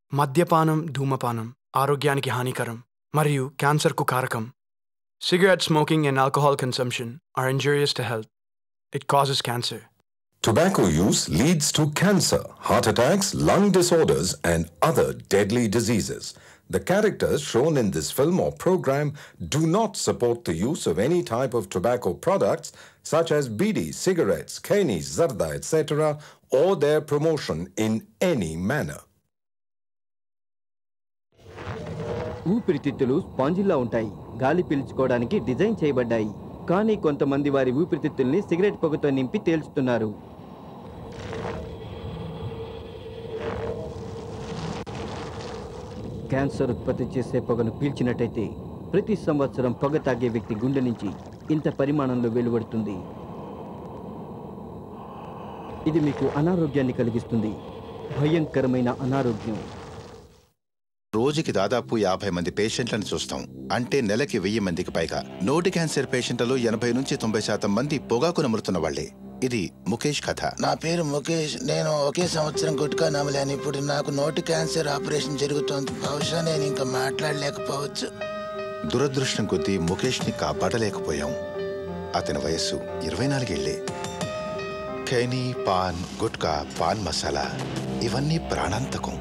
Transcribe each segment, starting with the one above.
మద్యపానం ధూమపానం ఆరోగ్యానికి హానికరం మరియు క్యాన్సర్కు కారకం Cigarette smoking and alcohol consumption are injurious to health. It causes cancer. Tobacco use leads to cancer, heart attacks, lung disorders, and other deadly diseases. The characters shown in this film or program do not support the use of any type of tobacco products such as bidi, cigarettes, kani, zarda, etc., or their promotion in any manner. ఊపిరితిత్తులు స్పాంజిల్లా ఉంటాయి గాలి పీల్చుకోవడానికి design చేయబడ్డాయి కానీ కొంతమంది వారి ఊపిరితిత్తుల్ని cigarette పొగతో నింపి తేల్చుతున్నారు cancer ఉత్పత్తి చేసే పొగను పీల్చినట్టయితే ప్రతి సంవత్సరం పొగ తాగే వ్యక్తి గుండె నుంచి ఇంత పరిమాణంలో వెలువడుతుంది ఇది మీకు అనారోగ్యాన్ని కలిగిస్తుంది భయంకరమైన అనారోగ్యం రోజుకి దాదాపు యాభై మంది పేషెంట్లను చూస్తాం అంటే నెలకి వెయ్యి మందికి పైగా నోటి క్యాన్సర్ పేషెంట్లలో ఎనభై నుంచి తొంభై శాతం మంది పొగాకు నములుతున్న వాళ్లే ఇది ముఖేష్ కథ నా పేరు ముఖేష్ నేను ఒకే సంవత్సరం గుట్కా నమలాను ఇప్పుడు నాకు నోటి క్యాన్సర్ ఆపరేషన్ జరుగుతోంది బహుశా నేను ఇంకా మాట్లాడలేకపోవచ్చు దురదృష్టం కొద్దీ ముఖేష్ని కాపాడలేకపోయాం అతని వయస్సు ఇరవై నాలుగేళ్లే ఖైనీ పాన్ గుట్కా పాన్ మసాలా ఇవన్నీ ప్రాణాంతకం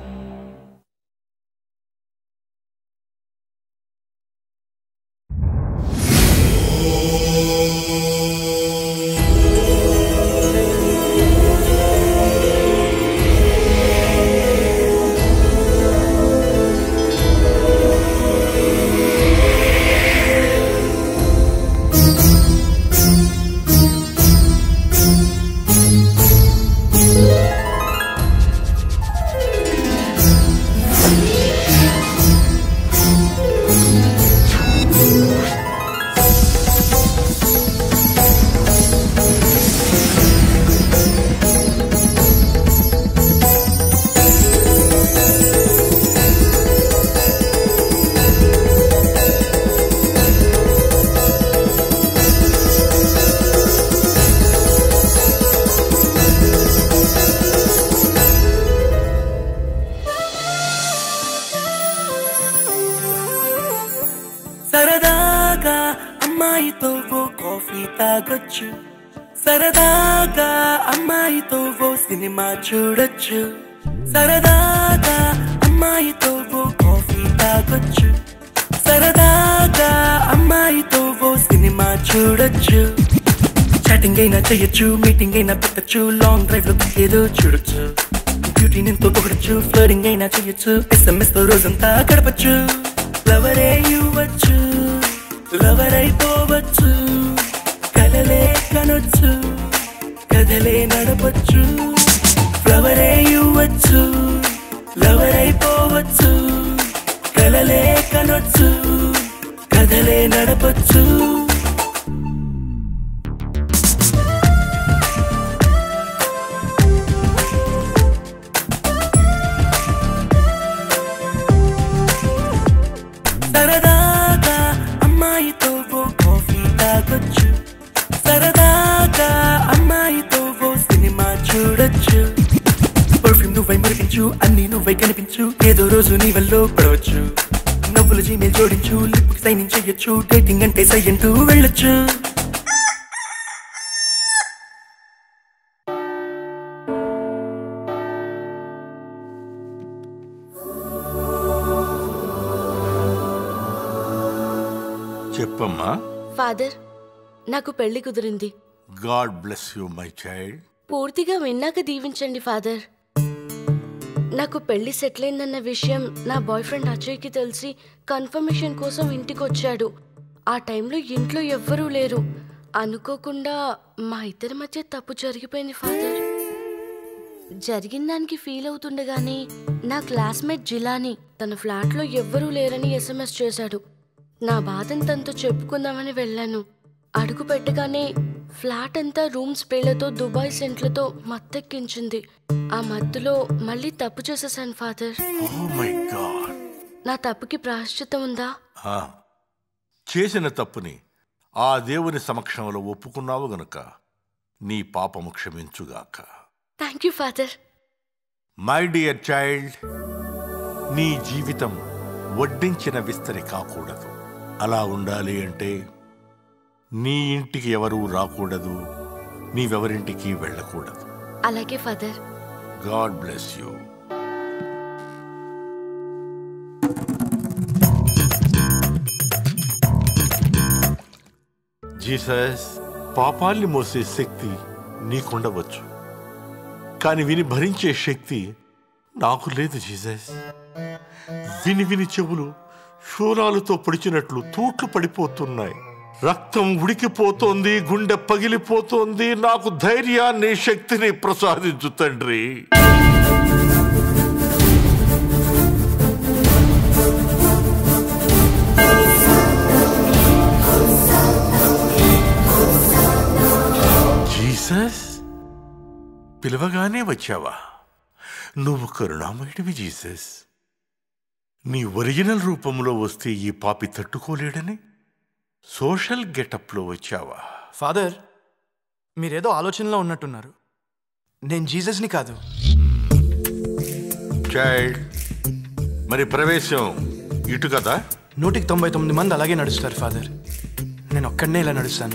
సరదాగా అమ్మాయితో ఓ కాఫీ తాగొచ్చు సరదాగా అమ్మాయితో ఓ సినిమా చూడొచ్చు సరదాగా అమ్మాయితో ఓ కాఫీ తాగొచ్చు సరదాగా అమ్మాయితో ఓ సినిమా చూడొచ్చు చాటింగ్ అయినా చేయొచ్చు మీటింగ్ అయినా పెట్టచ్చు లాంగ్ డ్రైవ్ లో ఏదో చూడొచ్చు బ్యూటీ ఎంతో పొగడచ్చు ఫ్లరింగ్ అయినా చేయొచ్చు ఎస్ఎంఎస్ తో రోజంతా గడపచ్చు లవరే ఇవ్వచ్చు లవర్ అయిపోవచ్చు కలలే కనొచ్చు కథలే నడపచ్చు ఫ్లవరే ఇవ్వచ్చు లవర్ అయిపోవచ్చు కలలే కనొచ్చు కథలే నడపచ్చు సరదాగా అమ్మాయితో ఓ కాఫీ తాగొచ్చు సరదాగా అమ్మాయితో ఓ సినిమా చూడొచ్చు పర్ఫ్యూమ్ నువ్వై మురిపించు అన్ని నువ్వై కనిపించు ఏదో రోజు నీ వల్ల పడవచ్చు నవ్వులు జీమెయిల్ జోడించు లిప్ సైనింగ్ చెయ్యొచ్చు డేటింగ్ అంటే సై అంటూ వెళ్ళొచ్చు చెప్పమ్మా ఫాదర్ నాకు పెళ్లి కుదిరింది God bless you my child పూర్తిగా విన్నాక దీవించండి ఫాదర్ నాకు పెళ్లి సెటిల్ అయిందన్న విషయం నా బాయ్ ఫ్రెండ్ అజయ్కి తెలిసి కన్ఫర్మేషన్ కోసం ఇంటికి వచ్చాడు ఆ టైంలో ఇంట్లో ఎవ్వరూ లేరు అనుకోకుండా మా ఇద్దరి మధ్య తప్పు జరిగిపోయింది ఫాదర్ జరిగిన దానికి ఫీల్ అవుతుండగానే నా క్లాస్మేట్ జిలాని తన ఫ్లాట్లో ఎవ్వరూ లేరని ఎస్ఎంఎస్ చేశాడు నా బాధను తనతో చెప్పుకుందామని వెళ్ళాను అడుగు పెట్టగానే ఫ్లాట్ అంతా రూమ్ స్ప్రేలతో దుబాయ్ సెంట్లతో మత్తెక్కించింది ఆ మత్తులో మళ్ళీ తప్పు చేసేసాను ఫాదర్ ఓ మై గాడ్ నా తప్పుకి ప్రాశ్చితం ఉందా చేసిన తప్పుని ఆ దేవుని సమక్షంలో ఒప్పుకున్నావు గనుక నీ పాపము క్షమించుగాక thank you father my dear child నీ జీవితం వడ్డించిన విస్తరి కాకూడదు అలా ఉండాలి అంటే నీ ఇంటికి ఎవరూ రాకూడదు నీవెవరింటికి వెళ్ళకూడదు అలాగే father God bless you Jesus పాపాల్ని మోసే శక్తి నీకుండవచ్చు కానీ విని భరించే శక్తి నాకు లేదు జీసస్ విని విని చెవులు శూలాలతో పొడిచినట్లు తూట్లు పడిపోతున్నాయి రక్తం ఉడికిపోతోంది గుండె పగిలిపోతోంది నాకు ధైర్యాన్ని శక్తిని ప్రసాదించు తండ్రి జీసస్ పిలవగానే వచ్చావా నువ్వు కరుణామయుడివి జీసస్ నీ ఒరిజినల్ రూపంలో వస్తే ఈ పాపి తట్టుకోలేడని సోషల్ గెటప్లో వచ్చావా ఫాదర్ మీరేదో ఆలోచనలో ఉన్నట్టున్నారు నేను జీసస్ని కాదు చైల్డ్ మరి ప్రవేశం ఇటు కదా నూటికి తొంభై తొమ్మిది మంది అలాగే నడుస్తారు ఫాదర్ నేను ఒక్కడనే ఇలా నడుస్తాను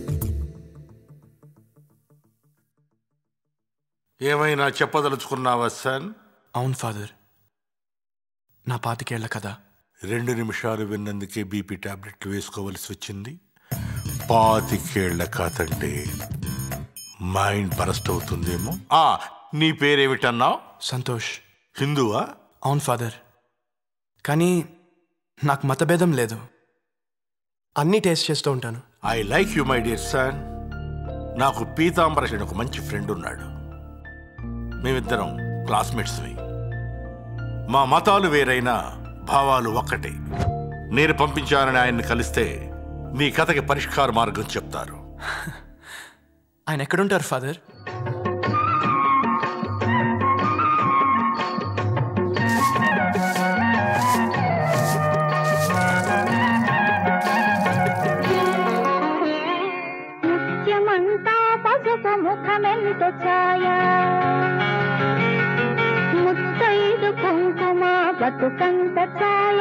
ఏమైనా చెప్పదలుచుకున్నావా సన్ అవును ఫాదర్ నా పాతికేళ్ల కదా రెండు నిమిషాలు విన్నందుకే బీపీ టాబ్లెట్లు వేసుకోవలసి వచ్చింది పాతికేళ్ల కాతంటే మైండ్ బరస్ట్ అవుతుందేమో ఆ నీ పేరేమిటన్నావు సంతోష్ హిందువా అవును ఫాదర్ కానీ నాకు మతభేదం లేదు అన్నీ టేస్ట్ చేస్తూ ఉంటాను I like you my dear son నాకు పీతాంబర అని ఒక మంచి ఫ్రెండ్ ఉన్నాడు మేమిద్దరం క్లాస్మేట్స్వి మా మతాలు వేరైనా భావాలు ఒక్కటే నేను పంపించానని ఆయన్ని కలిస్తే నీ కథకి పరిష్కార మార్గం చెప్తారు ఆయన ఎక్కడుంటారు ఫాదర్ ముత్యమంతా పసుపు ముఖమెంతో ఛాయ ముత్తైదు కుంకుమ బతుకంత ఛాయ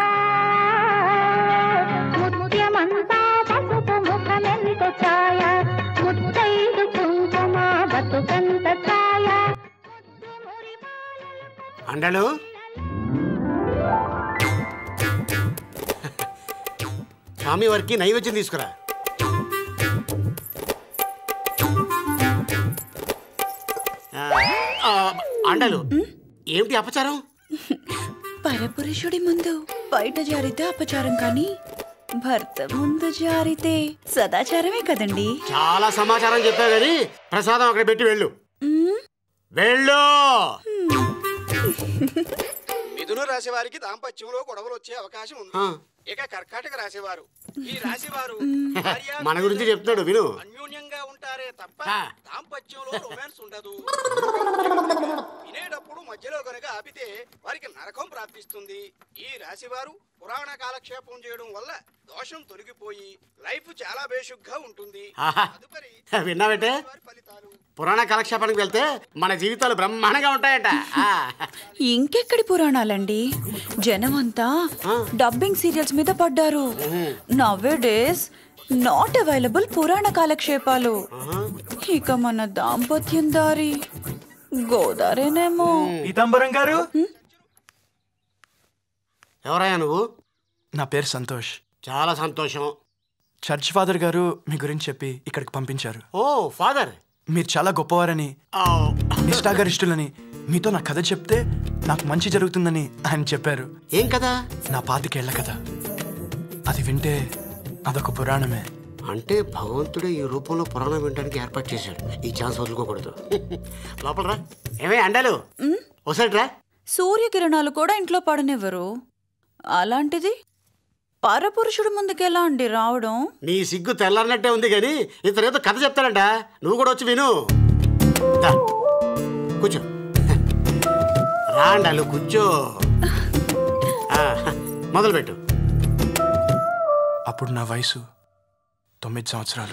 ముత్యమంతా పసుపు ముఖమెంతో ఛాయ ముత్తైదు కుంకుమ బతుకంత ఛాయ అండలు స్వామి వారికి నైవేద్యం తీసుకురా ఆ, ఆ, అండలు ఏమిటి అపచారం పరపురుషుడి ముందు బయట జారితే అపచారం కానీ భర్త ముందు జారితే సదాచారమే కదండి చాలా సమాచారం చెప్పావు కానీ ప్రసాదం అక్కడ పెట్టి వెళ్ళు వెళ్ళు మిథున రాశి వారికి దాంపత్యంలో గొడవలు వచ్చే అవకాశం ఉంది ఆ. ఇక కర్కాటక రాశివారు ఈ రాశివారు మన గురించి చెప్తున్నాడు విను అన్యోన్యంగా ఉంటారే తప్ప ఆ. దాంపత్యంలో రొమాన్స్ ఉండదు వినేటప్పుడు మధ్యలో గనుక ఆపితే వారికి నరకం ప్రాప్తిస్తుంది ఈ రాశివారు పురాణ కాలక్షేపం చేయడం వల్ల దోషం తొలగిపోయి లైఫ్ చాలా బేషుగ్గా ఉంటుంది ఆహా. విన్నావేంటే పురాణ కాలక్షేపానికి వెళ్తే మన జీవితాలు బ్రహ్మాండంగా ఉంటాయట ఆ. ఇంకెక్కడి పురాణాలండి జనం అంతా డబ్బింగ్ సీరియల్స్ మీద పడ్డారు నవ్వే డేస్ నాట్ అవైలబుల్ పురాణ కాలక్షేపాలు ఇక మన దాంపత్యం దారి గోదారేనేమో పీతాంబరం గారు ఎవరయ్యా నువ్వు నా పేరు సంతోష్ చాలా సంతోషం చర్చ్ ఫాదర్ గారు మీ గురించి చెప్పి ఇక్కడికి పంపించారు ఓ ఫాదర్ మీరు చాలా గొప్పవారని నిష్ఠాగరిష్ఠులని మీతో నా కథ చెప్తే నాకు మంచి జరుగుతుందని ఆయన చెప్పారు ఏం కదా నా పాతికేళ్ల కథ అది వింటే అదొక పురాణమే అంటే భగవంతుడే ఈ రూపంలో పురాణం వినడానికి ఏర్పాటు చేశాడు ఈ ఛాన్స్ వదులుకోకూడదు లోపల రా ఏమే అండాలు ఒకసారి రా సూర్యకిరణాలు కూడా ఇంట్లో పడనివ్వరు అలాంటిది పరపురుషుడు ముందుకెలా అండి రావడం నీ సిగ్గు తెల్లారినట్టే ఉంది కానీ ఇతను ఏదో కథ చెప్తాడంట నువ్వు కూడా వచ్చి విను దా, కూర్చో రా అండాలు కూర్చో ఆ, మొదలుపెట్టు అప్పుడు నా వయసు తొమ్మిది సంవత్సరాలు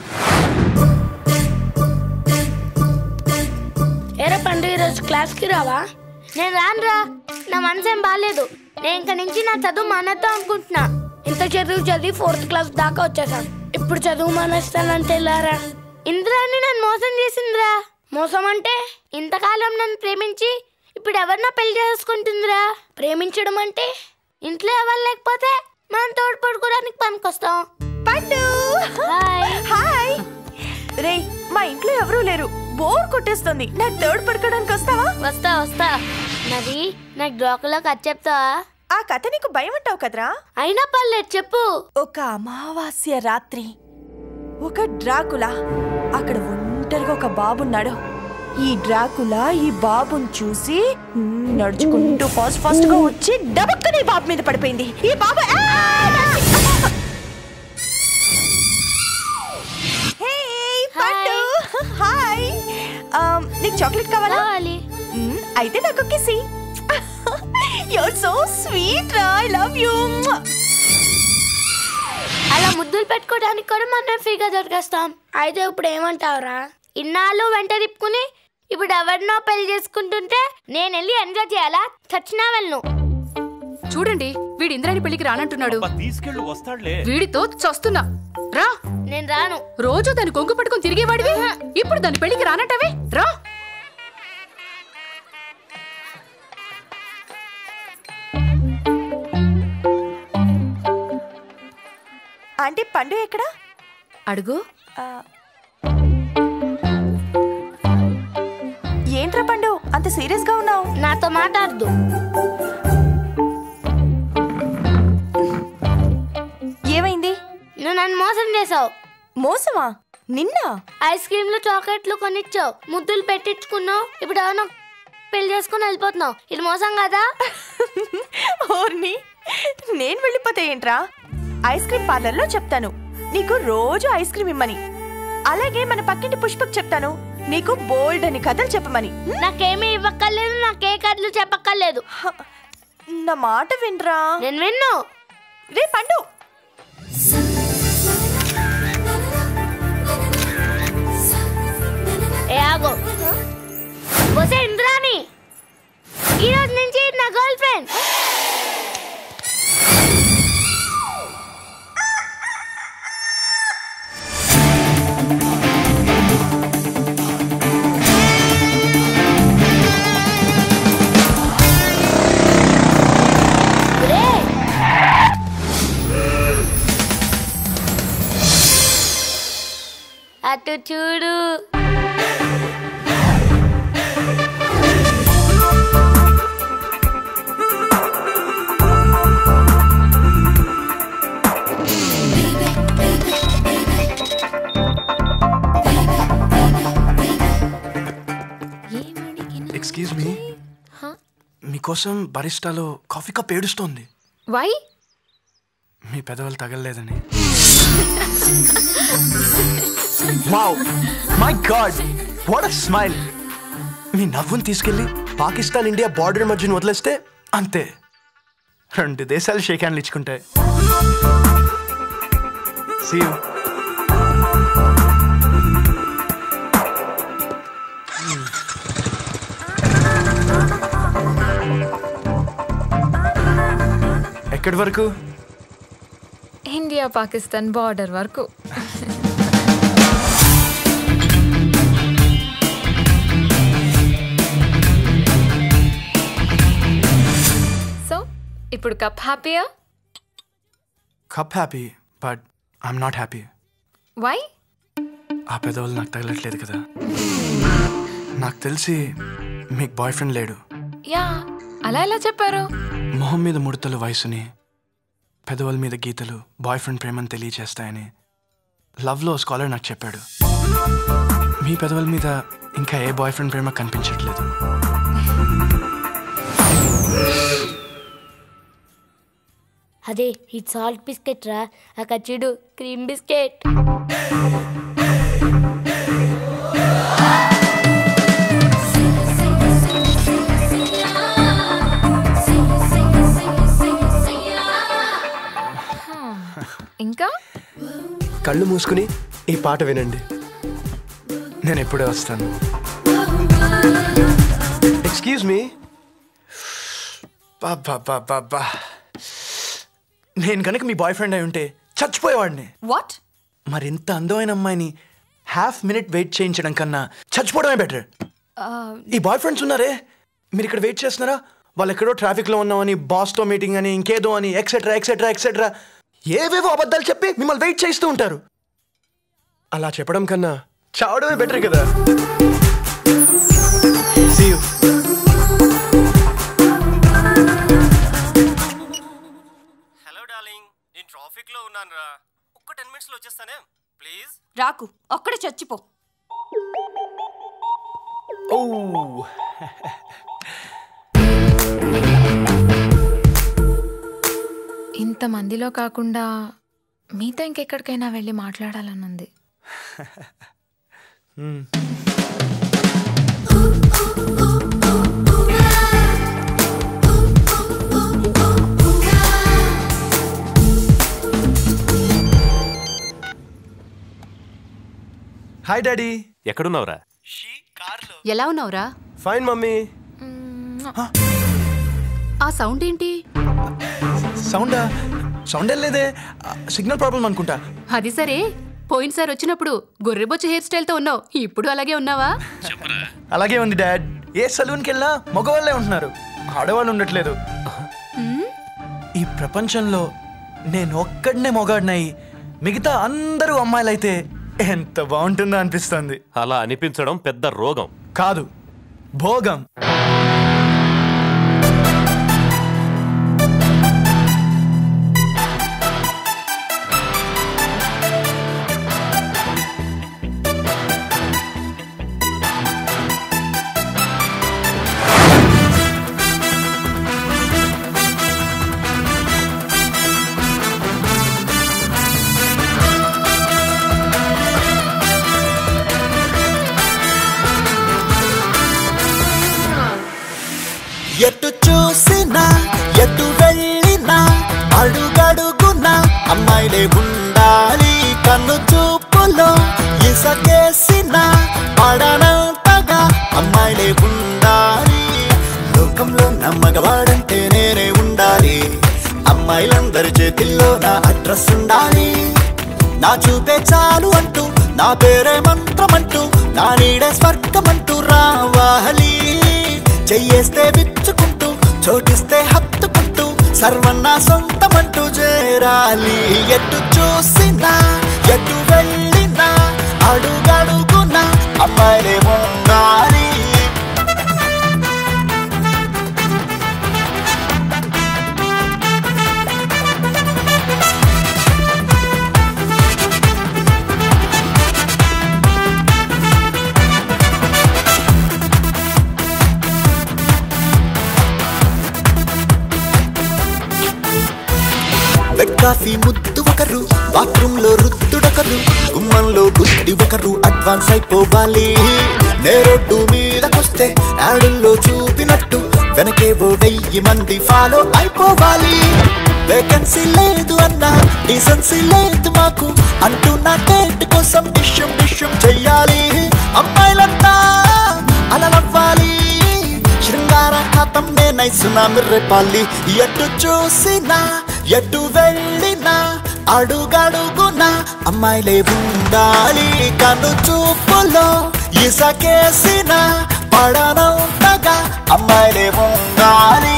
ఏరా పండుగ రోజు క్లాస్కి రావా నేను రానురా నా మనసు ఏం బాగాలేదు నేను ఇంక నుంచి నా చదువు మానేద్దాం అనుకుంటున్నా ఇంత చదువు చదివి ఫోర్త్ క్లాస్ దాకా వచ్చేసాను ఇప్పుడు చదువు మానేస్తానంటే ఇలారా ఇంద్రాన్ని నన్ను మోసం చేసిందిరా మోసం అంటే ఇంతకాలం నన్ను ప్రేమించి ఇప్పుడు ఎవరినో పెళ్లి చేసుకుంటుందిరా ప్రేమించడం అంటే ఇంట్లో ఎవరు లేకపోతే మనం తోడు పడుకోవడానికి పనికొస్తాం పండు హాయ్ హాయ్ రే మా ఇంట్లో ఎవరూ లేరు బోర్ కొట్టేస్తుంది నాకు తోడు పడుకోవడానికి వస్తావా వస్తా వస్తా నది నాకు డ్రాకులో కథ చెప్తావా ఆ కథ నీకు భయం అంటావు కదరా అయినా పర్లేదు చెప్పు ఒక అమావాస్య రాత్రి ఒక డ్రాకులా అక్కడ ఒంటరిగా ఒక బాబున్నాడు ఈ డ్రాకులా ఈ బాబుని చూసి మ్, నడుచుకుంటూ ఫాస్ట్ ఫాస్ట్ గా వచ్చి డబక్కని ఈ బాబు మీద పడిపోయింది ఈ బాబు ఆ! హే, పండు హాయ్ ఆమ్, నీకు చాక్లెట్ కావాలా కావాలి మ్, అయితే నాకు కిసి యూర్ సో స్వీట్ రా ఐ లవ్ యూ అలా ముద్దులు పెట్టుకోవడానికి కూడా మనం ఫ్రీగా దొరికేస్తాం అయితే ఇప్పుడు ఏమంటావురా ఇన్నాళ్ళు వెంట తిప్పుకుని ఇప్పుడు ఎవరినో పెళ్లి చేసుకుంటుంటే నేను వెళ్ళి ఎంజాయ్ చేయాలా చచ్చినా వెళ్ళను చూడండి వీడి ఇంద్రాణి పెళ్లికి రానంటున్నాడు తీసుకెళ్ళు వస్తాడులే వీడితో చస్తున్నా రా నేను రాను రోజు దాన్ని కొంగు పట్టుకొని తిరిగేవాడివి ఇప్పుడు దాని పెళ్లికి రానంటావే రా ఆంటీ పండు ఎక్కడా అడుగు ఆ, ఏంట్రా పండు అంత సీరియస్ గా ఉన్నావు నాతో మాట్లాడదు ఏమైంది నువ్వు నన్ను మోసం చేసావు మోసమా నిన్న ఐస్ క్రీమ్లు చాక్లెట్లు కొనిచ్చావు ముద్దులు పెట్టించుకున్నావు ఇప్పుడు ఎవరినో పెళ్లి చేసుకుని వెళ్ళిపోతున్నావు ఇది మోసం కదా ఓర్ని నేను వెళ్ళిపోతే ఏంట్రా ఐస్ క్రీమ్ పార్లర్లో చెప్తాను నీకు రోజు ఐస్ క్రీమ్ ఇమ్మని అలాగే మన పక్కింటి పుష్పకు చెప్తాను నీకు బోల్డ్ అని కథలు చెప్పమని నాకేమీ ఇవ్వక్కర్లేదు నాకే కథలు చెప్పక్కర్లేదు నా మాట వినరా నేను విన్ను రే పండు ఏ ఆగో వసే ఇంద్రాని ఈ రోజు నుంచి నా గర్ల్ ఫ్రెండ్ అటు చూడు ఎక్స్క్యూజ్ మీ మీకోసం బరిస్టాలో కాఫీ కప్ ఏడుస్తోంది వై మీ పెదవులు తగలలేదని wow my God what a smile మీ నవ్వుని తీసుకెళ్ళి పాకిస్తాన్ ఇండియా బార్డర్ మధ్యన వదిలేస్తే అంతే రెండు దేశాలు షేక్ హ్యాండ్లు ఇచ్చుకుంటాయి See you. ఎక్కడి వరకు ఇండియా పాకిస్తాన్ బార్డర్ వరకు సో ఇప్పుడు కప్ హ్యాపీయా cup happy but I'm not happy why ఆ పెదవులు నాకు తగలట్లేదు కదా నాకు తెలిసి మీకు బాయ్ ఫ్రెండ్ లేడు యా అలా ఎలా చెప్పారు మొహం మీద ముడతలు వయసుని పెదవుల మీద గీతలు బాయ్ ఫ్రెండ్ ప్రేమను తెలియచేస్తాయని లవ్లో స్కాలర్ నాకు చెప్పాడు మీ పెదవుల మీద ఇంకా ఏ బాయ్ ఫ్రెండ్ ప్రేమ కనిపించట్లేదు అదే ఈ సాల్ట్ బిస్కెట్ రా అక్కడ చూడు క్రీమ్ బిస్కెట్ ఇంకా కళ్ళు మూసుకుని ఈ పాట వినండి నేను ఎప్పుడే వస్తాను ఎక్స్క్యూజ్ మీ అబ్బబ్బబ్బబ్బా. నేను కనుక మీ బాయ్ ఫ్రెండ్ అయి ఉంటే చచ్చిపోయేవాడిని వాట్ మరి ఇంత అందమైన అమ్మాయిని హాఫ్ మినిట్ వెయిట్ చేయించడం కన్నా చచ్చిపోవడమే బెటర్ ఈ బాయ్ ఫ్రెండ్స్ ఉన్నారే మీరు ఇక్కడ వెయిట్ చేస్తున్నారా వాళ్ళు ఎక్కడో ట్రాఫిక్లో ఉన్నామని బాస్తో మీటింగ్ అని ఇంకేదో అని ఎక్సెట్రా ఎక్సెట్రా ఎక్సెట్రా ఏవేవో అబద్ధాలు చెప్పి మిమ్మల్ని వెయిట్ చేస్తూ ఉంటారు అలా చెప్పడం కన్నా చావడమే బెటర్ కదా See you. హలో డార్లింగ్ నేను ట్రాఫిక్ లో ఉన్నాను రా ఒక్క టెన్ మినిట్స్ లో వచ్చేస్తానే ప్లీజ్ రాకు ఒక్కడే చచ్చిపో ఓ ఇంతమందిలో కాకుండా మీతో ఇంకెక్కడికైనా వెళ్ళి మాట్లాడాలని ఉంది హాయ్ డాడీ ఎక్కడున్నావురా ఎలా ఉన్నావురా ఫైన్ మమ్మీ ఆ సౌండ్ ఏంటి సౌండా సౌండ్ ఏం లేదే సిగ్నల్ ప్రాబ్లం అనుకుంటా అది సరే పోయినసారి వచ్చినప్పుడు గొర్రెబొచ్చ హెయిర్ స్టైల్తో ఉన్నావు ఇప్పుడు అలాగే ఉన్నావా అలాగే ఉంది డాడ్ ఏ సలూన్కి వెళ్ళినా మగవాళ్ళే ఉంటున్నారు ఆడవాళ్ళు ఉండట్లేదు ఈ ప్రపంచంలో నేను ఒక్కడనే మొగాడినయి మిగతా అందరూ అమ్మాయిలైతే ఎంత బాగుంటుందో అనిపిస్తుంది అలా అనిపించడం పెద్ద రోగం కాదు భోగం ఎటు చూసినా ఎటు వెళ్ళినా అడుగడుగునా అమ్మాయిలే ఉండాలి కన్ను చూపులో ఇసకేసిన పడనంతగా అమ్మాయిలే ఉండాలి లోకంలో నమ్మగవాడంటే నేనే ఉండాలి అమ్మాయిలందరి చేతిల్లో నా అడ్రస్ ఉండాలి నా చూపే చాలు అంటూ నా పేరే మంత్రమంటూ నా నీడే స్వర్గమంటూ రావాలి చెయ్యేస్తే విచ్చుకుంటూ చోటిస్తే హత్తుకుంటూ సర్వం నా సొంతమంటూ చేరాలి ఎటు చూసినా ఎటు వెళ్ళినా అడుగడుగునా అమ్మాయిలే ఉండాలి బెడ్ కాఫీ ముద్దు ఒకరు బాత్రూమ్ లో రుద్దుడొకరు గుమ్మంలో గుడ్డి ఒకరు అడ్వాన్స్ అయిపోవాలి నేరొడ్డు మీదకొస్తే యాడుల్లో చూపినట్టు వెనకేవో వెయ్యి మంది ఫాలో అయిపోవాలి వేకెన్సీ లేదు అన్నా డీసెన్సీ లేదు మాకు అంటూ నా డేట్ కోసం డిష్యం డిష్యం చెయ్యాలి అమ్మాయిలంతా అలలవ్వాలి శృంగార ఖాతం నేనై సునామి రేపాలి ఎటు చూసినా ఎటు వెళ్ళినా అడుగడుగునా అమ్మాయిలే ఉండాలి కను చూపులో ఇసకేసిన పడనంతగా అమ్మాయిలే ఉండాలి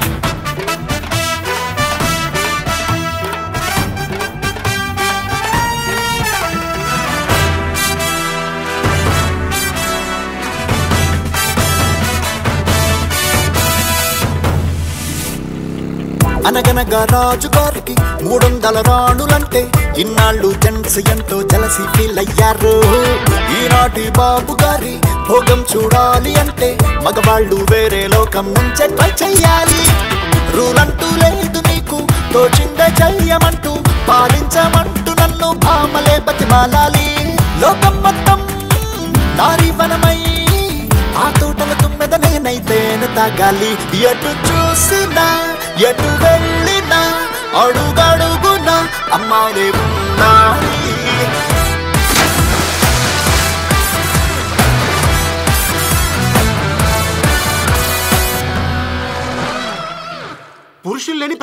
అనగనగా రాజు గారికి మూడొందల రాణులంటే ఇన్నాళ్ళు జెంట్స్ ఎంతో జలసి ఫీల్ అయ్యారు ఈనాటి బాబు గారి భోగం చూడాలి అంటే మగవాళ్ళు వేరే లోకం నుంచే ట్రై చెయ్యాలి రూల్ అంటూ లేదు నీకు తోచిందే చెయ్యమంటూ పాలించమంటూ నన్ను భామలే బతిమాలాలి లోకం మొత్తం నారీవనమై ఆ తోటల తుమ్మెద నేనైతేనే తాగాలి ఎటు చూసినా ఎటు వెళ్ళినా అడుగడుగునా అమ్మాయిలే ఉండాలి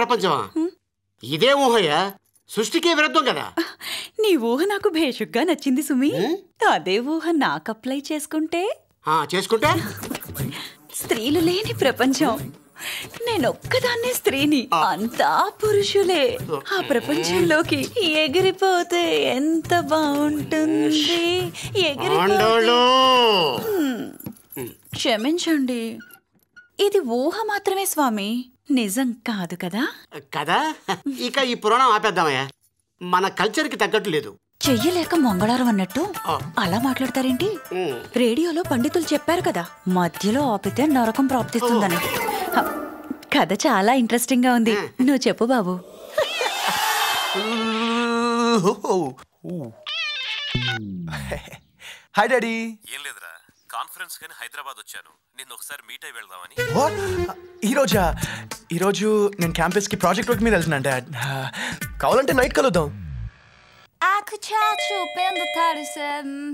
ప్రపంచమా ఇదే ఊహయ్యా సృష్టికే విరుద్ధం కదా నీ ఊహ నాకు భేషుగ్గా నచ్చింది సుమి అదే ఊహ నాకు అప్లై చేసుకుంటే ఆ, చేసుకుంటే స్త్రీలు లేని ప్రపంచం నేనొక్కదాన్నే స్త్రీని అంతా పురుషులే ఆ ప్రపంచంలోకి ఎగిరిపోతే ఎంత బాగుంటుంది ఎగిరిపోతే ఆండోళ్ళు! హ్మ్. క్షమించండి ఇది ఊహ మాత్రమే స్వామి నిజం కాదు కదా కదా ఇక ఈ పురాణం ఆపేద్దామయ్యా మన కల్చర్కి తగ్గట్టు లేదు చెయ్యలేక మంగళవారం అన్నట్టు అలా మాట్లాడతారేంటి రేడియోలో పండితులు చెప్పారు కదా మధ్యలో ఆపితే నరకం ప్రాప్తిస్తుందని హ, కథ చాలా ఇంట్రెస్టింగ్ గా ఉంది నువ్వు చెప్పు బాబు హాయ్ డాడీ ఏం లేదురా కాన్ఫరెన్స్ కానీ హైదరాబాద్ వచ్చాను నిన్న ఒకసారి మీట్ అయి వెళ్దామని ఈరోజా ఈరోజు నేను క్యాంపస్కి ప్రాజెక్ట్ వర్క్ మీద వెళ్తున్నాను డాడ్ కావాలంటే నైట్ కలుద్దాం ఆకు చాచు పెంద తాడిసే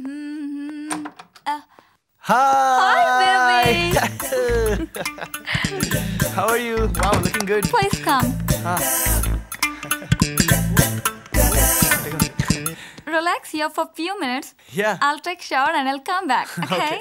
hi how are you wow looking good Please come. Relax here for a few minutes. Yeah. I'll take shower and I'll come back. Okay.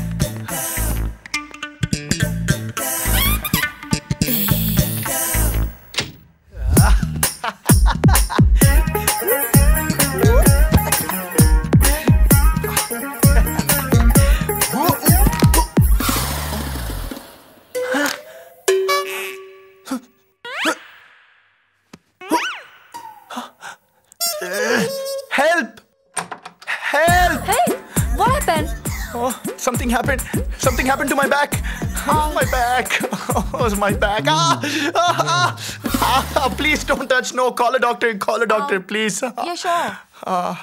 Help! Help! Hey, what happened? Oh, something happened. Something happened to my back. Oh, my back. Oh, my back. Ah, ah, ah, ah, please don't touch. No, call a doctor. Call a doctor, please. Yeah, sure. Ah,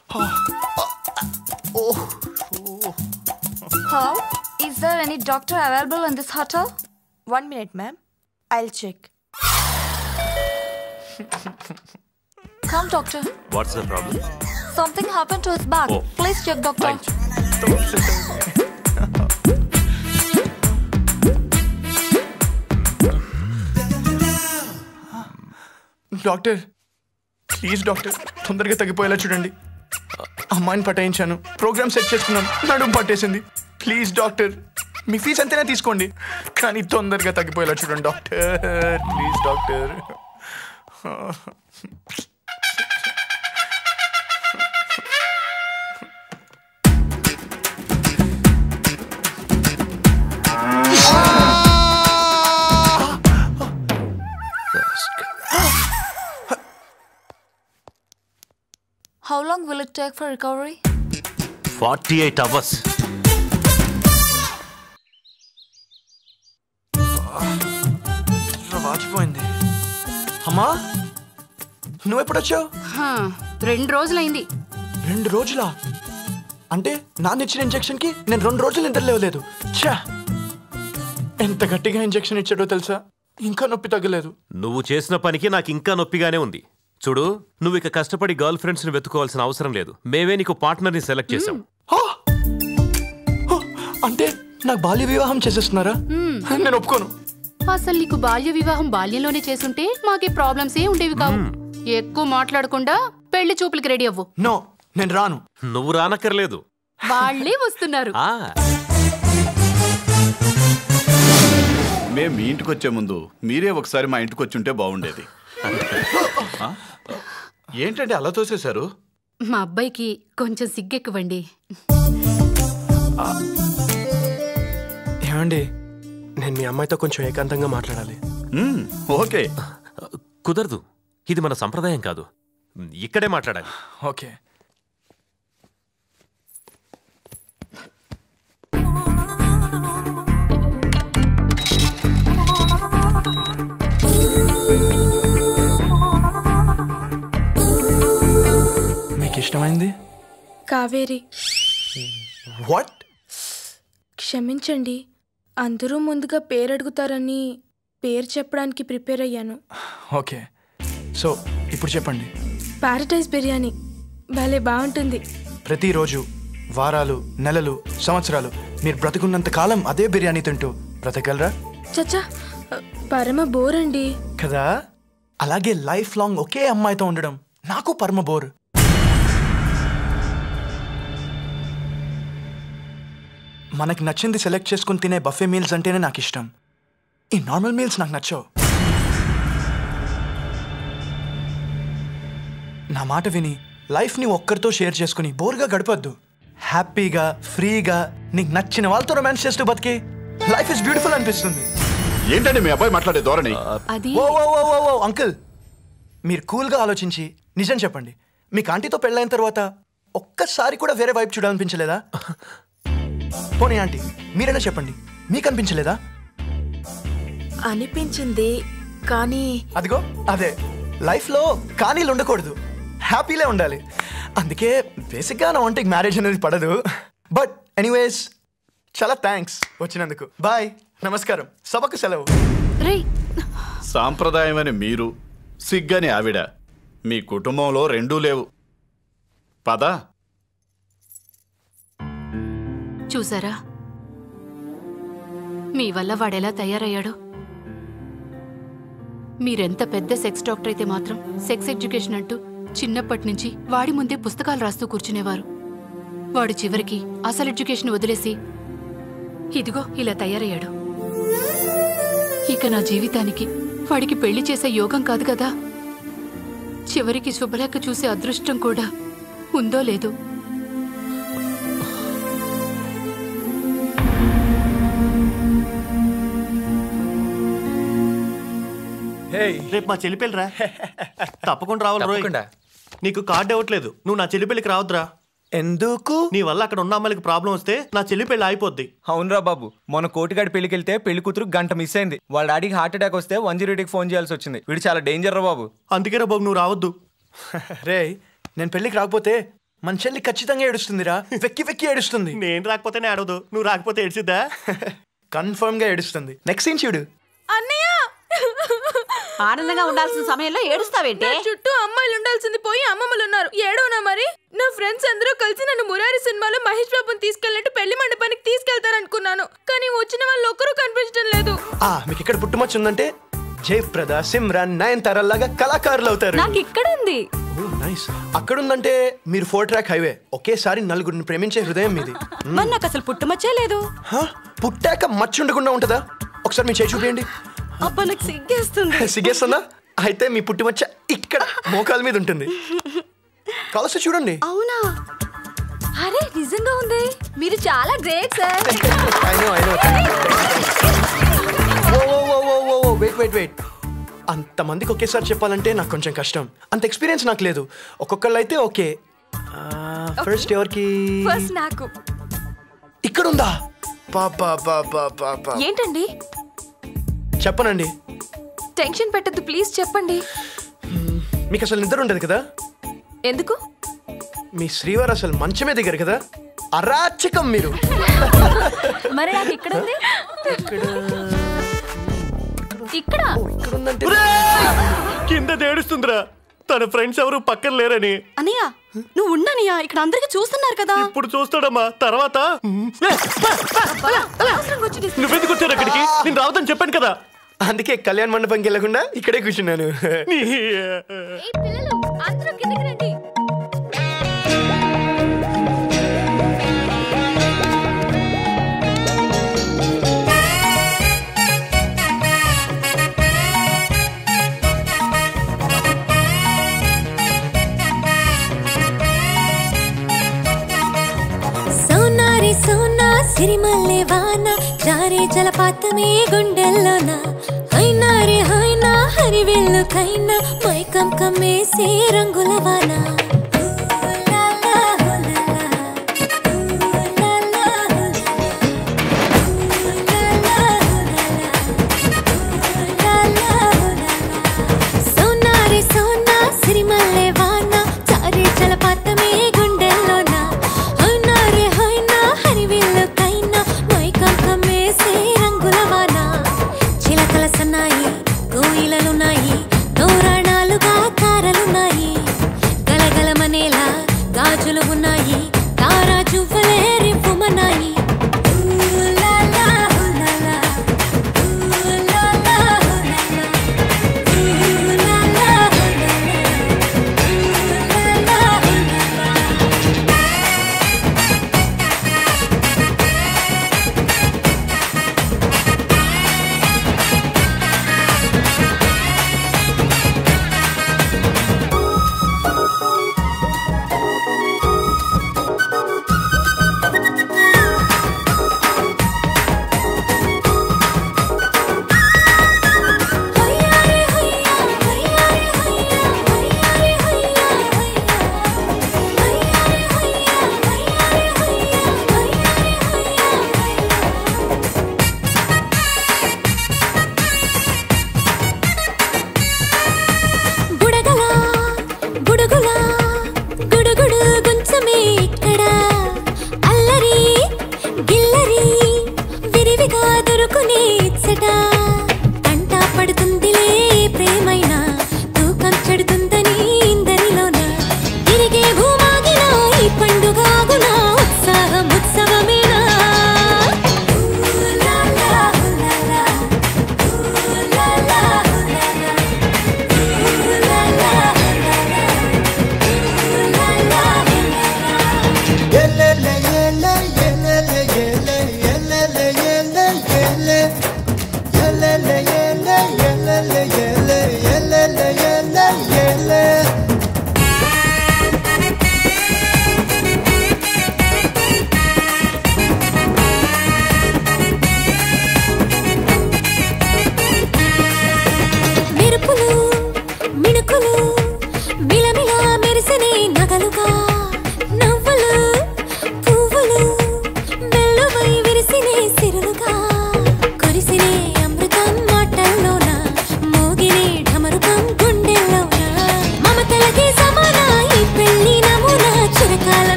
oh, Hello? Is there any doctor available in this hotel? One minute, ma'am. I'll check. Come, doctor. What's the problem Something happened to his back. Oh. Please check, doctor. Doctor please doctor తొందరగా తగ్గిపోయేలా చూడండి అమ్మాయిని పటాయించాను program set చేసుకున్నాను నడుము పట్టేసింది please doctor me fee ఎంతైనా తీసుకోండి కానీ తొందరగా తగ్గిపోయేలా చూడండి doctor please doctor How long will it take for recovery? Forty eight hours వాచిపోయింది అమ్మా నువ్వు ఎప్పుడు వచ్చావు హా, రెండు రోజులైంది రెండు రోజులా అంటే నాన్న ఇచ్చిన ఇంజెక్షన్ కి నేను రెండు రోజులు నిద్ర లేవలేదు ఛా ఎంత గట్టిగా ఇంజెక్షన్ ఇచ్చాడో తెలుసా ఇంకా నొప్పి తగ్గలేదు నువ్వు చేసిన పనికి నాకు ఇంకా నొప్పిగానే ఉంది చూడు నువ్వు ఇక కష్టపడి గర్ల్ ఫ్రెండ్స్ ని వెతుకోవాల్సిన అవసరం లేదు మేమే నీకు పార్ట్నర్ ని సెలెక్ట్ చేసాం అంటే నాకు బాల్య వివాహం చేసేస్తున్నారా నేను ఒప్పుకోను అసలు నీకు బాల్య వివాహం బాల్యంలోనే చేసుంటే మాకే ప్రాబ్లమ్స్ ఏ ఉండేవి కావు ఎక్కువ మాట్లాడకుండా పెళ్లి చూపులకి రెడీ అవ్వు నో నేను రాను నువ్వు రానక్కర్లేదు వాళ్ళే వస్తున్నారు ఆ మేము మీ ఇంటికి వచ్చే ముందు మీరే ఒకసారి మా ఇంటికి వచ్చి ఉంటే బాగుండేది ఆ? ఏంటంటే అలా తోసేశారు మా అబ్బాయికి కొంచెం సిగ్గెక్కువండి ఏమండి నేను మీ అమ్మాయితో కొంచెం ఏకాంతంగా మాట్లాడాలి ఓకే కుదరదు ఇది మన సంప్రదాయం కాదు ఇక్కడే మాట్లాడాలి ఓకే మీకు ఇష్టమైంది కావేరి వాట్ క్షమించండి అందరూ ముందుగా పేరు అడుగుతారని పేరు చెప్పడానికి ప్రిపేర్ అయ్యాను ఓకే సో ఇప్పుడు చెప్పండి పారడైజ్ బిర్యానీ భలే బాగుంటుంది ప్రతిరోజు వారాలు నెలలు సంవత్సరాలు మీరు బ్రతుకున్నంత కాలం అదే బిర్యానీ తింటూ బ్రతకగలరా చచ్చా పరమ బోర్ అండి కదా అలాగే లైఫ్ లాంగ్ ఒకే అమ్మాయితో ఉండడం నాకు పరమ బోర్ మనకి నచ్చింది సెలెక్ట్ చేసుకుని తినే బఫే మీల్స్ అంటేనే నాకు ఇష్టం ఈ నార్మల్ మీల్స్ నాకు నచ్చవు నా మాట విని లైఫ్ని ఒక్కరితో షేర్ చేసుకుని బోర్గా గడపద్దు హ్యాపీగా ఫ్రీగా నీకు నచ్చిన వాళ్ళతో రొమాన్స్ చేస్తూ బతికి లైఫ్ ఇస్ బ్యూటిఫుల్ అనిపిస్తుంది ఏంటండి మీ అబ్బాయి మాట్లాడే ధోరణి అది ఓ ఓ ఓ ఓ ఓ అంకుల్ మీరు కూల్గా ఆలోచించి నిజం చెప్పండి మీకు ఆంటీతో పెళ్ళైన తర్వాత ఒక్కసారి కూడా వేరే వైపు చూడాలనిపించలేదా పోనీ ఆంటీ మీరైనా చెప్పండి మీకు అనిపించలేదా అనిపించింది కానీ అదిగో అదే లైఫ్లో కానీలు ఉండకూడదు హ్యాపీలే ఉండాలి అందుకే బేసిక్గా నా వంటికి మ్యారేజ్ అనేది పడదు బట్ ఎనీవేస్ చాలా థ్యాంక్స్ వచ్చినందుకు బాయ్ నమస్కారం సభకు సెలవు సాంప్రదాయం అని మీరు సిగ్గని ఆవిడ మీ కుటుంబంలో రెండూ లేవు పద చూసారా మీ వల్ల వాడెలా తయారయ్యాడో మీరెంత పెద్ద సెక్స్ డాక్టర్ అయితే మాత్రం సెక్స్ ఎడ్యుకేషన్ అంటూ చిన్నప్పటి నుంచి వాడి ముందే పుస్తకాలు రాస్తూ కూర్చునేవారు వాడు చివరికి అసలు ఎడ్యుకేషన్ వదిలేసి ఇదిగో ఇలా తయారయ్యాడు ఇక నా జీవితానికి వాడికి పెళ్లి చేసే యోగం కాదు కదా చివరికి శుభలేఖ చూసే అదృష్టం కూడా ఉందో లేదో రేపు మా చెల్లి పెళ్ళిరా తప్పకుండా రావాలి రోయ్ నీకు కార్డు ఇవ్వట్లేదు నువ్వు నా చెల్లి పెళ్ళికి రావద్దురా ఎందుకు నీ వల్ల అక్కడ ఉన్న అమ్మాయికి ప్రాబ్లం వస్తే నా చెల్లి పెళ్ళి అయిపోద్ది అవునరా బాబు మన కోటిగాడి పెళ్లికి వెళ్తే పెళ్లి కూతురు గంట మిస్ అయింది వాళ్ళ డాడీకి హార్ట్ అటాక్ వస్తే వన్ జీరో ఫోన్ చేయాల్సి వచ్చింది వీడు చాలా డేంజర్ రా బాబు అందుకే రా బాబు నువ్వు రావద్దు రే నేను పెళ్ళికి రాకపోతే మన చెల్లి ఖచ్చితంగా ఏడుస్తుందిరా వెక్కి వెక్కి ఏడుస్తుంది నేను రాకపోతేనే ఆడదు నువ్వు రాకపోతే ఏడ్చిద్దా కన్ఫర్మ్ గా ఏడుస్తుంది నెక్స్ట్ సీన్ చూడు అన్నయ్య ఆనందంగా ఉండాల్సిన సమయంలో ఏడుస్తావేంటి చుట్టూ అమ్మాయిలు ఉండాల్సింది పోయి అమ్మమ్మలు ఉన్నారు ఏడోనా మరి నా ఫ్రెండ్స్ అందరూ కలిసి నన్ను మురారి సినిమాలో మహేష్ బాబుని తీసుకెళ్ళినట్టు పెళ్లి మండపానికి తీసుకెళ్తారనుకున్నాను కానీ వచ్చిన వాళ్ళు ఒక్కరూ కనిపించడం లేదు ఆ మీకు ఇక్కడ పుట్టుమచ్చ ఉందంటే జయప్రద సిమ్రాన్ నయనతార లాగా కళాకారులు అవుతారు నాకు ఇక్కడ ఉంది నైస్ అక్కడ ఉందంటే మీరు ఫోర్ ట్రాక్ హైవే ఒకేసారి నలుగురిని ప్రేమించే హృదయం మీది మరి నాకు అసలు పుట్టుమచ్చే లేదు హ? పుట్టాక మచ్చ ఉండకుండా ఉంటుందా ఒకసారి మీ చేయి చూపించండి అబ్బా నాకు సిగ్గేస్తుంది సిగేస్తుందా అయితే మీ పుట్టుమచ్చ ఇక్కడ మోకాల మీద ఉంటుంది కావలసి చూడండి అవునా అరే నిజంగా ఉంది మీరు చాలా great sir I know, I know. ఓ ఓ ఓ ఓ ఓ ఓ వెయిట్ వెయిట్ వెయిట్ అంతమందికి ఒకేసారి చెప్పాలంటే నాకు కొంచెం కష్టం అంత ఎక్స్పీరియన్స్ నాకు లేదు ఒక్కొక్కళ్ళు అయితే ఓకే ఫస్ట్ ఎవరికి ఫస్ట్ నాకు ఇక్కడ ఉందా పాపా పాపా పాపా ఏంటండి చెప్పనండి టెన్షన్ పెట్టద్దు ప్లీజ్ చెప్పండి మీకు అసలు నిద్ర ఉండదు కదా ఎందుకు మీ శ్రీవారు అసలు మంచమే దిగారు కదా అరాచకం మీరు మరి నాకు ఇక్కడ ఉంది ఇక్కడ కింద ఏడుస్తుందిరా తన ఫ్రెండ్స్ ఎవరు పక్కన లేరని అన్నయ్య నువ్వు ఉండనియా ఇక్కడ అందరికి చూస్తున్నారు కదా ఇప్పుడు చూస్తాడమ్మా తర్వాత నువ్వెందుకు వచ్చారు అక్కడికి నేను రావద్దని చెప్పాను కదా అందుకే కళ్యాణ మండపంకి వెళ్ళకుండా ఇక్కడే కూర్చున్నాను అందరూ కిందకి రండి సోనారి సోనా సిరిమల్లె వాన జారే జలపాతమే గుండెల్లోన హైనారి హైనా హరివెల్లు కైనా మైకం కమ్మేసే రంగుల వాన సోనారి సోనా సిరిమల్లె వాన జారే జలపాతమే గుండెల్లోన హైనారి హైనా హరివెల్లు కైనా మైకం కమ్మేసే రంగుల వాన చిలకల సన్నాయి కోయిలలున్నాయి తోరణాలుగా కారలున్నాయి గలగలమనేలా గాజులు ఉన్నాయి తారా జువ్వలే రివ్వుమన్నాయి ఊలాలా, ఊలాలా, ఊలాలా, ఊలాలా.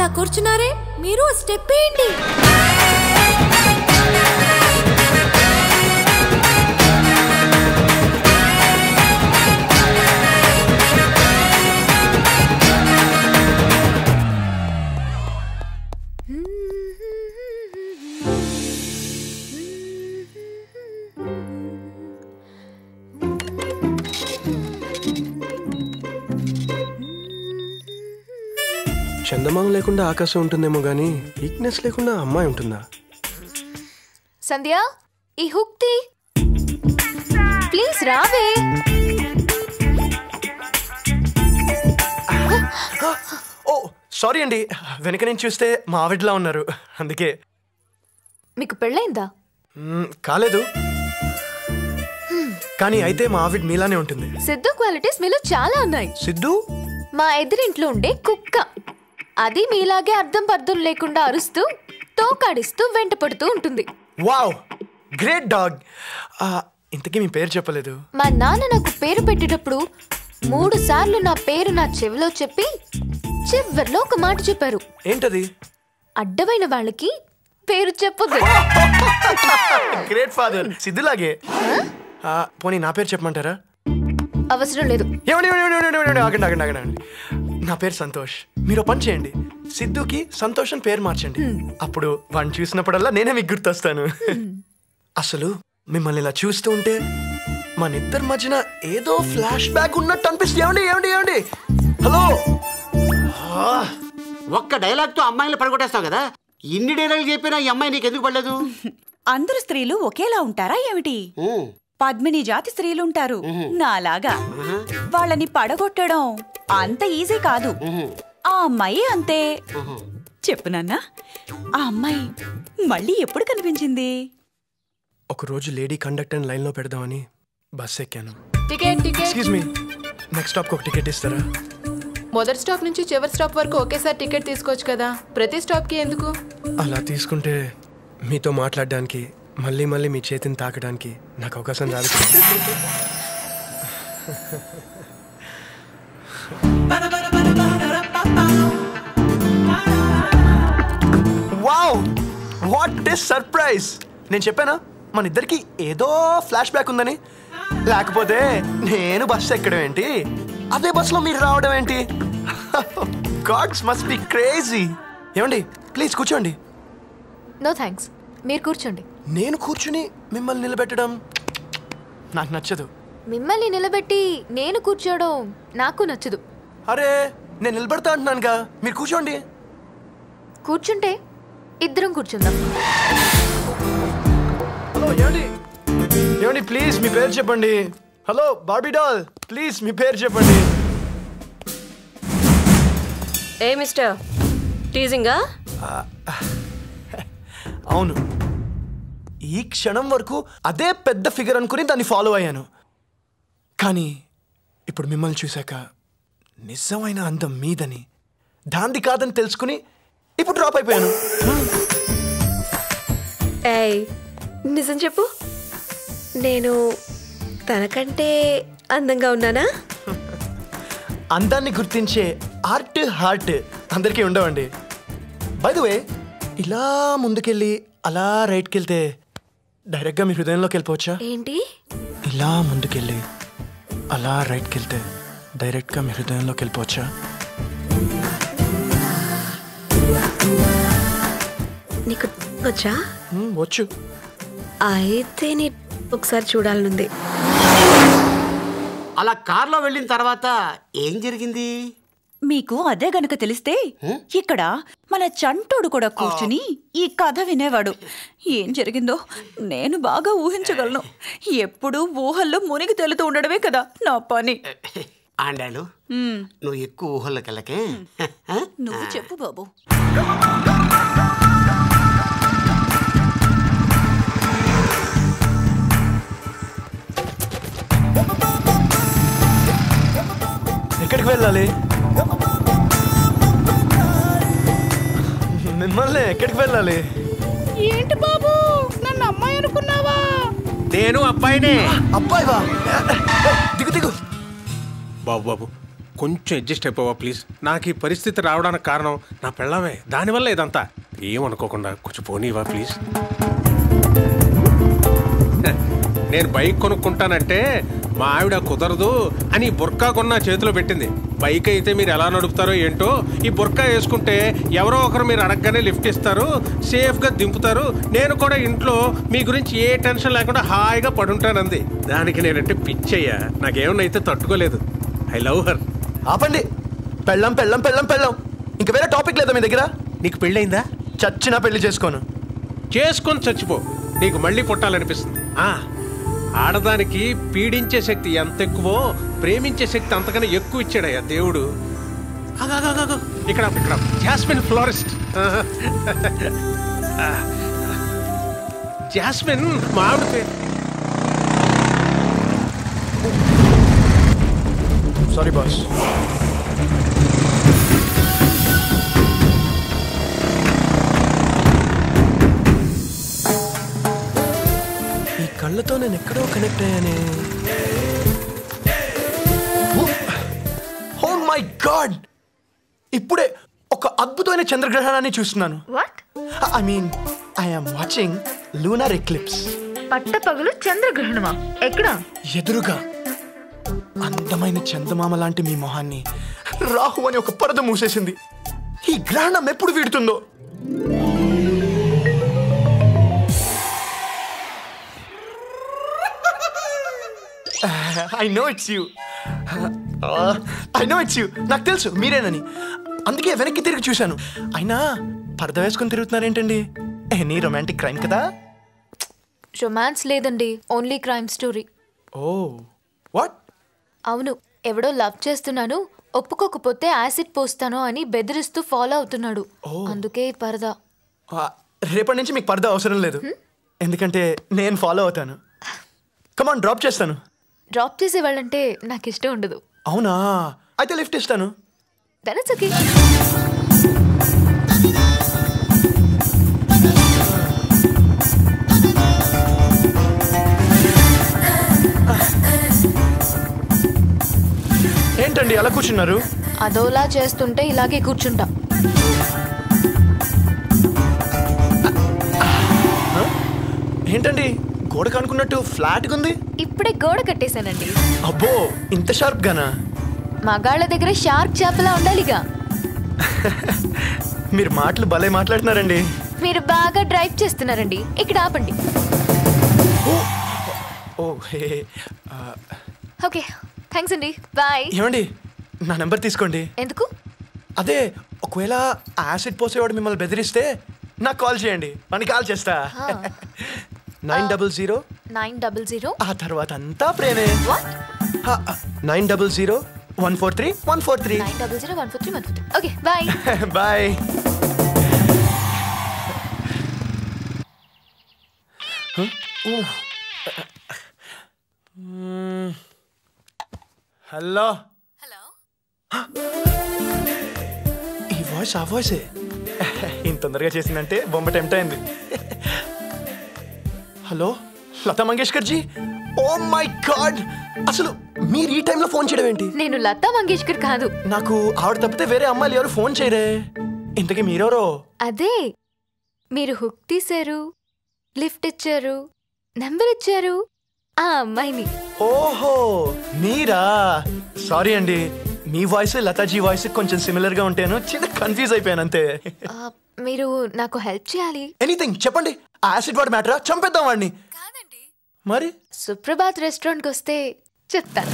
కూర్చున్నారే మీరు స్టెప్ వేయండి చందమామ లేకుండా ఆకాశం ఉంటుందేమో కానీ వీక్నెస్ లేకుండా అమ్మాయి ఉంటుందా సంధ్య ఈ హుక్ తీ ప్లీజ్ రావే ఓ సారీ అండి వెనక నుంచి చూస్తే మా ఆవిడలా ఉన్నారు అందుకే మీకు పెళ్ళైందా మ్మ్, కాలేదు కానీ అయితే మా ఆవిడ మీలానే ఉంటుంది సిద్ధు క్వాలిటీస్ మీలో చాలా ఉన్నాయి సిద్ధు మా ఎదురింట్లో ఉండే కుక్క అది మీలాగే అర్థం పర్థం లేకుండా అరుస్తూ తోకాడిస్తూ వెంట పడుతూ ఉంటుంది వావ్ గ్రేట్ డాగ్ ఇంతకీ మీ పేరు చెప్పలేదు మా నాన్న నాకు పేరు పెట్టేటప్పుడు మూడు సార్లు నా పేరు నా చెవిలో చెప్పి చివర్లో ఒక మాట చెప్పారు ఏంటది అడ్డమైన వాళ్ళకి పేరు చెప్పదు గ్రేట్ ఫాదర్ సిద్ధులాగే ఆ, పోనీ నా పేరు చెప్పమంటారా అవసరం లేదు ఏమండి ఏమండి, ఏమండి, ఏమండి, ఏమండి, ఆగండి ఆగండి ఆగండి ఆగండి నా పేరు సంతోష్ మీరు ఓ పని చేయండి సిద్ధుకి సంతోష్ అని పేరు మార్చండి అప్పుడు వాడిని చూసినప్పుడల్లా నేనే మీకు గుర్తొస్తాను అసలు మిమ్మల్ని ఇలా చూస్తూ ఉంటే మన ఇద్దరి మధ్యన ఏదో ఫ్లాష్ బ్యాక్ ఉన్నట్టు అనిపిస్తుంది ఏమండి ఏమండి ఏమండి హలో ఒక్క డైలాగ్ తో అమ్మాయిని పడగొట్టేస్తావు కదా ఇన్ని డైలాగ్ చెప్పినా ఈ అమ్మాయి నీకు ఎందుకు పడలేదు అందరు స్త్రీలు ఒకేలా ఉంటారా ఏమిటి పద్మిని జాతి స్త్రీలు ఉంటారు నాలాగా వాళ్ళని పడగొట్టడం అంత ఈజీ కాదు ఆ అమ్మాయి అంతే చెప్పు నాన్న ఆ అమ్మాయి మళ్ళీ ఎప్పుడు కనిపించింది ఒక రోజు లేడీ కండక్టర్ లైన్లో పెడదామని బస్ ఎక్కాను ticket ticket excuse me next స్టాప్కి ఒక టికెట్ ఇస్తారా మొదటి స్టాప్ నుంచి చివరి స్టాప్ వరకు ఒకేసారి టికెట్ తీసుకోవచ్చు కదా ప్రతి స్టాప్కి ఎందుకు అలా తీసుకుంటే మీతో మాట్లాడడానికి మళ్ళీ మళ్ళీ మీ చేతిని తాకడానికి నాకు అవకాశం రాదు కదా. వావ్ వాట్ ఇస్ సర్ప్రైజ్ నేను చెప్పానా మన ఇద్దరికి ఏదో ఫ్లాష్ బ్యాక్ ఉందని లేకపోతే నేను బస్సు ఎక్కడం ఏంటి అదే బస్సులో మీరు రావడం ఏంటి గాడ్స్ మస్ట్ బి క్రేజీ ఏమండి ప్లీజ్ కూర్చోండి నో థ్యాంక్స్ మీరు కూర్చోండి నేను కూర్చుని మిమ్మల్ని నిలబెట్టడం నాకు నచ్చదు మిమ్మల్ని నిలబెట్టి నేను కూర్చోవడం నాకు నచ్చదు అరే నేను నిలబడతా అంటున్నానుగా మీరు కూర్చోండి కూర్చుంటే ఇద్దరం కూర్చుందాం హలో ఏమండి ఏమండి ప్లీజ్ మీ పేరు చెప్పండి హలో బార్బీ డాల్ ప్లీజ్ మీ పేరు చెప్పండి ఏ మిస్టర్ టీజింగా అవును ఈ క్షణం వరకు అదే పెద్ద ఫిగర్ అనుకుని దాన్ని ఫాలో అయ్యాను కానీ ఇప్పుడు మిమ్మల్ని చూశాక నిజమైన అందం మీదని దాంది కాదని తెలుసుకుని ఇప్పుడు డ్రాప్ అయిపోయాను ఏయ్ నిజం చెప్పు నేను తనకంటే అందంగా ఉన్నానా అందాన్ని గుర్తించే ఆర్ట్ హార్ట్ అందరికీ ఉండవండి బై ద వే ఇలా ముందుకెళ్ళి అలా రైట్కి వెళ్తే డైరెక్ట్గా మీ హృదయంలోకి వెళ్ళిపోవచ్చా ఏంటి ఇలా ముందుకెళ్ళి అలా రైట్కి వెళ్తే డైరెక్ట్గా మీ హృదయంలోకి వెళ్ళిపోవచ్చా నీకు వచ్చా మ్మ్, వచ్చు అయితే నీ ఒకసారి చూడాలనుంది అలా కార్లో వెళ్ళిన తర్వాత ఏం జరిగింది మీకు అదే గనక తెలిస్తే ఇక్కడ మన చంటోడు కూడా కూర్చుని ఈ కథ వినేవాడు ఏం జరిగిందో నేను బాగా ఊహించగలను ఎప్పుడూ ఊహల్లో మునిగి తేలుతూ ఉండడమే కదా నా పని ఆండాలు మ్మ్. నువ్వు ఎక్కువ ఊహల్లోకి వెళ్ళకే నువ్వు చెప్పు బాబు ఎక్కడికి వెళ్ళాలి మిమ్మల్ని ఎక్కడికి వెళ్ళాలి ఏంటి బాబు నన్ను అమ్మాయి అనుకున్నావా నేను అబ్బాయినే అబ్బాయివా దిగు దిగు బాబు బాబు కొంచెం అడ్జస్ట్ అయిపోవా ప్లీజ్ నాకు ఈ పరిస్థితి రావడానికి కారణం నా పెళ్ళమే దానివల్ల ఇదంతా ఏమనుకోకుండా కొంచెం పోనీవా ప్లీజ్ నేను బైక్ కొనుక్కుంటానంటే మా ఆవిడ కుదరదు అని బుర్కా కొన్న చేతిలో పెట్టింది బైక్ అయితే మీరు ఎలా నడుపుతారో ఏంటో ఈ బుర్కా వేసుకుంటే ఎవరో ఒకరు మీరు అడగగానే లిఫ్ట్ ఇస్తారు సేఫ్గా దింపుతారు నేను కూడా ఇంట్లో మీ గురించి ఏ టెన్షన్ లేకుండా హాయిగా పడుంటానంది దానికి నేనంటే పిచ్చయ్యా నాకేమన్నా అయితే తట్టుకోలేదు ఐ లవ్ హర్ ఆపండి పెళ్ళం పెళ్ళం పెళ్ళం పెళ్ళం ఇంక వేరే టాపిక్ లేదా మీ దగ్గర నీకు పెళ్ళైందా చచ్చినా పెళ్లి చేసుకోను చేసుకొని చచ్చిపో నీకు మళ్ళీ పుట్టాలనిపిస్తుంది ఆ ఆడదానికి పీడించే శక్తి ఎంత ఎక్కువో ప్రేమించే శక్తి అంతకన్నా ఎక్కువ ఇచ్చాడయ్యా దేవుడు ఆగు, ఆగు, ఆగు, ఆగు. ఇక్కడ ఆపు, ఇక్కడ ఆపు. జాస్మిన్ ఫ్లోరిస్ట్ జాస్మిన్ మా ఆవిడ పేరు సారీ బాస్ ఈ కళ్ళతో నేను ఎక్కడో కనెక్ట్ అయ్యానే ఓ మై గాడ్ ఇప్పుడే ఒక అద్భుతమైన చంద్రగ్రహణాన్ని చూస్తున్నాను what I mean I'm watching lunar eclipse పట్టపగలు చంద్రగ్రహణమా ఎక్కడ ఎదురుగా అందమైన చందమామ లాంటి మీ మొహాన్ని రాహు అని ఒక పరద మూసేసింది ఈ గ్రహణం ఎప్పుడు వీడుతుందో I know it's you I know it's you నాకు తెలుసు మీరేనని అందుకే వెనక్కి తిరిగి చూశాను అయినా పరద వేసుకొని తిరుగుతున్నారేంటండి ఎనీ రొమాంటిక్ క్రైమ్ కదా రొమాన్స్ లేదండి only crime story oh what అవును ఎవడో లవ్ చేస్తున్నాను ఒప్పుకోకపోతే యాసిడ్ పోస్తాను అని బెదిరిస్తూ ఫాలో అవుతున్నాడు అందుకే ఈ పరదా ఆ, రేపటి నుంచి మీకు పరద అవసరం లేదు ఎందుకంటే నేను ఫాలో అవుతాను కమాన్ డ్రాప్ చేస్తాను డ్రాప్ చేసే వాళ్ళంటే నాకు ఇష్టం ఉండదు అవునా అయితే లిఫ్ట్ ఇస్తాను దట్ ఇట్స్ ఓకే ఏంటండి అలా కూర్చున్నారు అదోలా చేస్తుంటే ఇలాగే కూర్చుంటా ఏంటండి గోడ కనుకున్నట్టు ఫ్లాట్గా ఉంది ఇప్పుడే గోడ కట్టేశానండి అబ్బో ఇంత షార్ప్ గానా మగాళ్ళ దగ్గర షార్క్ చేపలా ఉండాలిగా మీరు మాటలు భలే మాట్లాడుతున్నారండి మీరు బాగా డ్రైవ్ చేస్తున్నారండి ఇక్కడ ఆపండి ఓ హే ఆ, ఓకే థ్యాంక్స్ అండి బాయ్ ఏమండి నా నెంబర్ తీసుకోండి ఎందుకు అదే ఒకవేళ ఆ యాసిడ్ పోసేవాడు మిమ్మల్ని బెదిరిస్తే నాకు కాల్ చేయండి వాడిని కాల్ చేస్తా nine double zero nine double zero ఆ తర్వాత అంతా ప్రేమే nine double zero one four three one four three nine double zero one four three one four three okay bye bye hello ఈ వాయిస్ ఆ వాయిసే ఇంత తొందరగా చేసిందంటే బొమ్మ టెంప్ట్ అయింది hello Lata Mangeshkar ji oh my god అసలు మీరు ఈ టైంలో ఫోన్ చేయడం ఏంటి నేను లతా మంగేష్కర్ కాదు నాకు ఆవిడ తప్పితే వేరే అమ్మాయిలు ఎవరు ఫోన్ చేయరే ఇంతకీ మీరెవరో అదే మీరు హుక్ తీశారు లిఫ్ట్ ఇచ్చారు నెంబర్ ఇచ్చారు ఆ అమ్మాయిని ఓహో మీరా సారీ అండి మీ వాయిస్ లతాజీ వాయిస్ కొంచెం సిమిలర్ గా ఉంటాను చిన్న కన్ఫ్యూజ్ అయిపోయాను అంతే ఆ, మీరు నాకు హెల్ప్ చేయాలి ఎనీథింగ్ చెప్పండి ఆ యాసిడ్ వాడు మ్యాటరా చంపేద్దాం వాడిని మరి సుప్రభాత్ రెస్టారెంట్కి వస్తే చెప్తాను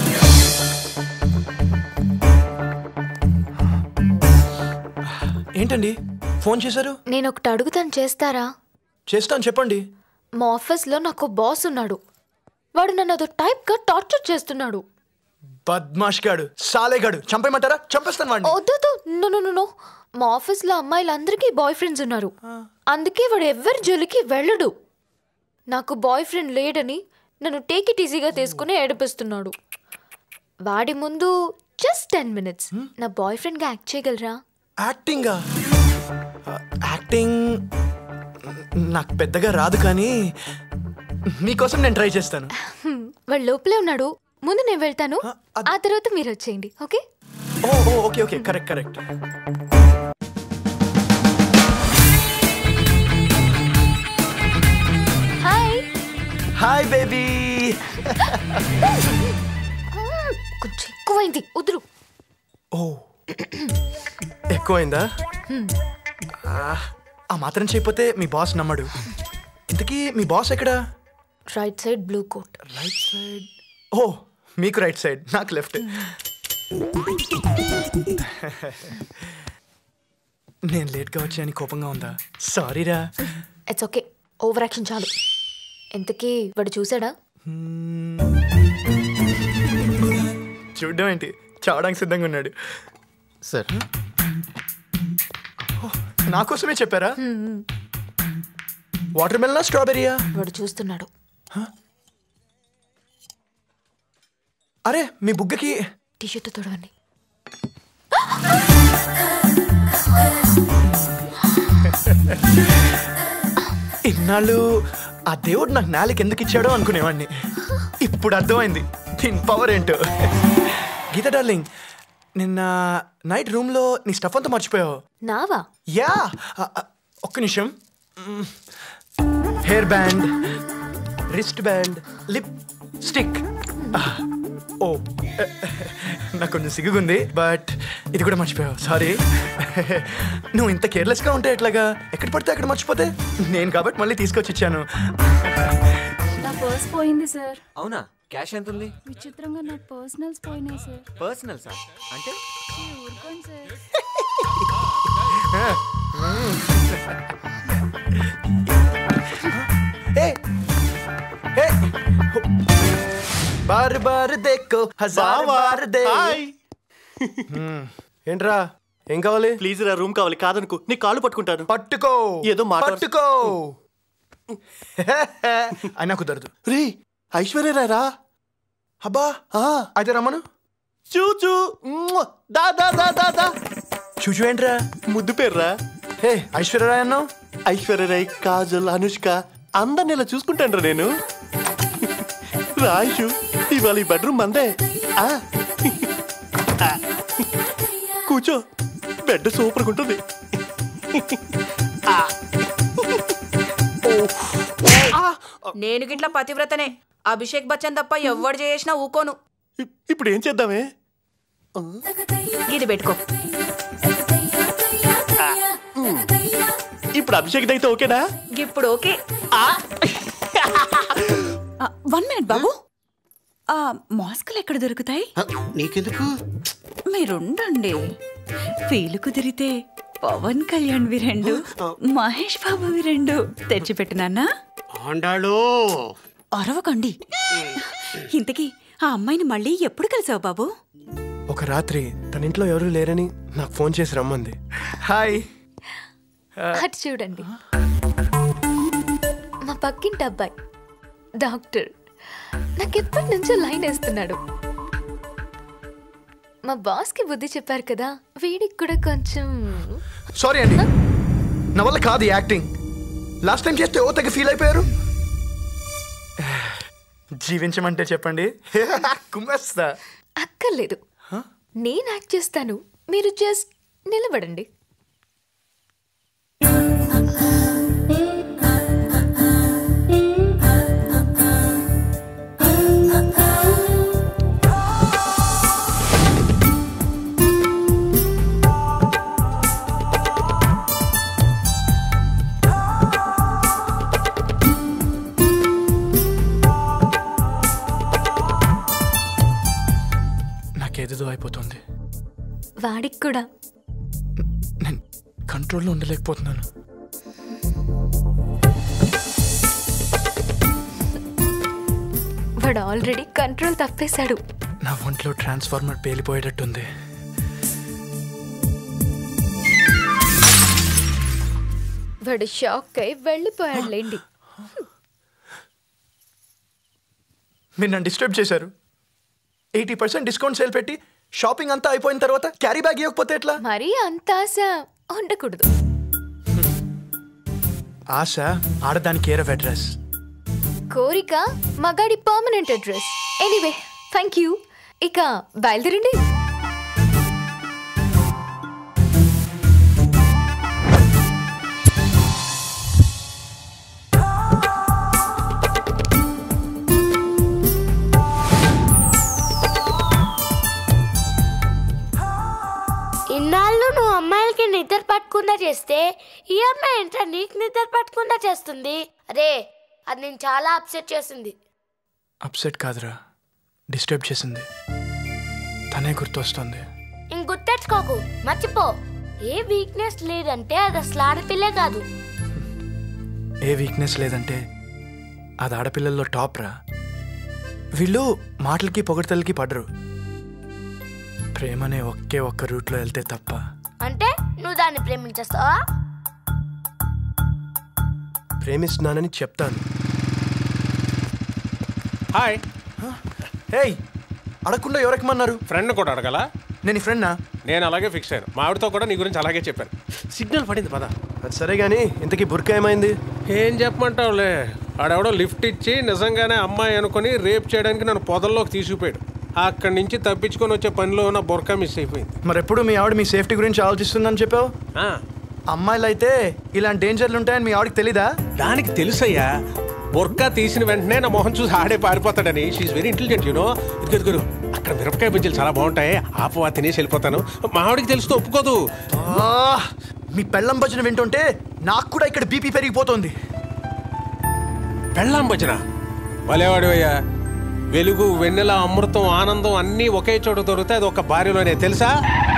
ఏంటండి ఫోన్ చేశారు నేను ఒకటి అడుగుతాను చేస్తారా చేస్తాను చెప్పండి మా ఆఫీస్లో నాకు బాస్ ఉన్నాడు వాడు నన్ను అదో టైప్గా టార్చర్ చేస్తున్నాడు బద్మాష్ గాడు సాలేగాడు చంపేయమంటారా చంపేస్తాను వాడిని వద్దు నో నో నో మా ఆఫీస్లో అమ్మాయిలందరికీ బాయ్ ఫ్రెండ్స్ ఉన్నారు అందుకే వాడు ఎవ్వరి జోలికి వెళ్ళడు నాకు బాయ్ ఫ్రెండ్ లేడని నన్ను టేక్ ఇట్ ఈజీగా తీసుకుని ఏడిపిస్తున్నాడు వాడి ముందు జస్ట్ టెన్ మినిట్స్ నా బాయ్ ఫ్రెండ్గా యాక్ట్ చేయగలరా యాక్టింగా యాక్టింగ్ నాకు పెద్దగా రాదు కానీ మీకోసం నేను ట్రై చేస్తాను హ్మ్, వాడు లోపలే ఉన్నాడు ముందు నేను వెళ్తాను ఆ తర్వాత మీరు వచ్చేయండి ఓకే ఓ ఓ okay okay correct correct hi hi baby కొంచెం ఎక్కువైంది వదులు ఓ ఎక్కువైందా హ్మ్. ఆ, ఆ మాత్రం చేయకపోతే మీ బాస్ నమ్మడు ఇంతకీ మీ బాస్ ఎక్కడా right side blue coat right side ఓ మీకు రైట్ సైడ్ నాకు లెఫ్ట్ నేను లేట్గా వచ్చాయని కోపంగా ఉందా సారీరా ఇట్స్ ఓకే ఓవర్ యాక్షన్ చాలు ఎంతకీ వాడు చూసాడా చూడ్డం ఏంటి చావడానికి సిద్ధంగా ఉన్నాడు సార్ నా కోసమే చెప్పారా వాటర్ మెలనా స్ట్రాబెరీయా వాడు చూస్తున్నాడు అరే మీ బుగ్గకి టీషర్ట్ తొడవండి ఇన్నాళ్ళు ఆ దేవుడు నాకు నాలుగు ఎందుకు ఇచ్చాడో అనుకునేవాడిని ఇప్పుడు అర్థమైంది దీని పవర్ ఏంటో గీత డార్లింగ్ నిన్న నైట్ రూమ్లో నీ స్టఫ్ అంతా మర్చిపోయావు నావా యా ఆ, ఆ, ఒక్క నిమిషం hair band wrist band lipstick ఓ నాకు కొంచెం సిగ్గుంది బట్ ఇది కూడా మర్చిపోయావు సారీ నువ్వు ఇంత కేర్లెస్గా ఉంటే ఎట్లాగా ఎక్కడ పడితే అక్కడ మర్చిపోతే నేను కాబట్టి మళ్ళీ తీసుకొచ్చి ఇచ్చాను నా పర్స్ పోయింది సార్ అవునా క్యాష్ ఎంత ఉంది విచిత్రంగా నా పర్సనల్స్ పోయినాయి సార్ పర్సనల్ సార్ అంటే ఊరుకోండి సార్ ఏ ఏ బార్ బార్ దేకో హజార్ బార్ దే హ్మ్. ఏంట్రా ఏం కావాలి ప్లీజ్ రా రూమ్ కావాలి కాదనుకో నీ కాళ్ళు పట్టుకుంటాను పట్టుకో ఏదో మాట పట్టుకో అయినా కుదరదు రే ఐశ్వర్య రా అబ్బా అయితే రమ్మను చూచు దా దా దా దా దా చూచు ఏంట్రా ముద్దు పేర్రా హే ఐశ్వర్యరాయ్ అన్నావు ఐశ్వర్యరాయ్ కాజల్ అనుష్క అందరిని ఇలా చూసుకుంటాను నేను రాయిషు ఇవాళ ఈ బెడ్రూమ్ మందే ఆ. ఆ. కూర్చో బెడ్ సూపర్గా ఉంటుంది నేను గిట్ల పతివ్రతనే అభిషేక్ బచ్చన్ తప్ప ఎవ్వడు చేసినా ఊకోను ఇప్పుడు ఏం చేద్దామే ఇది పెట్టుకో ఇప్పుడు అభిషేక్ అయితే ఓకేనా ఇప్పుడు ఓకే వన్ మినిట్ బాబు ఆ మాస్కులు ఎక్కడ దొరుకుతాయి నీకెందుకు మీరుండండి ఫీలు కుదిరితే పవన్ కళ్యాణ్వి రెండు మహేష్ బాబువి రెండు తెచ్చిపెట్టినానా ఆండాళో అరవకండి ఇంతకీ ఆ అమ్మాయిని మళ్ళీ ఎప్పుడు కలిసావు బాబు ఒక రాత్రి తన ఇంట్లో ఎవరు లేరని నాకు ఫోన్ చేసి రమ్మంది హాయ్ అటు చూడండి మా పక్కింటి అబ్బాయి డాక్టర్ నాకు ఎప్పటి నుంచో లైన్ వేస్తున్నాడు మా బాస్కి బుద్ధి చెప్పారు కదా వీడికి కూడా కొంచెం సారీ అండి నా వల్ల కాదు ఈ యాక్టింగ్ లాస్ట్ టైం చేస్తే ఓ తెగ ఫీల్ అయిపోయారు జీవించమంటే చెప్పండి కుమ్మేస్తా అక్కర్లేదు నేను యాక్ట్ చేస్తాను మీరు జస్ట్ నిలబడండి నాకేదేదో అయిపోతుంది వాడికి కూడా నేను కంట్రోల్లో ఉండలేకపోతున్నాను వాడు ఆల్రెడీ కంట్రోల్ తప్పేశాడు నా ఒంట్లో ట్రాన్స్ఫార్మర్ పేలిపోయేటట్టుంది వాడు షాక్ అయి వెళ్ళిపోయాడు లేండి మీరు నన్ను డిస్టర్బ్ చేశారు ఎయిటీ పర్సెంట్ డిస్కౌంట్ సేల్ పెట్టి షాపింగ్ అంతా అయిపోయిన తర్వాత క్యారీ బ్యాగ్ ఇవ్వకపోతే ఎట్లా మరీ అంత ఆశ ఉండకూడదు ఆశ ఆడదానికి కేర్ ఆఫ్ అడ్రస్ కోరిక మగాడి permanent address anyway thank you ఇక బయలుదేరండి పట్టకుండా చేస్తే ఈ అమ్మాయి ఏంట్రా నీకు నిద్ర పట్టకుండా చేస్తుంది అరే అది నేను చాలా అప్సెట్ చేసింది అప్సెట్ కాదురా డిస్టర్బ్ చేసింది తనే గుర్తొస్తుంది ఇంక గుర్తెచ్చుకోకు మర్చిపో ఏ వీక్నెస్ లేదంటే అది అసలు ఆడపిల్లే కాదు ఏ వీక్నెస్ లేదంటే అది ఆడపిల్లల్లో టాప్ రా వీళ్ళు మాటలకి పొగడతలకి పడరు ప్రేమనే ఒకే ఒక్క రూట్లో వెళ్తే తప్ప అంటే నువ్వు దాన్ని ప్రేమించేస్తావా ప్రేమిస్తున్నానని చెప్తాను హాయ్ హేయ్ అడగకుండా ఎవరెక్కమన్నారు ఫ్రెండ్ కూడా అడగల నేను ఫ్రెండ్నా నేను అలాగే ఫిక్స్ అయ్యాను మా ఆవిడతో కూడా నీ గురించి అలాగే చెప్పాను సిగ్నల్ పడింది పద అది సరే గాని ఇంతకీ బుర్క ఏమైంది ఏం చెప్పమంటావులే ఆడెవడో లిఫ్ట్ ఇచ్చి నిజంగానే అమ్మాయి అనుకుని రేప్ చేయడానికి నన్ను పొదల్లోకి తీసుకుపోయాడు అక్కడి నుంచి తప్పించుకొని వచ్చే పనిలో ఉన్న బొరకా మిస్ అయిపోయింది మరి ఎప్పుడు మీ ఆవిడ మీ సేఫ్టీ గురించి ఆలోచిస్తుందని చెప్పావు ఆ, అమ్మాయిలు అయితే ఇలాంటి డేంజర్లు ఉంటాయని మీ ఆవిడకి తెలీదా దానికి తెలుసయ్యా బొర్కా తీసిన వెంటనే నా మొహం చూసి ఆడే పారిపోతాడని షీఈ్ వెరీ ఇంటెలిజెంట్ యూనో ఇది గురు అక్కడ మిరపకాయ బజ్జీలు చాలా బాగుంటాయి ఆపవా తినేసి వెళ్ళిపోతాను మా ఆవిడకి తెలుస్తూ ఒప్పుకోదు ఆ, మీ పెళ్ళం భజన వింటుంటే నాకు కూడా ఇక్కడ బీపీ పెరిగిపోతుంది పెళ్ళాం భజన భలేవాడివయ్యా వెలుగు వెన్నెల అమృతం ఆనందం అన్నీ ఒకే చోట దొరుకుతాయి అది ఒక భార్యలోనే తెలుసా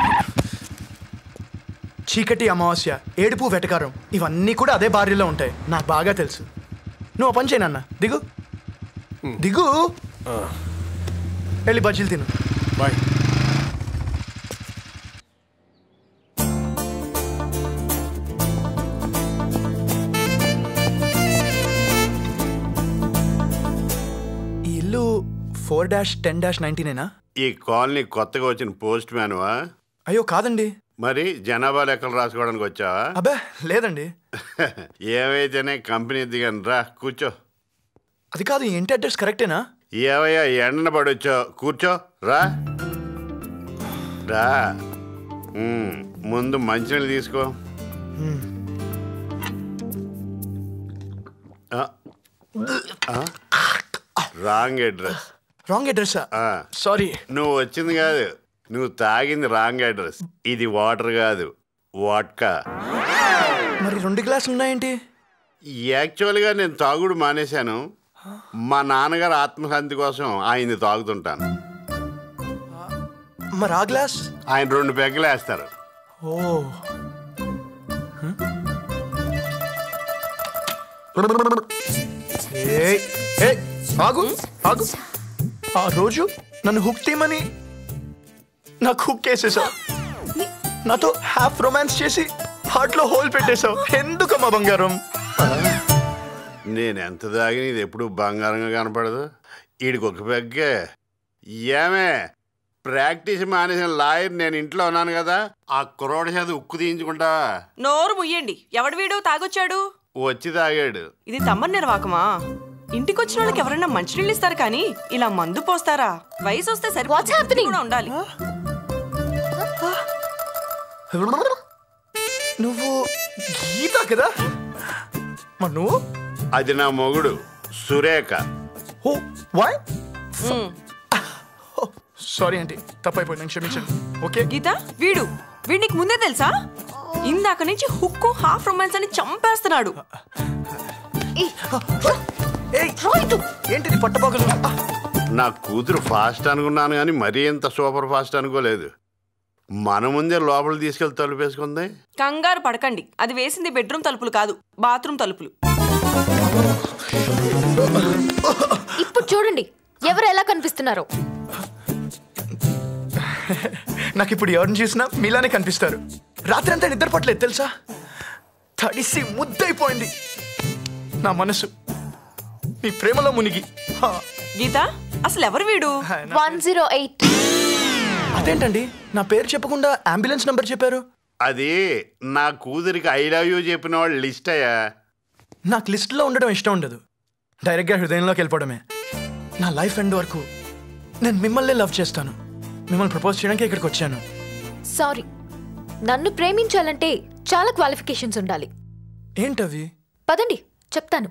చీకటి అమావాస్య ఏడుపు వెటకారం ఇవన్నీ కూడా అదే భార్యలో ఉంటాయి నాకు బాగా తెలుసు నువ్వు ఆ పని చేయనన్న దిగు దిగు వెళ్ళి బజ్జీలు తిను బాయ్ ఈ ఇల్లు ఫోర్ డాష్ టెన్ డాష్ నైన్టీనేనా ఈ కాలనీ కొత్తగా వచ్చిన పోస్ట్ మ్యాన్వా అయ్యో కాదండి మరి జనాభా లెక్కలు రాసుకోవడానికి వచ్చావా అబ్బే లేదండి ఏవైతేనే కంపెనీ దిగాను రా కూర్చో అది కాదు ఈ ఇంటి అడ్రస్ కరెక్టేనా ఏవయ్యా ఎండన పడొచ్చో కూర్చో రా రా ఉమ్, ముందు మంచినీళ్ళు తీసుకో మ్మ్. ఆ. ఆ? Wrong address wrong address sorry నువ్వు వచ్చింది కాదు నువ్వు తాగింది రాంగ్ అడ్రస్ ఇది వాటర్ కాదు వాట్కా మరి రెండు గ్లాసులు ఉన్నాయేంటి యాక్చువల్గా నేను తాగుడు మానేశాను మా నాన్నగారు ఆత్మశాంతి కోసం ఆయన్ని తాగుతుంటాను మరి ఆ గ్లాస్ ఆయన రెండు పెగ్గలు వేస్తారు ఓ ఏయ్, ఏయ్, ఆగు ఆగు ఆ రోజు నన్ను హుక్ తీయమని నాకు హుక్ వేసేసావు నాతో హాఫ్ రొమాన్స్ చేసి హార్ట్ లో హోల్ పెట్టేశావు ఎందుకమ్మా బంగారం నేను ఎంత తాగిన ఇది ఎప్పుడు బంగారంగా కనపడదు ఈడికి ఒక పెగ్గే ఏమే ప్రాక్టీస్ మానేసిన లాయర్ నేను ఇంట్లో ఉన్నాను కదా ఆ కుర్రోడి చేత ఉక్కు తీయించుకుంటా నోరు ముయ్యండి ఎవడు వీడు తాగొచ్చాడు వచ్చి తాగాడు ఇది తమ్మని నిర్వాకమా ఇంటికొచ్చిన వాళ్ళకి ఎవరైనా మంచినీళ్ళు ఇస్తారు కానీ ఇలా మందు పోస్తారా వయసు వస్తే సరిపోతుంది కూడా ఉండాలి నువ్వు గీత కదా మరి నువ్వు అది నా మొగుడు సురేఖ ఓ వై సారీ ఆంటీ తప్పైపోయింది నన్ను క్షమించండి ఓకే గీత వీడు వీడు నీకు ముందే తెలుసా ఇందాక నుంచి హుక్కు హాఫ్ రొమాన్స్ అని చంపేస్తున్నాడు ఏంటిది పట్టపగలు నా కూతురు ఫాస్ట్ అనుకున్నాను కానీ మరీ ఇంత సూపర్ ఫాస్ట్ అనుకోలేదు మన ముందే లోపల తీసుకెళ్లి తలుపేసుకుంది కంగారు పడకండి అది వేసింది బెడ్రూమ్ తలుపులు కాదు బాత్రూమ్ తలుపులు ఇప్పుడు చూడండి ఎవరు ఎలా కనిపిస్తున్నారో నాకు ఇప్పుడు ఎవరిని చూసినా మీలానే కనిపిస్తారు రాత్రి అంతా నిద్ర పట్టలేదు తెలుసా తడిసి ముద్దైపోయింది నా మనసు మీ ప్రేమలో మునిగి హా. గీత అసలు ఎవరు వీడు వన్ జీరో ఎయిట్ అదేంటండి నా పేరు చెప్పకుండా అంబులెన్స్ నంబర్ చెప్పారు అది నా కూతురికి ఐ లవ్ యూ చెప్పిన వాళ్ళు లిస్ట్ అయ్యా నాకు లిస్ట్లో ఉండడం ఇష్టం ఉండదు డైరెక్ట్గా హృదయంలోకి వెళ్ళిపోవడమే నా లైఫ్ ఎండ్ వరకు నేను మిమ్మల్ని లవ్ చేస్తాను మిమ్మల్ని ప్రపోజ్ చేయడానికి ఇక్కడికి వచ్చాను సారీ నన్ను ప్రేమించాలంటే చాలా క్వాలిఫికేషన్స్ ఉండాలి ఏంటవి పదండి చెప్తాను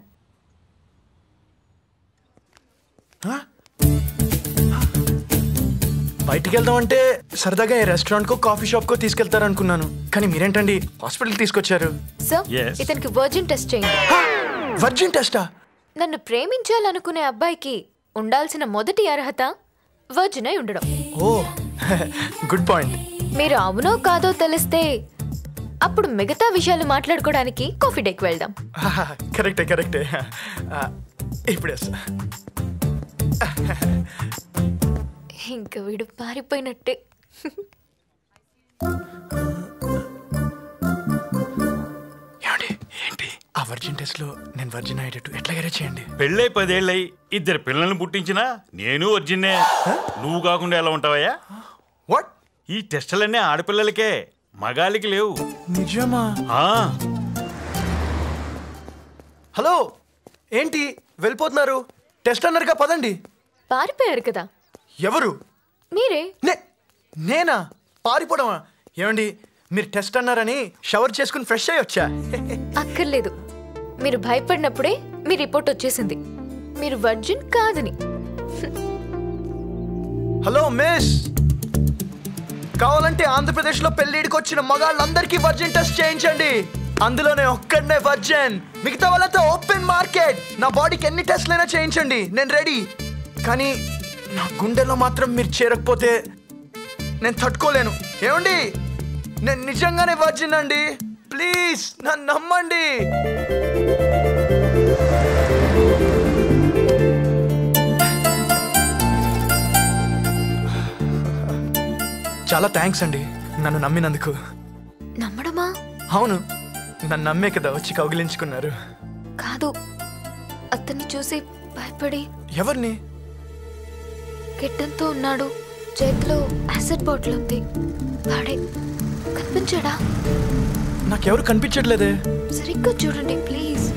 బయటికి వెళ్దాం అంటే సరదాగా ఏ రెస్టారెంట్ కో కాఫీ షాప్ కో తీసుకెళ్తారు అనుకున్నాను కానీ మీరేంటండి హాస్పిటల్ తీసుకొచ్చారు సో Yes. ఇతనికి వర్జిన్ టెస్ట్ చేయండి వర్జిన్ టెస్టా నన్ను ప్రేమించాలనుకునే అబ్బాయికి ఉండాల్సిన మొదటి అర్హత వర్జిన్ అయి ఉండడం ఓ గుడ్ పాయింట్ మీరు అవునో కాదో తెలిస్తే అప్పుడు మిగతా విషయాలు మాట్లాడుకోవడానికి కాఫీ డేకి వెళ్దాం కరెక్టే కరెక్టే ఆ, ఇప్పుడు ఎస్ ఇంకా వీడు పారిపోయినట్టే ఏంటి ఆ వర్జిన్ టెస్ట్ లో నేను వర్జిన్ అయ్యేటట్టు ఎట్లాగైనా చేయండి పెళ్ళై పదేళ్ళై ఇద్దరు పిల్లల్ని పుట్టించినా నేను వర్జిన్నే నువ్వు కాకుండా ఎలా ఉంటావయ్యా వాట్ ఈ టెస్టులన్నీ ఆడపిల్లలకే మగాళ్ళకి లేవు నిజమా ఆ హలో ఏంటి వెళ్ళిపోతున్నారు టెస్ట్ అన్నారుగా పదండి పారిపోయారు కదా ఎవరు మీరే నేనా పారిపోవడమా ఏమండి మీరు టెస్ట్ అన్నారని షవర్ చేసుకుని ఫ్రెష్ అయ్యి వచ్చా అక్కర్లేదు మీరు భయపడినప్పుడే మీ రిపోర్ట్ వచ్చేసింది మీరు వర్జిన్ కాదని హలో మిస్ కావాలంటే ఆంధ్రప్రదేశ్ లో పెళ్లిడికి వచ్చిన మగాళ్ళందరికీ వర్జిన్ టెస్ట్ చేయించండి అందులోనే ఒక్కడనే వర్జిన్ మిగతా వాళ్ళతో ఓపెన్ మార్కెట్ నా బాడీకి ఎన్ని టెస్ట్లైనా చేయించండి నేను రెడీ కానీ నా గుండెలో మాత్రం మీరు చేరకపోతే నేను తట్టుకోలేను ఏమండి నేను నిజంగానే వర్జిన్ అండి ప్లీజ్ నన్ను నమ్మండి చాలా థ్యాంక్స్ అండి నన్ను నమ్మినందుకు నమ్మడమా అవును నన్ను నమ్మే కదా వచ్చి కౌగిలించుకున్నారు కాదు అతన్ని చూసి భయపడి ఎవరిని గిడ్డంతో ఉన్నాడు చేతిలో యాసిడ్ బాటిల్ ఉంది వాడే కనిపించాడా నాకెవరు కనిపించట్లేదే సరిగ్గా చూడండి ప్లీజ్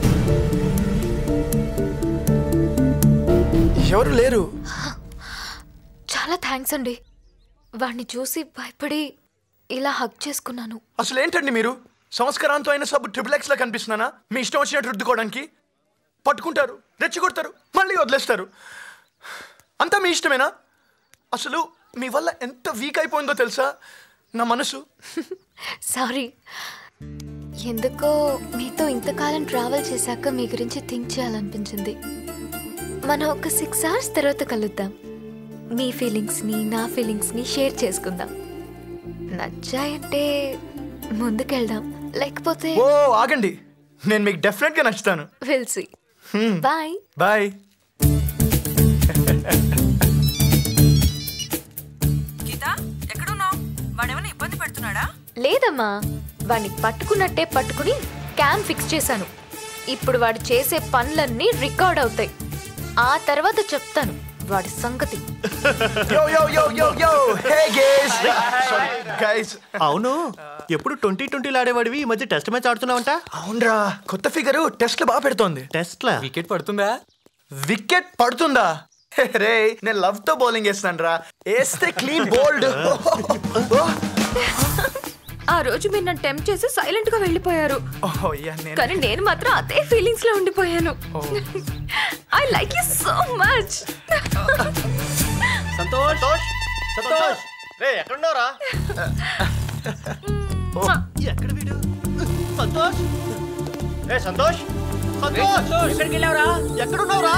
ఎవరు లేరు చాలా థ్యాంక్స్ అండి వాడిని చూసి భయపడి ఇలా హక్ చేసుకున్నాను అసలు ఏంటండి మీరు సంస్కారంతో అయిన సబ్బు ట్రిపుల్ ఎక్స్ లా కనిపిస్తున్నానా మీ ఇష్టం వచ్చినట్టు రుద్దుకోవడానికి పట్టుకుంటారు రెచ్చగొడతారు మళ్ళీ వదిలేస్తారు అంతా మీ ఇష్టమేనా అసలు మీ వల్ల ఎంత వీక్ అయిపోయిందో తెలుసా నా మనసు సారీ ఎందుకో మీతో ఇంతకాలం ట్రావెల్ చేశాక మీ గురించి థింక్ చేయాలనిపించింది మనం ఒక సిక్స్ అవర్స్ తర్వాత కలుద్దాం మీ ఫీలింగ్స్ని నా ఫీలింగ్స్ని షేర్ చేసుకుందాం నచ్చాయంటే ముందుకెళ్దాం లేకపోతే ఓ ఆగండి నేను మీకు డెఫినెట్ గా నచ్చుతాను విల్సి బాయ్ బాయ్ గీత ఎక్కడున్నావు వాడేమైనా ఇబ్బంది పెడుతున్నాడా లేదమ్మా వాడిని పట్టుకున్నట్టే పట్టుకుని క్యామ్ ఫిక్స్ చేశాను ఇప్పుడు వాడు చేసే పనులన్నీ రికార్డ్ అవుతాయి ఆ తర్వాత చెప్తాను వాడి సంగతి యో యో యో యో యో హే గైస్ సారీ గైస్ అవును ఎప్పుడు ట్వంటీ ట్వంటీలు ఆడేవాడివి ఈ మధ్య టెస్ట్ మ్యాచ్ ఆడుతున్నావంట అవునరా కొత్త ఫిగర్ టెస్ట్ బాగా పెడుతోంది టెస్ట్లా వికెట్ పడుతుందా వికెట్ పడుతుందా రే నేను లవ్ తో బౌలింగ్ వేస్తాను రా వేస్తే క్లీన్ బోల్డ్ ఆ రోజు మీరు నన్ను టెంప్ చేసి సైలెంట్ గా వెళ్ళిపోయారు ఓహో యా నేను కానీ నేను మాత్రం అదే ఫీలింగ్స్ లో ఉండిపోయాను I like you so much Santosh Santosh రే ఎక్కడున్నావురా ఎక్కడ వీడు సంతోష్ రే సంతోష్ సంతోష్ ఎక్కడికి వెళ్ళావురా ఎక్కడున్నావురా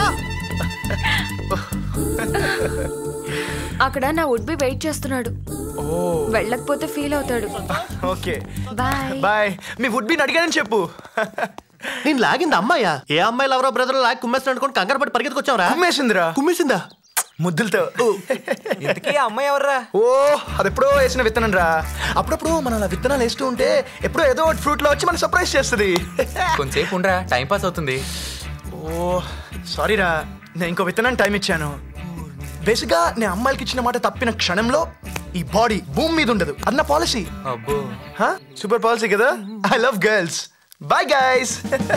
అక్కడ నా వుడ్ బి వెయిట్ చేస్తున్నాడు వెళ్ళకపోతే ఫీల్ అవుతాడు ఓకే బాయ్ బాయ్ మీ వుడ్ బి అడిగానని చెప్పు నేను లాగింది అమ్మాయా ఏ అమ్మాయిలు ఎవరో బ్రదర్ లాగి కుమ్మేస్తాను అనుకోని కంగారు పడి పరిగెత్తుకొచ్చావురా కుమ్మేసిందిరా కుమ్మేసిందా ముద్దులతో ఇంతకీ ఆ అమ్మాయి ఎవర్రా ఓ అది ఎప్పుడో వేసిన విత్తనం రా అప్పుడప్పుడు మనం అలా విత్తనాలు వేస్తూ ఉంటే ఎప్పుడో ఏదో ఒకటి ఫ్రూట్ లో వచ్చి మనం సర్ప్రైజ్ చేస్తుంది కొంచెంసేపు ఉండరా టైం పాస్ అవుతుంది ఓ సారీ రా నేను ఇంకో విత్తనాన్ని టైం ఇచ్చాను బేసిక్గా నేను అమ్మాయిలకి ఇచ్చిన మాట తప్పిన క్షణంలో ఈ బాడీ భూమి మీద ఉండదు అది నా పాలసీ అబ్బో సూపర్ పాలసీ కదా I love girls bye guys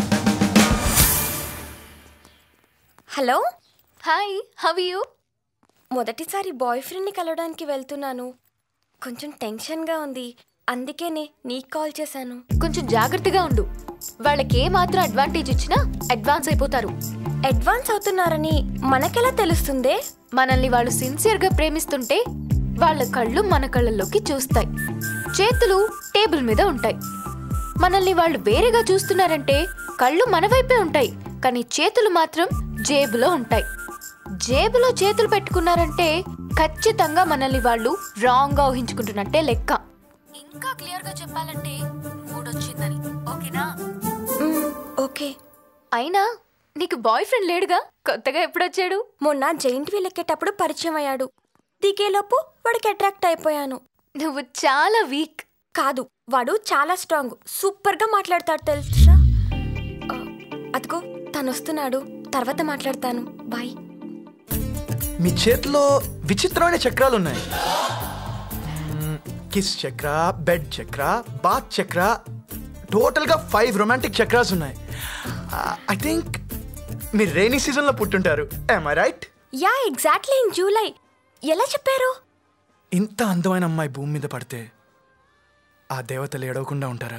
hello hi how you మొదటిసారి బాయ్ ఫ్రెండ్ని కలవడానికి వెళ్తున్నాను కొంచెం టెన్షన్గా ఉంది అందుకేనే నీకు కాల్ చేశాను కొంచెం జాగ్రత్తగా ఉండు వాళ్ళకి ఏ మాత్రం అడ్వాంటేజ్ ఇచ్చినా అడ్వాన్స్ అయిపోతారు అడ్వాన్స్ అవుతున్నారని మనకెలా తెలుస్తుందే మనల్ని వాళ్ళు సిన్సియర్ గా ప్రేమిస్తుంటే వాళ్ళ కళ్ళు మన కళ్ళల్లోకి చూస్తాయి చేతులు టేబుల్ మీద ఉంటాయి మనల్ని వాళ్ళు వేరేగా చూస్తున్నారంటే కళ్ళు మన వైపే ఉంటాయి కానీ చేతులు మాత్రం జేబులో ఉంటాయి జేబులో చేతులు పెట్టుకున్నారంటే ఖచ్చితంగా మనల్ని వాళ్ళు రాంగ్ గా ఊహించుకుంటున్నట్టే లెక్క ఇంకా క్లియర్ గా చెప్పాలంటే మూడొచ్చిందని ఓకేనా ఓకే అయినా నీకు బాయ్ ఫ్రెండ్ లేడుగా కొత్తగా ఎప్పుడొచ్చాడు మొన్న జైంట్ వీల్ ఎక్కేటప్పుడు పరిచయం అయ్యాడు దిగేలోపు వాడికి అట్రాక్ట్ అయిపోయాను నువ్వు చాలా వీక్ కాదు వాడు చాలా స్ట్రాంగ్ సూపర్ గా మాట్లాడతాడు తెలుసా ఆ, అదిగో తను వస్తున్నాడు తర్వాత మాట్లాడతాను బాయ్ మీ చేతిలో విచిత్రమైన చక్రాలు ఉన్నాయి కిస్ చక్ర బెడ్ చక్ర బాత్ చక్ర టోటల్గా ఫైవ్ రొమాంటిక్ చక్రాస్ ఉన్నాయి ఐ థింక్ మీరు రైనీ సీజన్లో పుట్టుంటారు I right yeah exactly in July ఎలా చెప్పారు ఇంత అందమైన అమ్మాయి భూమి మీద పడితే ఆ దేవతలు ఏడవకుండా ఉంటారా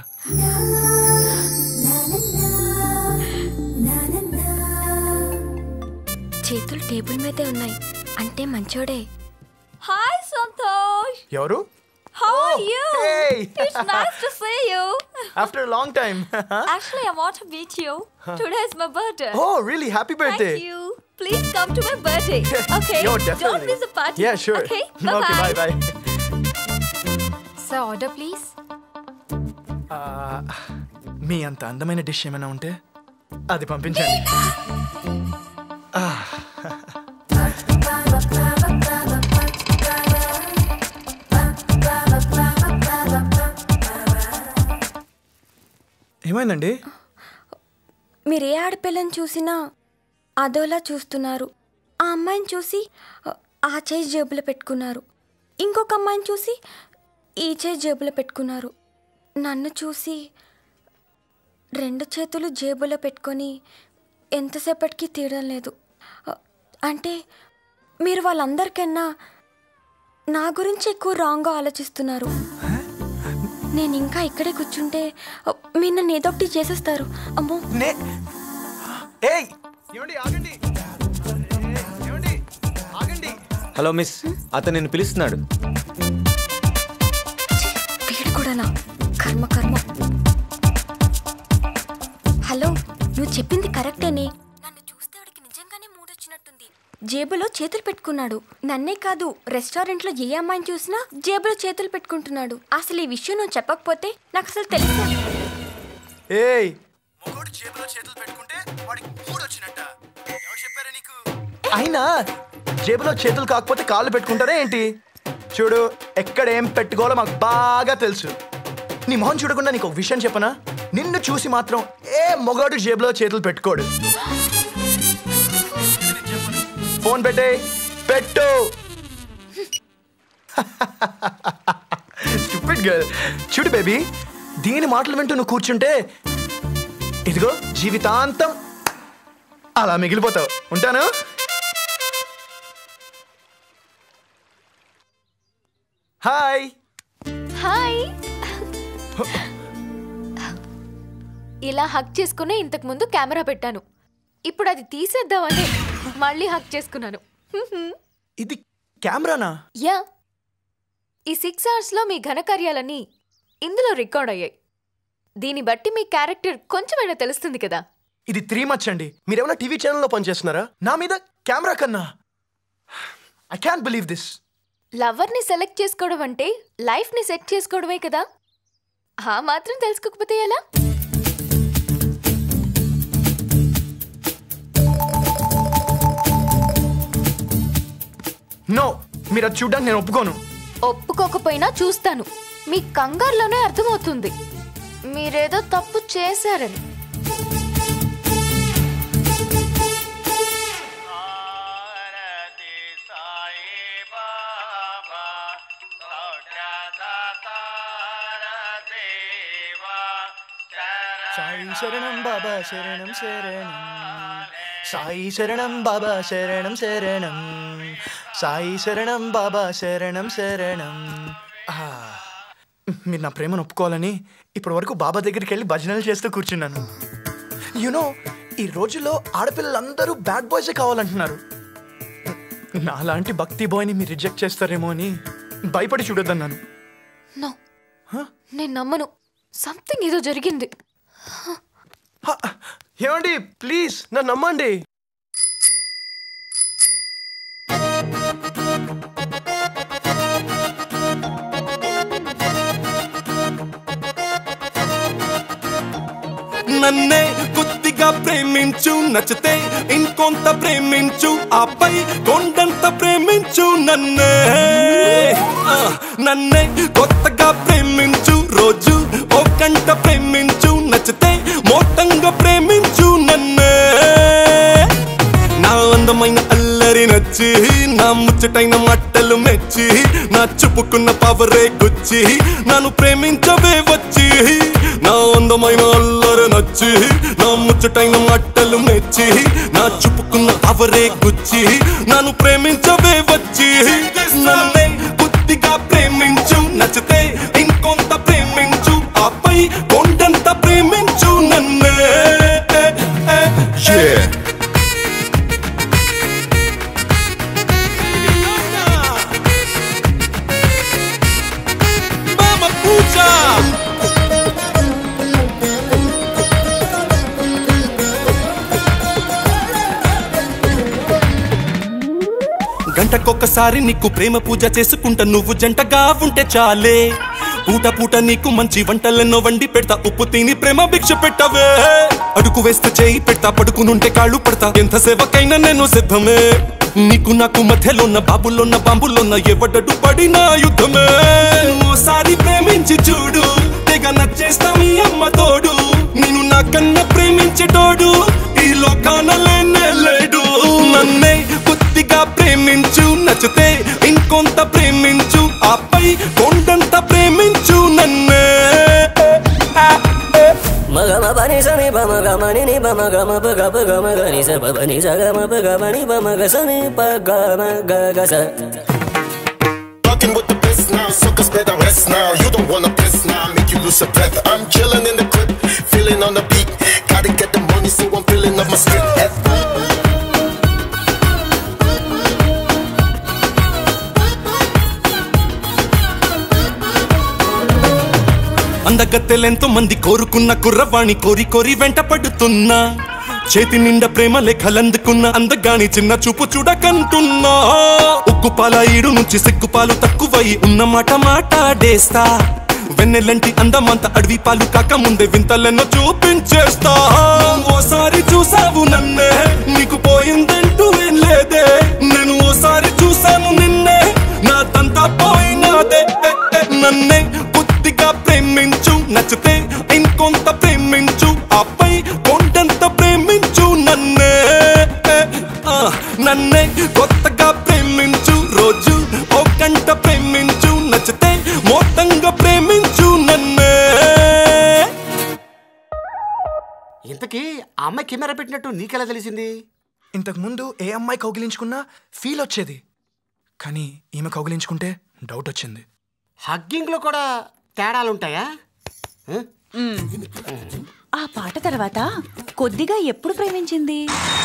చేతులు టేబుల్ మీదే ఉన్నాయి అంటే మంచోడే హాయ్ సంతోష్ ఎవరు How are you? hey. It's nice to see you. After long time Actually, I want to meet you. Huh. Today is my birthday. Oh really happy birthday Thank you. Please come to my birthday. Okay. Yo, Don't definitely. miss the party. Yeah, sure. Okay. Okay, Bye bye bye. bye. Sir order please మీ అంత అందమైన dish ఏమైనా ఉంటే అది పంపించండి Ah. ఏమైందండి మీరు ఏ ఆడపిల్లని చూసినా అదోలా చూస్తున్నారు ఆ అమ్మాయిని చూసి ఆ, ఆ చేయి జేబులో పెట్టుకున్నారు ఇంకొక అమ్మాయిని చూసి ఈ చేయి జేబులో పెట్టుకున్నారు నన్ను చూసి రెండు చేతులు జేబులో పెట్టుకొని ఎంతసేపటికి తీయడం లేదు ఆ, అంటే మీరు వాళ్ళందరికన్నా నా గురించి ఎక్కువ రాంగ్గా ఆలోచిస్తున్నారు నేను ఇంకా ఇక్కడే కూర్చుంటే ఆ, మీరు నన్ను ఏదో ఒకటి చేసేస్తారు అమ్మో నే ఏయ్ ఏమండి ఆగండి ఏమండి ఆగండి హలో మిస్ అతను నిన్ను పిలుస్తున్నాడు వీడు కూడానా కర్మ కర్మ హలో నువ్వు చెప్పింది కరెక్టేనే నన్ను చూస్తే వాడికి నిజంగానే మూడొచ్చినట్టుంది జేబులో చేతులు పెట్టుకున్నాడు నన్నే కాదు రెస్టారెంట్లో ఏ అమ్మాయిని చూసినా జేబులో చేతులు పెట్టుకుంటున్నాడు అసలు ఈ విషయం నువ్వు చెప్పకపోతే నాకు అసలు తెలుసు ఏయ్ మొగోడు జేబులో చేతులు పెట్టుకుంటే వాడికి మూడు వచ్చినట్ట ఎవరు చెప్పారా నీకు అయినా జేబులో చేతులు కాకపోతే కాళ్ళు పెట్టుకుంటారా ఏంటి చూడు ఎక్కడ ఏం పెట్టుకోవాలో మాకు బాగా తెలుసు నీ మొహం చూడకుండా నీకు ఒక విషయం చెప్పనా నిన్ను చూసి మాత్రం ఏ మొగాడు జేబులో చేతులు పెట్టుకోడు ఫోన్ పెట్టే పెట్టు స్టూపిడ్ గర్ల్ చూడు బేబీ దీని మాటలు వింటూ నువ్వు కూర్చుంటే ఇదిగో జీవితాంతం అలా మిగిలిపోతావు ఉంటాను హాయ్ హాయ్ ఇలా హక్ చేసుకునే ఇంతకు ముందు కెమెరా పెట్టాను ఇప్పుడు అది తీసేద్దామని మళ్ళీ హక్ చేసుకున్నాను ఇది కెమెరానా యా ఈ సిక్స్ అవర్స్లో మీ ఘనకార్యాలన్నీ ఇందులో రికార్డ్ అయ్యాయి దీన్ని బట్టి మీ క్యారెక్టర్ కొంచెమైనా తెలుస్తుంది కదా ఇది త్రీ మచ్ అండి మీరేమైనా టీవీ ఛానల్లో పనిచేస్తున్నారా నా మీద కెమెరా కన్నా ఐ క్యాన్ బిలీవ్ దిస్ లవర్ని సెలెక్ట్ చేసుకోవడం అంటే లైఫ్ని సెట్ చేసుకోవడమే కదా ఆ మాత్రం తెలుసుకోకపోతే ఎలా నో మీరు అది చూడడానికి నేను ఒప్పుకోను ఒప్పుకోకపోయినా చూస్తాను మీ కంగారులోనే అర్థమవుతుంది మీరేదో తప్పు చేశారని సాయి శరణం బాబా శరణం శరణం సాయి శరణం బాబా శరణం శరణం సాయి శరణం బాబా శరణం శరణం ఆ, మీరు నా ప్రేమను ఒప్పుకోవాలని ఇప్పటి వరకు బాబా దగ్గరికి వెళ్ళి భజనలు చేస్తూ కూర్చున్నాను యునో ఈ రోజుల్లో ఆడపిల్లలందరూ బ్యాడ్ బాయ్సే కావాలంటున్నారు నాలాంటి భక్తి బాయ్ని మీరు రిజెక్ట్ చేస్తారేమో అని భయపడి చూడొద్దన్నాను నో నేను నమ్మను సంథింగ్ ఏదో జరిగింది ఏమండి ప్లీజ్ నన్ను నమ్మండి నన్నే కొద్దిగా ప్రేమించు నచ్చితే ఇంకొంత ప్రేమించు ఆపై కొండంత ప్రేమించు నన్నే ఆ, నన్నే కొత్తగా ప్రేమించు రోజు ఓ గంట ప్రేమించు నచ్చితే మోటంగా ప్రేమించు నన్నే నా అందమైన అల్లరి నచ్చి నా ముచ్చటైన మట్టలు మెచ్చి నా చుప్పుకున్న పవరే గుచ్చి నన్ను ప్రేమించవే వచ్చి నా అందమైన అల్లరి నచ్చి నా ముచ్చటైన మట్టలు మెచ్చి నా చుప్పుకున్న పవరే గుచ్చి నన్ను ప్రేమించవే వచ్చి నన్నే బుద్ధిగా ప్రేమించు నచ్చితే ఇంకొంత ప్రేమించు ఆపై కొండంత ప్రేమించు నన్నే Yeah. Mama Puja! గంటకొక్కసారి నీకు ప్రేమ పూజ చేసుకుంటా నువ్వు జంటగా ఉంటే చాలే పూట పూట నీకు మంచి వంటలెన్నో వండి పెడతా ఉప్పు తిని ప్రేమ భిక్ష పెట్టవే అడుగు వేస్తే చేయి పెడతా పడుకునుంటే కాళ్ళు పడతా ఎంత సేవకైనా నేను సిద్ధమే నీకు నాకు మధ్యలోన్న బాబులోన్న బాంబులోన్న ఎవడడు పడిన యుద్ధమే ఓసారి ప్రేమించి చూడు తెగ నచ్చేస్తా మీ అమ్మ తోడు నేను నాకన్నా ప్రేమించేటోడు ఈ లోకాన లేనే లేడు నన్నే కొద్దిగా ప్రేమించు నచ్చితే ఇంకొంత ప్రేమించు ఆపై కొండంత ప్రేమించు నన్నే మగమ పని సని పమ గమని ని పమ గమ ప గప గమ గని స ప ని స గమ ప గమని పమ గ సని ప గమ గ గ స Rocking with the best now, suckers better rest now. You don't wanna piss now, make you lose your breath. I'm chilling in the crib, feeling on the beat. Gotta get the money, so I'm filling up my script. అందగత్తెలెంతో మంది కోరుకున్న కుర్రవాణి కోరి కోరి వెంట పడుతున్నా చేతి నిండా ప్రేమ లేఖలందుకున్న అందగాని చిన్న చూపు చూడకంటున్నా ఉక్కుపాల ఈడు నుంచి సిగ్గుపాలు తక్కువై ఉన్న మాట మాట్లాడేస్తా వెన్నెలంటి అందమంత అడవి పాలు కాక ముందే వింతలెన్నో చూపించేస్తా ఓసారి చూసావు నన్నే నీకు పోయిందంటూ ఏం లేదే నేను ఓసారి చూసాను నిన్నే నా తంతా పోయినాదే ఏ, ఏ, నన్నే బుద్ధిగా ప్రేమించు నచ్చితే ఇంకొంత ప్రేమించు ఆపై కొండంత ప్రేమించు నన్నే ఏ, ఆ, నన్నే కొత్తగా ప్రేమించు రోజు ఓ గంట ప్రేమించు నచ్చితే మొత్తంగా ప్రేమించు నన్నే ఇంతకీ ఆ అమ్మాయి కెమెరా పెట్టినట్టు నీకెలా తెలిసింది ఇంతకు ముందు ఏ అమ్మాయి కౌగిలించుకున్నా ఫీల్ వచ్చేది కానీ ఈమె కౌగిలించుకుంటే డౌట్ వచ్చింది హగ్గింగ్ లో కూడా తేడాలుంటాయా ఆ పాట తర్వాత కొద్దిగా ఎప్పుడు ప్రేమించింది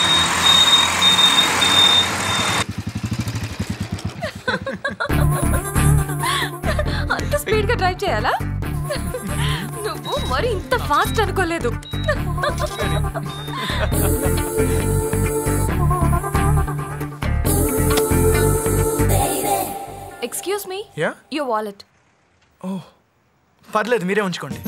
అంత స్పీడ్ గా డ్రైవ్ చేయాలా నువ్వు మరి ఇంత ఫాస్ట్ అనుకోలేదు excuse me yeah your wallet oh పర్లేదు మీరే ఉంచుకోండి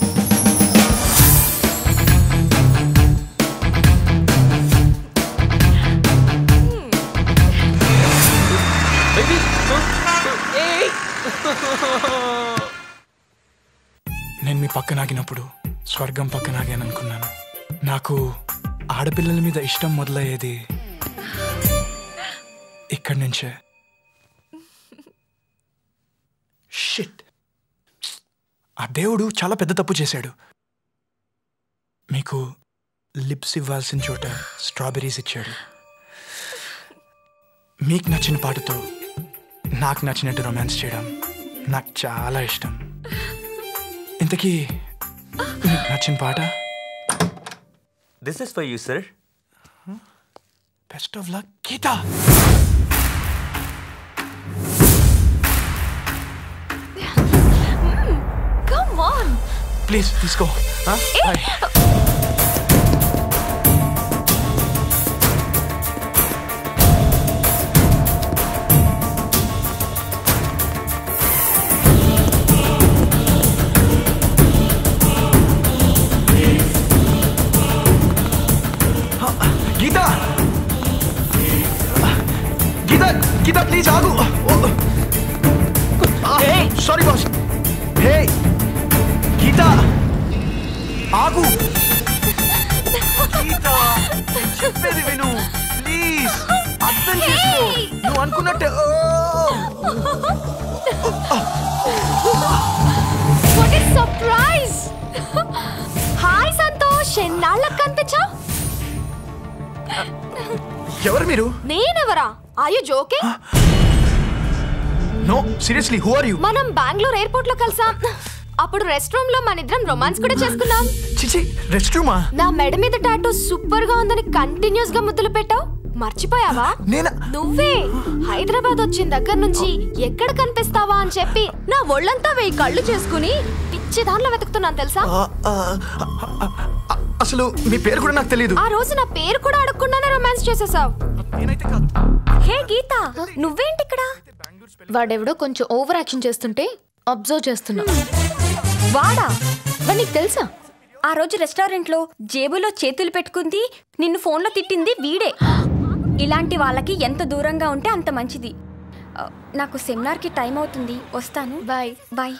నేను మీ పక్కన ఆగినప్పుడు స్వర్గం పక్కన ఆగాను అనుకున్నాను నాకు ఆడపిల్లల మీద ఇష్టం మొదలయ్యేది ఇక్కడి నుంచే షిట్ ఆ దేవుడు చాలా పెద్ద తప్పు చేశాడు మీకు లిప్స్ ఇవ్వాల్సిన చోట స్ట్రాబెర్రీస్ ఇచ్చాడు మీకు నచ్చిన పాటతో నాకు నచ్చినట్టు రొమాన్స్ చేయడం నాకు చాలా ఇష్టం ఇంతకీ మీకు నచ్చిన పాట This is for you, sir. Best of luck Geeta please తీసుకో ఆ? Bye. Geeta Gita Gita please ఆగు సారీ బాస్ హే గీత ఆగు గీత చెప్పేది విను ప్లీజ్ అర్థం చేసుకో నువ్వు అనుకున్నట్టే what is surprise hi Santosh ఎన్నాళ్ళకి కనిపించావు ఎవరు మీరు నేనెవరా are you joking no seriously who are you మనం బెంగళూరు ఎయిర్పోర్ట్ లో కలిసాం అప్పుడు రెస్ట్ రూమ్ లో మన ఇద్దరం రొమాన్స్ కూడా చేసుకున్నాం చిచి రెస్ట్ రూమా నా మెడ మీద టాటూ సూపర్ గా ఉందని కంటిన్యూస్ గా ముద్దులు పెట్టావు మర్చిపోయావా నేనా నువ్వే హైదరాబాద్ వచ్చిన దగ్గర నుంచి ఎక్కడ కనిపిస్తావా అని చెప్పి నా ఒళ్ళంతా వెయ్యి కళ్ళు చేసుకుని పిచ్చి దానిలో వెతుకుతున్నాను తెలుసా అసలు మీ పేరు కూడా నాకు తెలియదు ఆ రోజు నా పేరు కూడా అడగకుండానే రొమాన్స్ చేసేసావు హే గీత నువ్వేంటి ఇక్కడ వాడెవడో కొంచెం ఓవర్ యాక్షన్ చేస్తుంటే అబ్జర్వ్ చేస్తున్నా వాడా వాడు నీకు తెలుసా ఆ రోజు రెస్టారెంట్లో జేబులో చేతులు పెట్టుకుంది నిన్ను ఫోన్లో తిట్టింది వీడే ఇలాంటి వాళ్ళకి ఎంత దూరంగా ఉంటే అంత మంచిది ఆ, నాకు సెమినార్కి టైం అవుతుంది వస్తాను బాయ్ బాయ్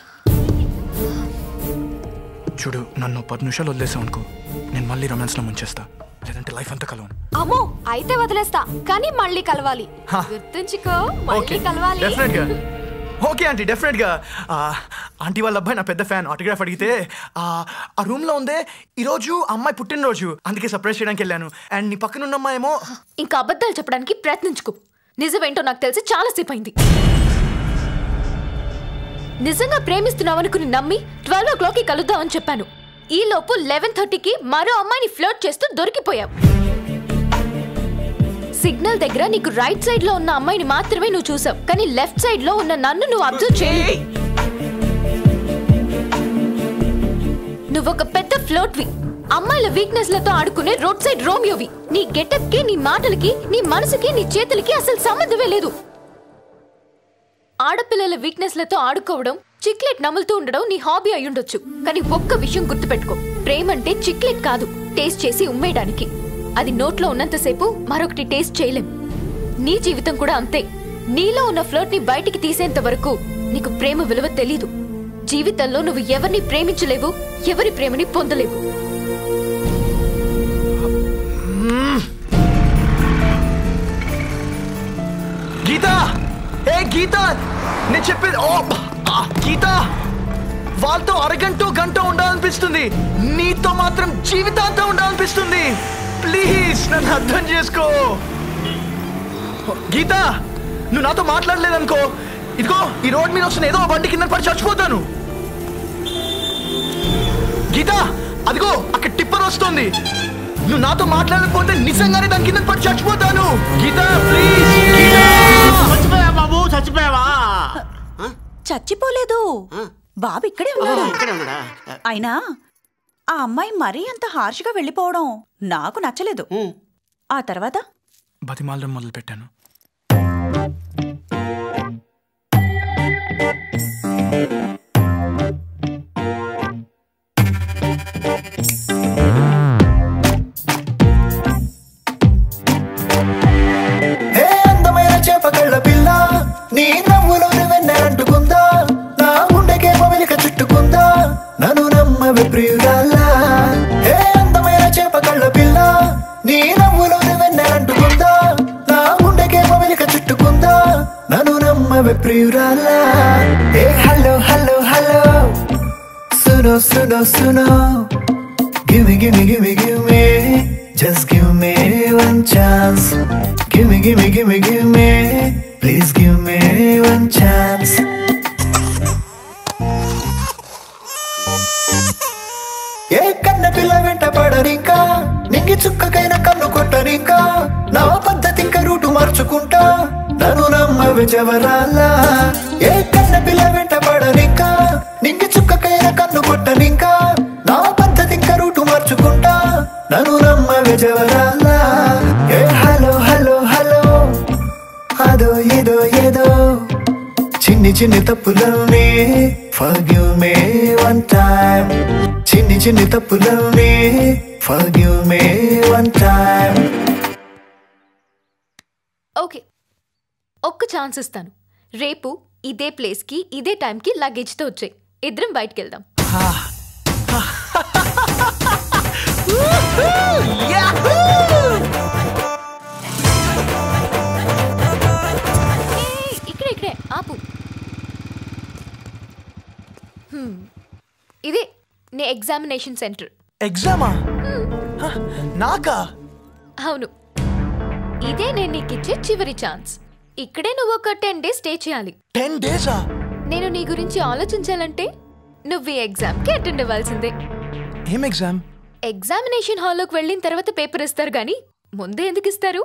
చూడు నన్ను పది నిమిషాలు వదిలేసావు అనుకో నేను మళ్ళీ రొమాన్స్ లో ముంచేస్తా లేదంటే లైఫ్ అంతా కలవను అమ్మో అయితే వదిలేస్తా కానీ మళ్ళీ కలవాలి హా. గుర్తుంచుకో మళ్ళీ ఓకే కలవాలి డెఫినెట్ గా ఓకే ఆంటీ డెఫినెట్ గా ఆ, ఆంటీ వాళ్ళ అబ్బాయి నా పెద్ద ఫ్యాన్ ఆటోగ్రాఫ్ అడిగితే ఆ, ఆ రూమ్ లో ఉందే ఈ రోజు అమ్మాయి పుట్టినరోజు అందుకే సర్ప్రైజ్ చేయడానికి వెళ్ళాను అండ్ నీ పక్కన ఉన్న అమ్మాయి ఏమో ఇంకా అబద్ధాలు చెప్పడానికి ప్రయత్నించుకో నిజమేంటో నాకు తెలిసి చాలా సేపు అయింది నిజంగా ప్రేమిస్తున్నావు అనుకుని నమ్మి ట్వెల్వ్ ఓ క్లాక్కి కలుద్దామని చెప్పాను ఈ లోపు లెవెన్ థర్టీకి మరో అమ్మాయిని ఫ్లోట్ చేస్తూ దొరికిపోయావు సిగ్నల్ దగ్గర నీకు రైట్ సైడ్ లో ఉన్న అమ్మాయిని మాత్రమే నువ్వు చూసావు కానీ లెఫ్ట్ సైడ్ లో ఉన్న నన్ను నువ్వు అబ్జర్వ్ చేయలేదు నువ్వు ఒక పెద్ద ఫ్లోట్వి అమ్మాయిల వీక్నెస్ లతో ఆడుకునే రోడ్ సైడ్ రోమియోవి నీ గెటప్ కి నీ మాటలకి నీ మనసుకి నీ చేతులకి అసలు సంబంధమే లేదు ఆడపిల్లల వీక్నెస్ లతో ఆడుకోవడం చిక్లెట్ నములుతూ ఉండడం నీ హాబీ అయ్యుండొచ్చు కానీ ఒక్క విషయం గుర్తుపెట్టుకో ప్రేమంటే చిక్లెట్ కాదు టేస్ట్ చేసి ఉమ్మేయడానికి అది నోట్లో ఉన్నంతసేపు మరొకటి టేస్ట్ చేయలేం నీ జీవితం కూడా అంతే నీలో ఉన్న ఫ్లోట్ ని బయటికి తీసేంత వరకు నీకు ప్రేమ విలువ తెలీదు జీవితంలో నువ్వు ఎవరిని ప్రేమించలేవు ఎవరి ప్రేమని పొందలేవు గీత ఏ గీత నేను చెప్పేది ఓ ఆ, గీత వాళ్ళతో అరగంట గంట ఉండాలనిపిస్తుంది నీతో మాత్రం జీవితాంతం ఉండాలనిపిస్తుంది ప్లీజ్ నన్ను అర్థం చేసుకో గీత నువ్వు నాతో మాట్లాడలేదనుకో ఇదిగో ఈ రోడ్ మీద వస్తున్న ఏదో ఒక బండి కింద పడి చచ్చిపోతాను గీత అదిగో అక్కడ టిప్పర్ వస్తుంది నువ్వు నాతో మాట్లాడకపోతే నిజంగానే దాని కింద పడి చచ్చిపోతాను గీత ప్లీజ్ చచ్చిపోయా బాబు చచ్చిపోయావా చచ్చిపోలేదు బాబు ఇక్కడే ఉన్నాడు ఇక్కడే ఉన్నాడా అయినా ఆ అమ్మాయి మరీ అంత హార్ష్గా వెళ్ళిపోవడం నాకు నచ్చలేదు ఆ తర్వాత బతిమాలడం మొదలు పెట్టాను హే అందమైన చేప కళ్ళ పిల్ల నీ నవ్వులోని వెన్న అంటుకుందా నా గుండెకేమో వెనుక చుట్టుకుందా నన్ను నమ్మవే ప్రియురాలా హే అందమైన చేప కళ్ళ పిల్ల నీ నవ్వులోని వెన్న అంటుకుందా నా గుండెకేమో వెనుక చుట్టుకుందా నన్ను నమ్మవే ప్రియురాలా ఏ హలో హలో హలో సునో సునో సునో Gimme, gimme, gimme, gimme. Just give me one chance. Gimme, gimme, gimme, gimme. Please give me one chance. ఏ కన్న పిల్ల వెంట పడనింకా నింగి చుక్కకైన కన్ను కొట్టనింకా నా పద్ధతి ఇంకా రూటు మార్చుకుంటా నన్ను నమ్మవి జవరాలా ఏ కన్న పిల్ల వెంట పడనింకా నింగి చుక్కకైన కన్ను కొట్టనింకా నమ్మవే జవరాలా ఏ హలో హలో హలో అదో ఏదో ఏదో చిన్ని చిన్ని తప్పులన్నీ ఫర్గివ్ మే వన్ టైం చిన్ని చిన్ని తప్పులన్నీ forgive me one time okay ఒక్క ఛాన్స్ ఇస్తాను రేపు ఇదే ప్లేస్కి ఇదే టైంకి లగేజ్తో వచ్చాయి ఇద్దరం బయటికి వెళ్దాం ఏయ్, ఇక్కడే ఇక్కడే ఆపు హ్మ్. ఇదే నీ ఎగ్జామినేషన్ సెంటర్ ఎగ్జామా హ, నాకా అవును ఇదే నేను నీకు ఇచ్చే చివరి ఛాన్స్ ఇక్కడే నువ్వు ఒక టెన్ డేస్ స్టే చేయాలి టెన్ డేసా నేను నీ గురించి ఆలోచించాలంటే నువ్వు ఈ ఎగ్జామ్కి అటెండ్ అవ్వాల్సిందే ఏం ఎగ్జామ్ ఎగ్జామినేషన్ హాల్లోకి వెళ్ళిన తర్వాత పేపర్ ఇస్తారు కానీ ముందే ఎందుకు ఇస్తారు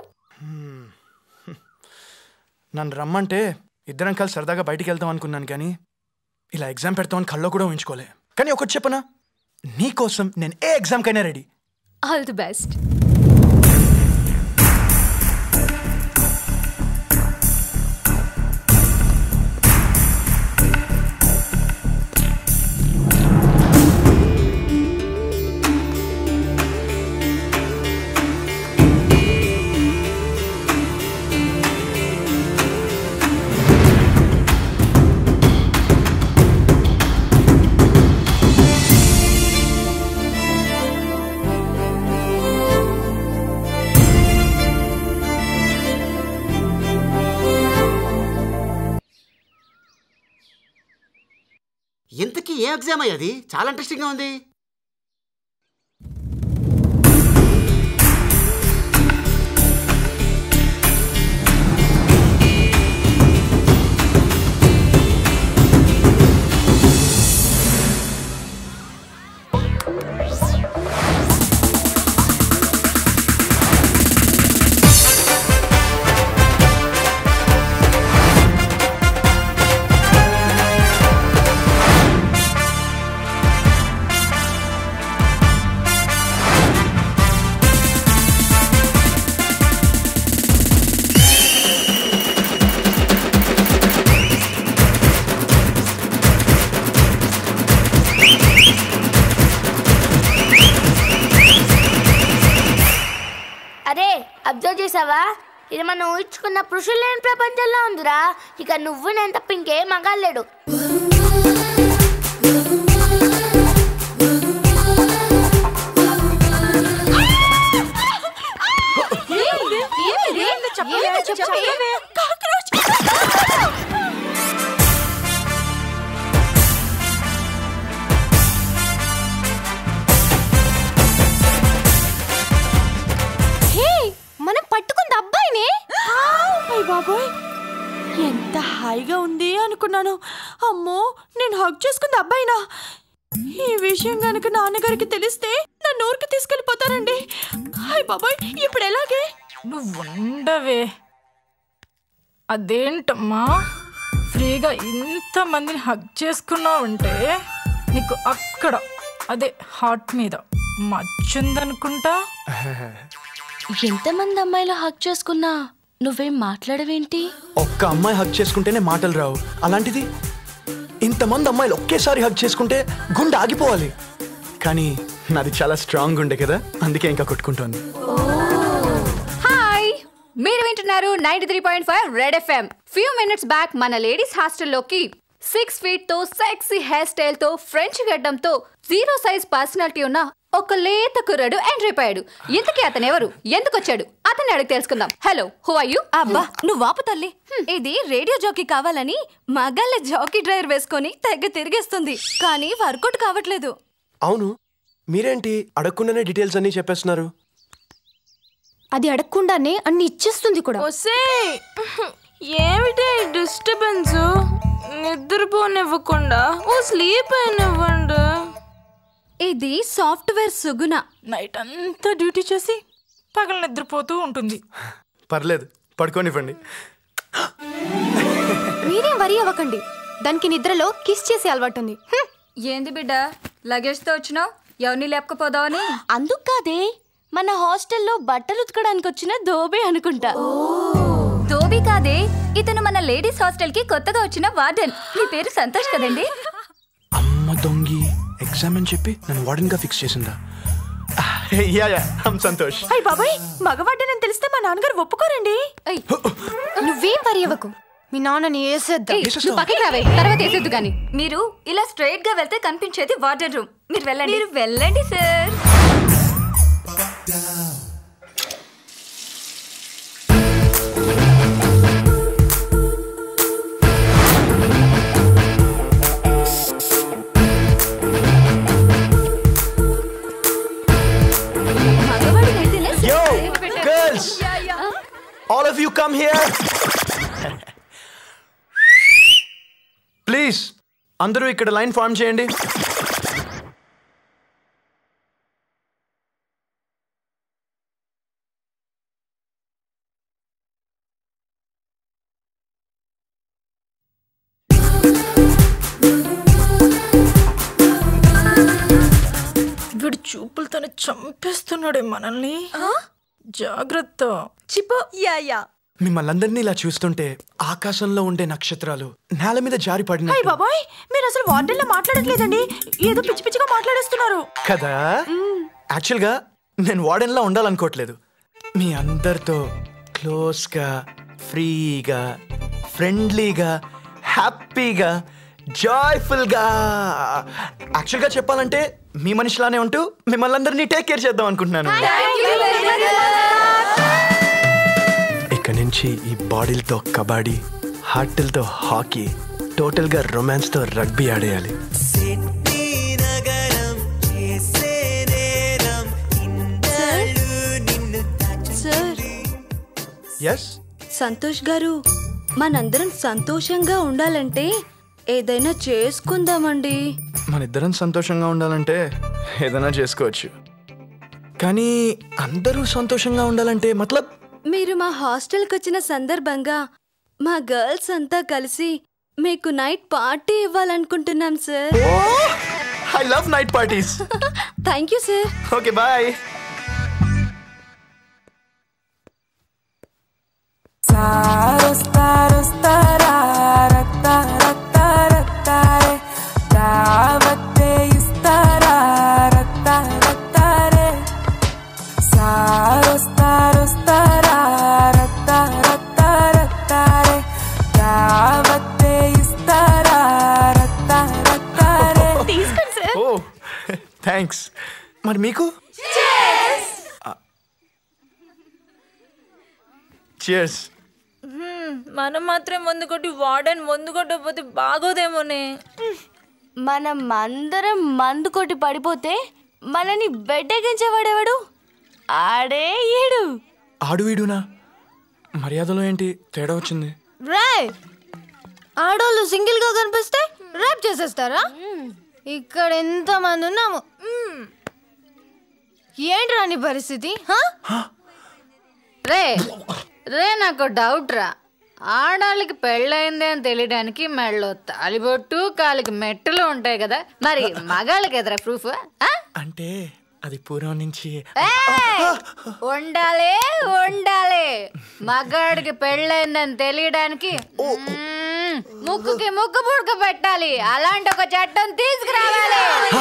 నన్ను రమ్మంటే ఇద్దరం కలిసి సరదాగా బయటికి వెళ్తాం అనుకున్నాను కానీ ఇలా ఎగ్జామ్ పెడతామని కల్లో కూడా ఊహించుకోలే కానీ ఒకటి చెప్పనా నీకోసం నేను ఏ ఎగ్జామ్కైనా రెడీ ఆల్ ది బెస్ట్ ఇంతకీ ఏ ఎగ్జామ్ అయ్యేది చాలా ఇంట్రెస్టింగ్గా ఉంది అరే అబ్జర్వ్ చేసావా ఇది మనం ఊహించుకున్న పురుషులు లేని ప్రపంచంలో ఉందిరా ఇక నువ్వు నేను తప్ప ఇంకే మగాలేడు హే మనం పట్టుకుంది అబ్బాయినే అయ్య బాబోయ్ ఎంత హాయిగా ఉంది అనుకున్నాను అమ్మో నేను హక్ చేసుకుంది అబ్బాయినా ఈ విషయం గనుక నాన్నగారికి తెలిస్తే నా నోరుకి తీసుకెళ్ళిపోతారండి అయ్య బాబోయ్ ఇప్పుడు ఎలాగే నువ్వు ఉండవే అదేంటమ్మా ఫ్రీగా ఇంతమందిని హగ్ చేసుకున్నావంటే నీకు అక్కడ అదే హార్ట్ మీద మచ్చుందనుకుంటా ఎంతమంది అమ్మాయిలు హక్ చేసుకున్నా నువ్వేం మాట్లాడవేంటి ఒక్క అమ్మాయి హగ్ చేసుకుంటేనే మాటలు రావు అలాంటిది ఇంతమంది అమ్మాయిలు ఒకేసారి హగ్ చేసుకుంటే గుండె ఆగిపోవాలి కానీ నాది చాలా స్ట్రాంగ్ ఉండే కదా అందుకే ఇంకా కొట్టుకుంటోంది హాయ్ మీరు వింటున్నారు ninety three point five red FM few minutes back మన లేడీస్ హాస్టల్లోకి సిక్స్ ఫీట్ తో సెక్సీ హెయిర్ స్టైల్ తో ఫ్రెంచ్ గడ్డంతో జీరో సైజ్ పర్సనాలిటీ ఉన్న ఒక లేత కుర్రాడు ఎంట్రీ అయ్యాడు ఇంతకీ అతను ఎవరు ఎందుకు వచ్చాడు అతన్ని అడిగి తెలుసుకుందాం హలో హూ ఆర్ యు అబ్బా నువ్వు ఆపు తల్లి ఇది రేడియో జాకీ కావాలని మగాళ్ళ జాకీ డ్రైవర్ వేసుకొని తెగ తిరిగేస్తుంది కానీ వర్కౌట్ కావట్లేదు అవును మీరేంటి అడగకుండానే డీటెయిల్స్ అన్నీ చెప్పేస్తున్నారు అది అడగకుండానే అన్ని ఇచ్చేస్తుంది కూడా ఒసే ఏమిటి డిస్టర్బెన్స్ నిద్రపోనివ్వకుండా ఓ స్లీప్ అయినివ్వండి ఇది సాఫ్ట్వేర్ సుగుణ నైట్ అంతా డ్యూటీ చేసి పగలు నిద్రపోతూ ఉంటుంది పర్లేదు పడుకోనివ్వండి మీరేం వరి అవ్వకండి దానికి నిద్రలో కిస్ చేసే అలవాటు ఉంది ఏంది బిడ్డ లగేజ్ తో వచ్చినావు ఎవరిని లేపకపోదావని అందుకు కాదే మన హాస్టల్లో బట్టలు ఉతకడానికి వచ్చిన దోబే అనుకుంటా దోబి కాదే ఇతను మన లేడీస్ హాస్టల్ కి కొత్తగా వచ్చిన వార్డెన్ మీ పేరు సంతోష్ కదండి అమ్మ దొంగి ఎగ్జామ్ అని చెప్పి నన్ను వార్డెన్ గా ఫిక్స్ చేసిందా యా యా హమ్ సంతోష్ అయ్య బాబాయ్ మగవాడ్డనని తెలిస్తే మా నాన్నగారు ఒప్పుకోరండి నువ్వేం పర్యవకు మీ నాన్నని వేసేద్దాం ఏయ్, నువ్వు పక్కకి రావే తర్వాత వేసేద్దు గాని మీరు ఇలా స్ట్రైట్ గా వెళ్తే కనిపించేది వార్డెన్ రూమ్ మీరు వెళ్ళండి మీరు వెళ్ళండి sir Yo, girls, all of you come here. Please అందరూ ఇక్కడ లైన్ ఫార్మ్ చేయండి వీడు చూపులతోనే చంపేస్తున్నాడే మనల్ని జాగ్రత్త చిపో యా యా మిమ్మల్ని అందరినీ ఇలా చూస్తుంటే ఆకాశంలో ఉండే నక్షత్రాలు నేల మీద జారి అయ్య పడినట్టు బాబాయ్ మీరు అసలు వార్డెన్లో మాట్లాడట్లేదండి ఏదో పిచ్చి పిచ్చిగా మాట్లాడేస్తున్నారు కదా యాక్చువల్గా నేను వార్డెన్లా ఉండాలనుకోవట్లేదు మీ అందరితో క్లోజ్గా ఫ్రీగా ఫ్రెండ్లీగా హ్యాపీగా జాయ్ఫుల్గా యాక్చువల్గా చెప్పాలంటే మీ మనిషిలానే ఉంటూ మిమ్మల్ని అందరినీ టేక్ కేర్ చేద్దాం అనుకుంటున్నాను ఇక నుంచి ఈ బాడీలతో కబడ్డీ హార్టిల్తో హాకీ టోటల్గా రొమాన్స్తో రగ్బీ ఆడేయాలి సార్ ఎస్ సంతోష్ గారు మనందరం సంతోషంగా ఉండాలంటే ఏదైనా చేసుకుందామండి మన ఇద్దరం సంతోషంగా ఉండాలంటే ఏదైనా చేసుకోవచ్చు కానీ అందరూ సంతోషంగా ఉండాలంటే మతలబ్ మీరు మా హాస్టల్కి వచ్చిన సందర్భంగా మా గర్ల్స్ అంతా కలిసి మీకు నైట్ పార్టీ ఇవ్వాలనుకుంటున్నాం sir I love night parties thank you sir okay boy తీసుకోండి సార్ ఓ థ్యాంక్స్ మరి మీకు చియర్స్ మనం మాత్రం ముందు కొట్టి వార్డెన్ ముందు కొట్టకపోతే బాగోదేమోనే మనం అందరం మందు కొట్టి పడిపోతే మనని బెడ్డెక్కించేవాడెవడు ఆడే ఈడు ఆడు వీడునా మర్యాదలో ఏంటి తేడా వచ్చింది రాయ్ ఆడోళ్ళు సింగిల్ గా కనిపిస్తే ర్యాప్ చేసేస్తారా ఇక్కడ ఎంత మంది ఉన్నాము మ్మ్. ఏంట్రా నీ పరిస్థితి హా? రే రే నాకు డౌట్ రా ఆడాళ్ళకి పెళ్ళయింది అని తెలియడానికి మెడలో తాలిబొట్టు కాలికి మెట్టలు ఉంటాయి కదా మరి మగాళ్ళకి ఎదురా ప్రూఫ్ అంటే అది పూర్వం నుంచి ఉండాలి ఉండాలి మగాడికి పెళ్ళైందని తెలియడానికి మ్మ్, ముక్కుకి ముక్కు పుడక పెట్టాలి అలాంటి ఒక చట్టం తీసుకురావాలి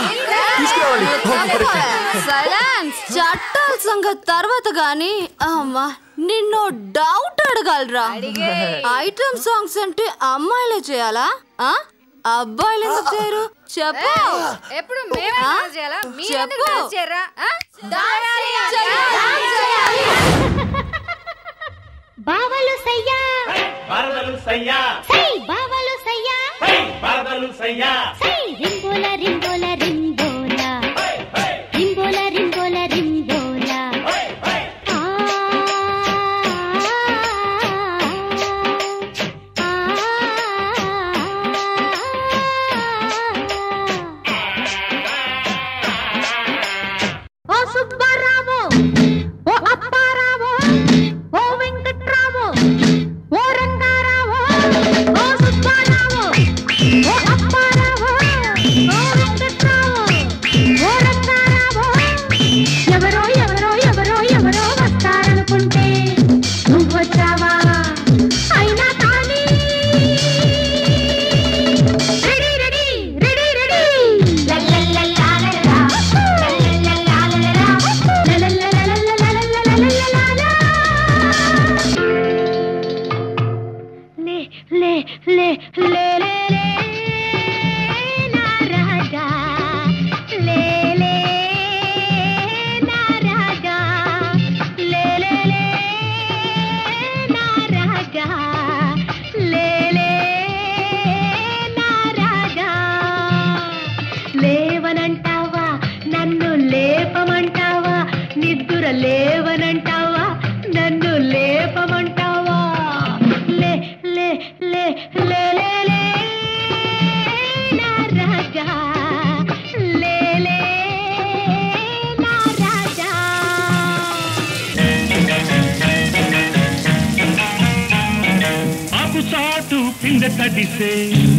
సైలెన్స్ చట్టాల సంగతి తర్వాత గాని అమ్మా నిన్ను డౌట్ అడగలరా ఐటమ్ సాంగ్స్ అంటే అమ్మాయిలే చేయాలా ఆ అబ్బాయిలు ఎందుకు చేయరు చెప్పు ఎప్పుడు మేమే ఆ? డాన్స్ చేయాలా మీరు ఎందుకు చెప్పు. డాన్స్ చేయరా ఆ? బావలు సయ్యా వరదలు సయ్యా సై బావలు సయ్యా వరదలు సయ్యా సై రింబోల రింబోల రింబోల రింబోల రింబోల రింబోల ఆ, ఓ సుబ్బారావు ఓ అప్పారావు ఓ వెంకట్రావు ఓ రంగారావు ఓ సుబ్బారావు ఓ అప్పారావు లే లే లే లే లే లే నా రాజా లే లే నా రాజా లే లే లే నా రాజా లే లే నా రాజా లేవనంటావా నన్ను లేపమంటావా నిద్దుర లేవనంటావా నన్ను లేపమంటావా లే లే లే లే లే లే నా రాజా లే లే నా రాజా ఆకు చాటు పిండ తడిసే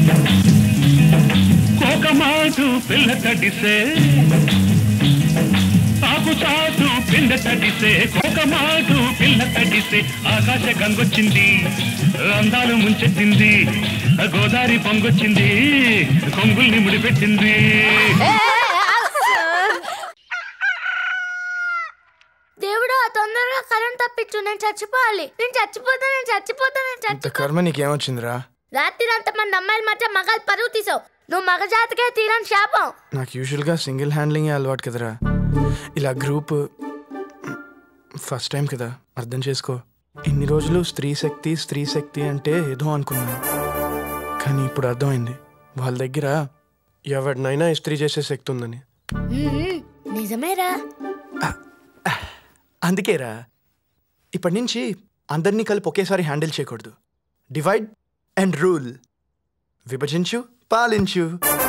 కోకమాటు పిల్ల తడిసే ఆకు చాటు పిండ తడిసే కోకమాటు పిల్ల తడిసే ఆకాశ గంగొచ్చింది అందాలు ముంచెత్తింది గోదావరి పొంగొచ్చింది కొంగుల్ని ముడిపెట్టింది దేవుడా తొందరగా కరెంట్ తప్పించు నేను చచ్చిపోవాలి నేను చచ్చిపోతా నేను చచ్చిపోతా నేను ఇంత చచ్చిపోతా కర్మ నీకేమొచ్చిందిరా రాత్రి అంత మంది అమ్మాయిల మధ్య మగాలు పరువు తీసావు నువ్వు మగ జాతికే తీరని శాపం నాకు యూజువల్గా సింగిల్ హ్యాండ్లింగ్ అలవాటు కదరా ఇలా గ్రూప్ ఫస్ట్ టైం కదా అర్థం చేసుకో ఇన్ని రోజులు స్త్రీ శక్తి స్త్రీ శక్తి అంటే ఏదో అనుకున్నాను కానీ ఇప్పుడు అర్థమైంది వాళ్ళ దగ్గర ఎవరినైనా ఇస్త్రీ చేసే శక్తి ఉందని మ్మ్, నిజమేరా అందుకేరా ఇప్పటి నుంచి అందరినీ కలిపి ఒకేసారి హ్యాండిల్ చేయకూడదు డివైడ్ అండ్ రూల్ విభజించు పాలించు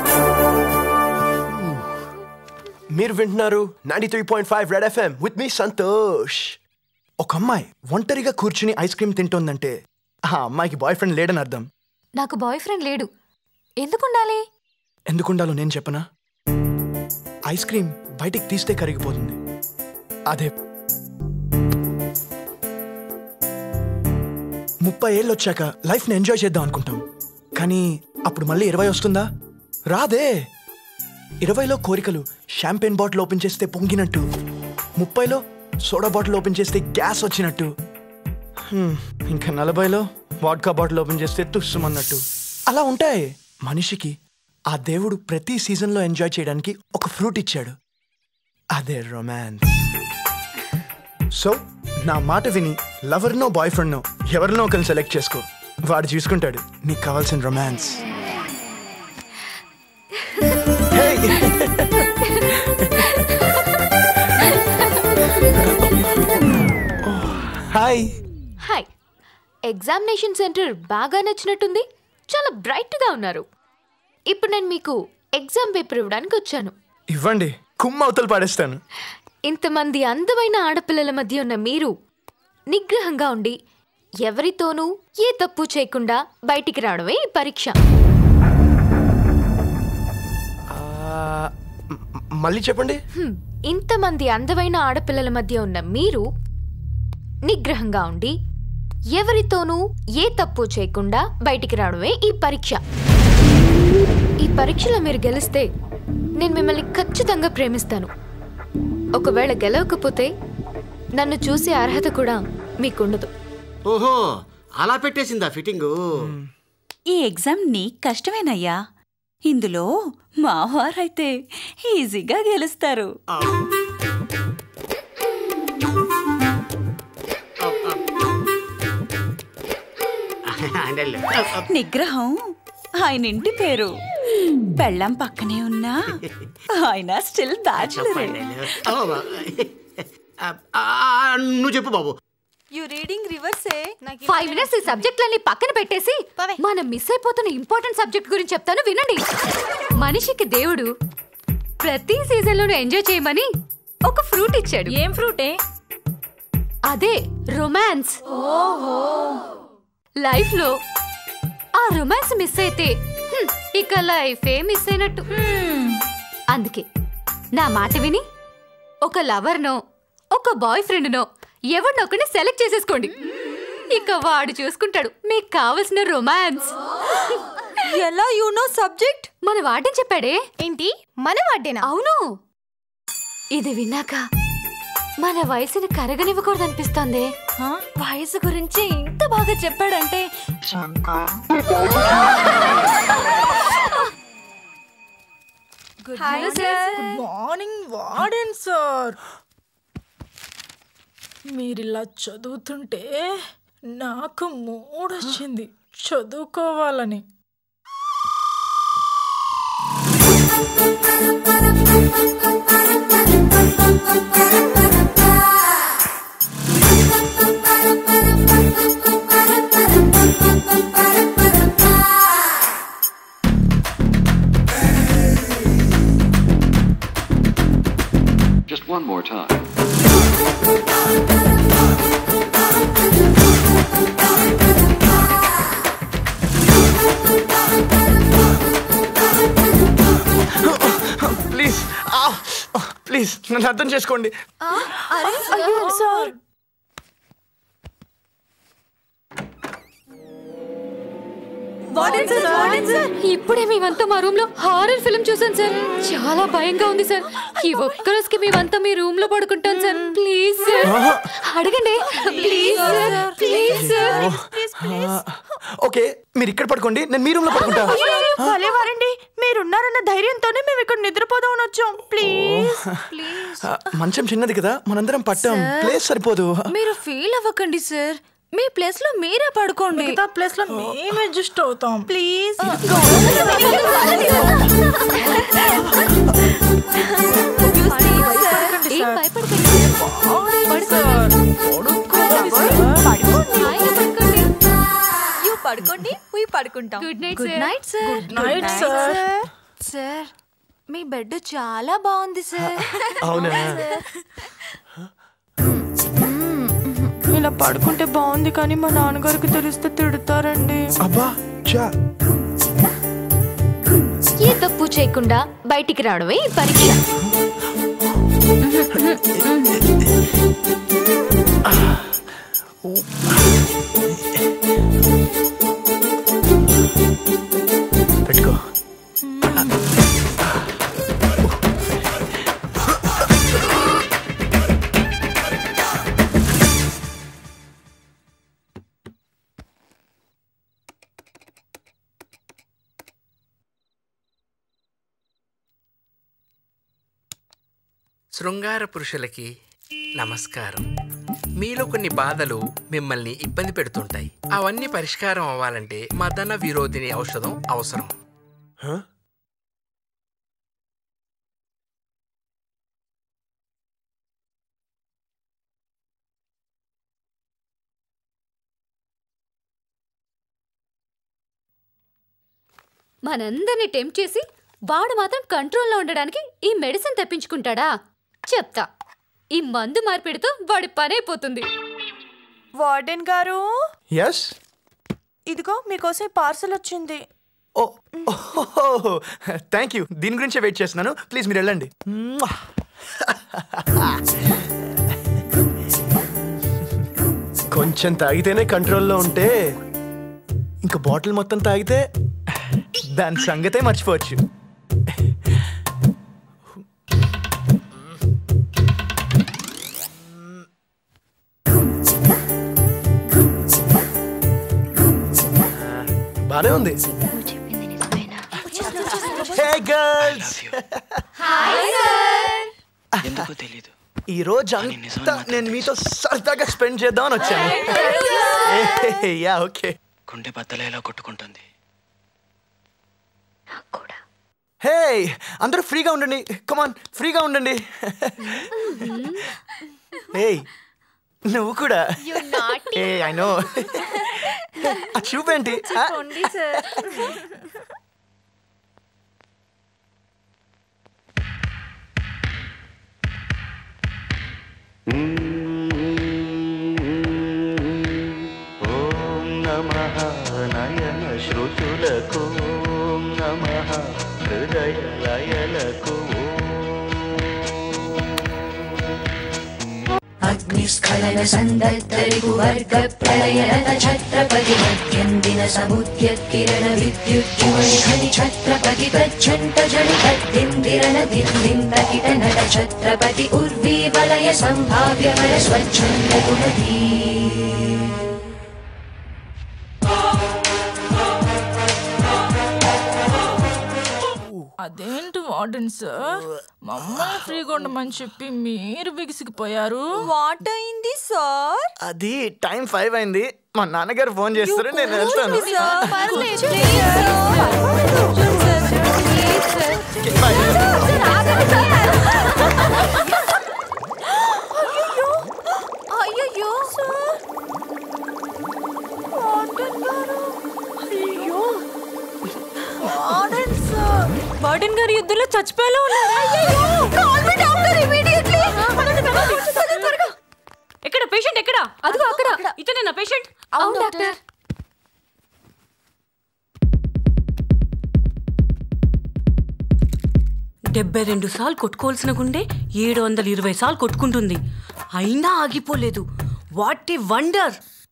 మీరు వింటున్నారు ninety three point five red FM with మీ సంతోష్ ఒక అమ్మాయి ఒంటరిగా కూర్చుని ఐస్ క్రీమ్ తింటోందంటే ఆ అమ్మాయికి బాయ్ ఫ్రెండ్ లేడని అర్థం నాకు బాయ్ ఫ్రెండ్ లేడు ఎందుకు ఉండాలి ఎందుకుండాలో నేను చెప్పనా ఐస్ క్రీమ్ బయటికి తీస్తే కరిగిపోతుంది అదే ముప్పై ఏళ్ళు వచ్చాక లైఫ్ని ఎంజాయ్ చేద్దాం అనుకుంటాం కానీ అప్పుడు మళ్ళీ ఇరవై వస్తుందా రాదే ఇరవైలో కోరికలు షాంపెయిన్ బాటిల్ ఓపెన్ చేస్తే పొంగినట్టు ముప్పైలో సోడా బాటిల్ ఓపెన్ చేస్తే గ్యాస్ వచ్చినట్టు హ్మ్, ఇంకా నలభైలో వాడ్కా బాటిల్ ఓపెన్ చేస్తే తుస్సుమన్నట్టు అలా ఉంటాయి మనిషికి ఆ దేవుడు ప్రతి సీజన్లో ఎంజాయ్ చేయడానికి ఒక ఫ్రూట్ ఇచ్చాడు అదే రొమాన్స్ సో నా మాట విని లవర్నో బాయ్ ఫ్రెండ్నో ఎవరినో ఒకరిని సెలెక్ట్ చేసుకో వాడు చూసుకుంటాడు నీకు కావాల్సిన romance hi hi examination centre బాగా నచ్చినట్టుంది చాలా బ్రైట్గా ఉన్నారు ఇప్పుడు నేను మీకు ఎగ్జామ్ పేపర్ ఇవ్వడానికి వచ్చాను ఇవ్వండి కుమ్మ అవతలు పాడేస్తాను ఇంతమంది అందమైన ఆడపిల్లల మధ్య ఉన్న మీరు నిగ్రహంగా ఉండి ఎవరితోనూ ఏ తప్పు చేయకుండా బయటికి రావడమే ఈ పరీక్ష ఆ, మ్- మళ్ళీ చెప్పండి హ్మ్, ఇంతమంది అందమైన ఆడపిల్లల మధ్య ఉన్న మీరు నిగ్రహంగా ఉండి ఎవరితోనూ ఏ తప్పు చేయకుండా బయటికి రావడమే ఈ పరీక్ష ఈ పరీక్షలో మీరు గెలిస్తే నేను మిమ్మల్ని ఖచ్చితంగా ప్రేమిస్తాను ఒకవేళ గెలవకపోతే నన్ను చూసే అర్హత కూడా మీకుండదు ఓహో అలా పెట్టేసిందా ఫిట్టింగు ఈ ఎగ్జామ్ నీ కష్టమేనయ్యా ఇందులో మా వారైతే ఈజీగా గెలుస్తారు నిగ్రహం ఆయన ఇంటి పేరు పెళ్ళం పక్కనే ఉన్నా ఆయన స్టిల్ బ్యాచులర్ నువ్వు చెప్పు బాబు యు రీడింగ్ రివర్సే ఫైవ్ మినిట్స్ ఈ సబ్జెక్టులన్నీ పక్కన పెట్టేసి మనం మిస్ అయిపోతున్న ఇంపార్టెంట్ సబ్జెక్ట్ గురించి చెప్తాను వినండి మనిషికి దేవుడు ప్రతి సీజన్ లోనూ ఎంజాయ్ చేయమని ఒక ఫ్రూట్ ఇచ్చాడు ఏం ఫ్రూటే అదే రొమాన్స్ ఓహో లైఫ్ లో ఆ రొమాన్స్ మిస్ అయితే హ్మ్, ఇక లైఫే మిస్ అయినట్టు అందుకే నా మాట విని ఒక లవర్నో ఒక బాయ్ ఫ్రెండ్నో ఎవరినొకరిని సెలెక్ట్ చేసేసుకోండి ఇక వాడు చూసుకుంటాడు మీకు కావలసిన రొమాన్స్ ఎలా యు నో సబ్జెక్ట్ మన వాడని చెప్పాడే ఏంటి మన వాడేనా అవును ఇది విన్నాక మన వయసుని కరగనివ్వకూడదు అనిపిస్తుంది వయసు గురించి ఇంత బాగా చెప్పాడంటే hi sir good morning warden sir మీరిలా చదువుతుంటే నాకు మూడొచ్చింది చదువుకోవాలని Just one more time. Please please నన్ను అర్థం చేసుకోండి sir warden sir warden sir ఇప్పుడే మేమంతా మా రూమ్ లో హారర్ ఫిల్మ్ చూసాం సార్ చాలా భయంగా ఉంది సార్ ఈ ఒక్క రోజుకి మేమంతా మీ రూమ్ లో పడుకుంటాం సార్ ప్లీజ్ సార్ అడగండి please sir please sir okay మీరు ఇక్కడ పడుకోండి నేను మీ రూమ్ లో పడుకుంటా భలే వారండి మీరున్నారన్న ధైర్యంతోనే మేము ఇక్కడ నిద్రపోదామని వచ్చాం ప్లీజ్ ఆ, మంచం చిన్నది కదా మనందరం పట్టాం ప్లేస్ సరిపోదు మీరు ఫీల్ అవ్వకండి సార్ మీ ప్లేస్ లో మీరే పడుకోండి మిగతా ప్లేస్ లో మేము అడ్జస్ట్ అవుతాం ప్లీజ్ ఏం భయపడకండి యూ పడుకోండి పోయి పడుకుంటాం good night good sir night sir Good night, sir. Sir మీ బెడ్ చాలా బాగుంది సార్ అవునా ఇలా పడుకుంటే బాగుంది కానీ మా నాన్నగారికి తెలిస్తే తిడతారండి అబ్బా చా ఏ తప్పు చేయకుండా బయటికి రావడమే ఈ పరీక్ష పెట్టుకో శృంగార పురుషులకి నమస్కారం మీలో కొన్ని బాధలు మిమ్మల్ని ఇబ్బంది పెడుతుంటాయి అవన్నీ పరిష్కారం అవ్వాలంటే మదన విరోధిని ఔషధం అవసరం మనందరినీ టెంప్ట్ చేసి వాడు మాత్రం కంట్రోల్లో ఉండడానికి ఈ మెడిసిన్ తెప్పించుకుంటాడా చెప్తా ఈ మందు మార్పిడితో వాడి పని అయిపోతుంది వార్డెన్ గారు ఎస్ ఇదిగో మీకోసం పార్సల్ వచ్చింది థ్యాంక్ యూ దీని గురించే వెయిట్ చేస్తున్నాను ప్లీజ్ మీరు వెళ్ళండి కొంచెం తాగితేనే కంట్రోల్లో ఉంటే ఇంకా బాటిల్ మొత్తం తాగితే దాని సంగతే మర్చిపోవచ్చు బానే ఉంది హే గర్ల్స్ ఎందుకో తెలీదు ఈ రోజు అంతా నేను మీతో సరదాగా స్పెండ్ చేద్దామని వచ్చాను యా ఓకే గుండె బద్దలేలా కొట్టుకుంటుంది హే అందరూ ఫ్రీగా ఉండండి కమాన్ ఫ్రీగా ఉండండి హే నువ్వు కూడా ఏ ఐ నో ఆ చూపేంటి ఆ? ఓం నమ నయన శృతులకు ఓం నమ హృదయ లయలకు అగ్ని స్కై స్ఖలన సందర్తరిపు వర్గ ప్రళయరత ఛత్రపతి మధ్యందిన సముద్యత్కిరణ విద్యుజ్జువళి ఖని ఛత్రపతి తచ్చంట జడి తద్దిందిరణ దిందింద కిట నట ఛత్రపతి ఉర్వీ వలయ సంభావ్య వర స్వచ్ఛంద గుణధీ అదేంటి వార్డెన్ సార్ మమ్మల్ని ఫ్రీగా ఉండమని చెప్పి మీరు బిగిసిపోయారు వాట్ అయింది సార్ అది టైం ఫైవ్ అయింది మా నాన్నగారు ఫోన్ చేస్తారు నేను వెళ్తాను అయ్యో సార్ అయ్యో వార్డెన్ సార్ వార్డెన్ గారి యుద్ధంలో చచ్చిపోయేలా ఎక్కడ పేషెంట్ ఎక్కడ అదిగో అక్కడ ఇతనే నా పేషెంట్ అవును డాక్టర్ డెబ్బై రెండు సార్లు కొట్టుకోవాల్సిన గుండె ఏడు వందల ఇరవై సార్లు కొట్టుకుంటుంది అయినా ఆగిపోలేదు వాట్ ఏ వండర్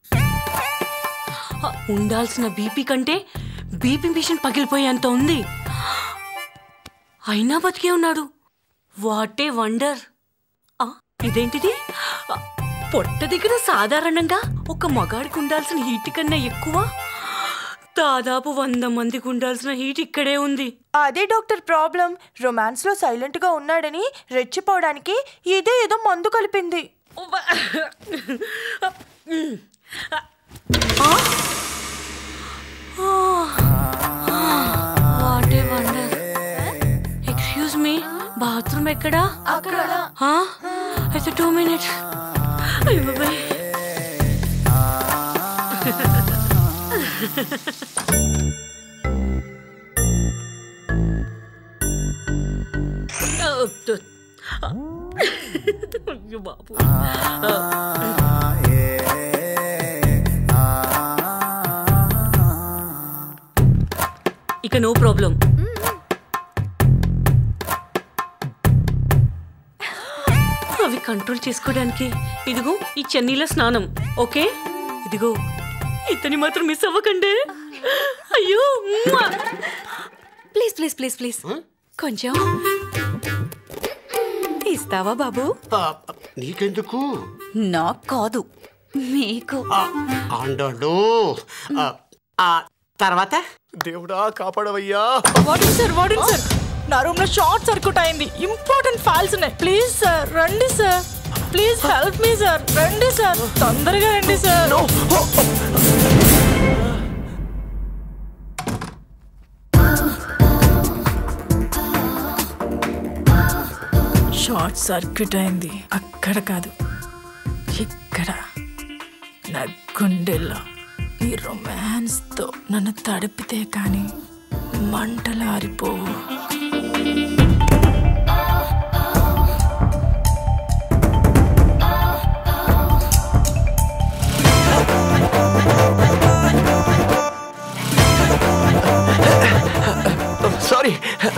ఉండాల్సిన బీపీ కంటే బీపీ మిషన్ పగిలిపోయేంత ఉంది అయినా బతికే ఉన్నాడు వాట్ ఏ వండర్ ఇదేంటిది ఆ, పొట్ట దగ్గర సాధారణంగా ఒక మగాడికి ఉండాల్సిన హీట్ కన్నా ఎక్కువ దాదాపు వంద మందికి ఉండాల్సిన హీట్ ఇక్కడే ఉంది అదే డాక్టర్ ప్రాబ్లం రొమాన్స్ లో సైలెంట్ గా ఉన్నాడని రెచ్చిపోవడానికి ఇదే ఏదో మందు కలిపింది what a wonder excuse me bathroom ఎక్కడా అక్కడ అయితే టూ మినిట్స్ అయ్య బాబాయ్ అయ్యో బాబు ఇక నో ప్రాబ్లం అవి కంట్రోల్ చేసుకోవడానికి ఇదిగో ఈ చెన్నీల స్నానం ఓకే ఇదిగో ఇతని మాత్రం మిస్ అవ్వకండి అయ్యో ప్లీజ్ ప్లీజ్ ప్లీజ్ ప్లీజ్ కొంచెం ఇస్తావా బాబు నీకెందుకు నాకు కాదు మీకు అండాడు ఆ తర్వాత దేవుడా కాపాడవయ్యా వార్డెన్ సార్ వార్డెన్ సార్ నా రూమ్ లో షార్ట్ సర్క్యూట్ అయింది ఇంపార్టెంట్ ఫైల్స్ ఉన్నాయి ప్లీజ్ సార్ రండి సార్ ప్లీజ్ హెల్ప్ మీ సార్ రండి సార్ తొందరగా రండి సార్ షార్ట్ సర్క్యూట్ అయింది అక్కడ కాదు ఇక్కడ నా గుండెల్లో ఈ రొమాన్స్తో నన్ను తడిపితే కానీ మంటలు ఆరిపోవు సారీ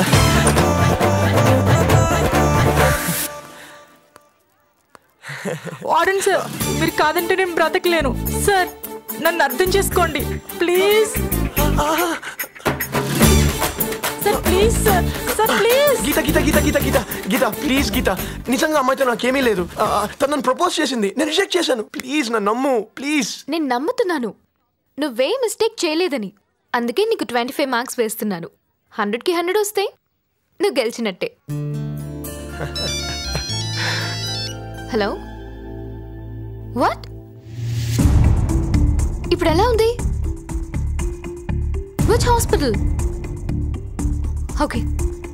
వాడండి సార్ మీరు కాదంటే నేను బ్రతకలేను సార్ నన్ను అర్థం చేసుకోండి please sir please sir sir please Geetha Gita Gita Gita Gita Gita please Geetha నిజంగా అమ్మాయితో నాకేమీ లేదు ఆ, ఆ, తను నన్ను ప్రపోజ్ చేసింది నేను రిజెక్ట్ చేశాను ప్లీజ్ నన్ను నమ్ము ప్లీజ్ నేను నమ్ముతున్నాను నువ్వే మిస్టేక్ చేయలేదని అందుకే నీకు ట్వంటీ ఫైవ్ మార్క్స్ వేస్తున్నాను హండ్రెడ్కి హండ్రెడ్ వస్తే నువ్వు గెలిచినట్టే హలో వాట్ ఇప్పుడు ఎలా ఉంది విచ్ హాస్పిటల్ ఓకే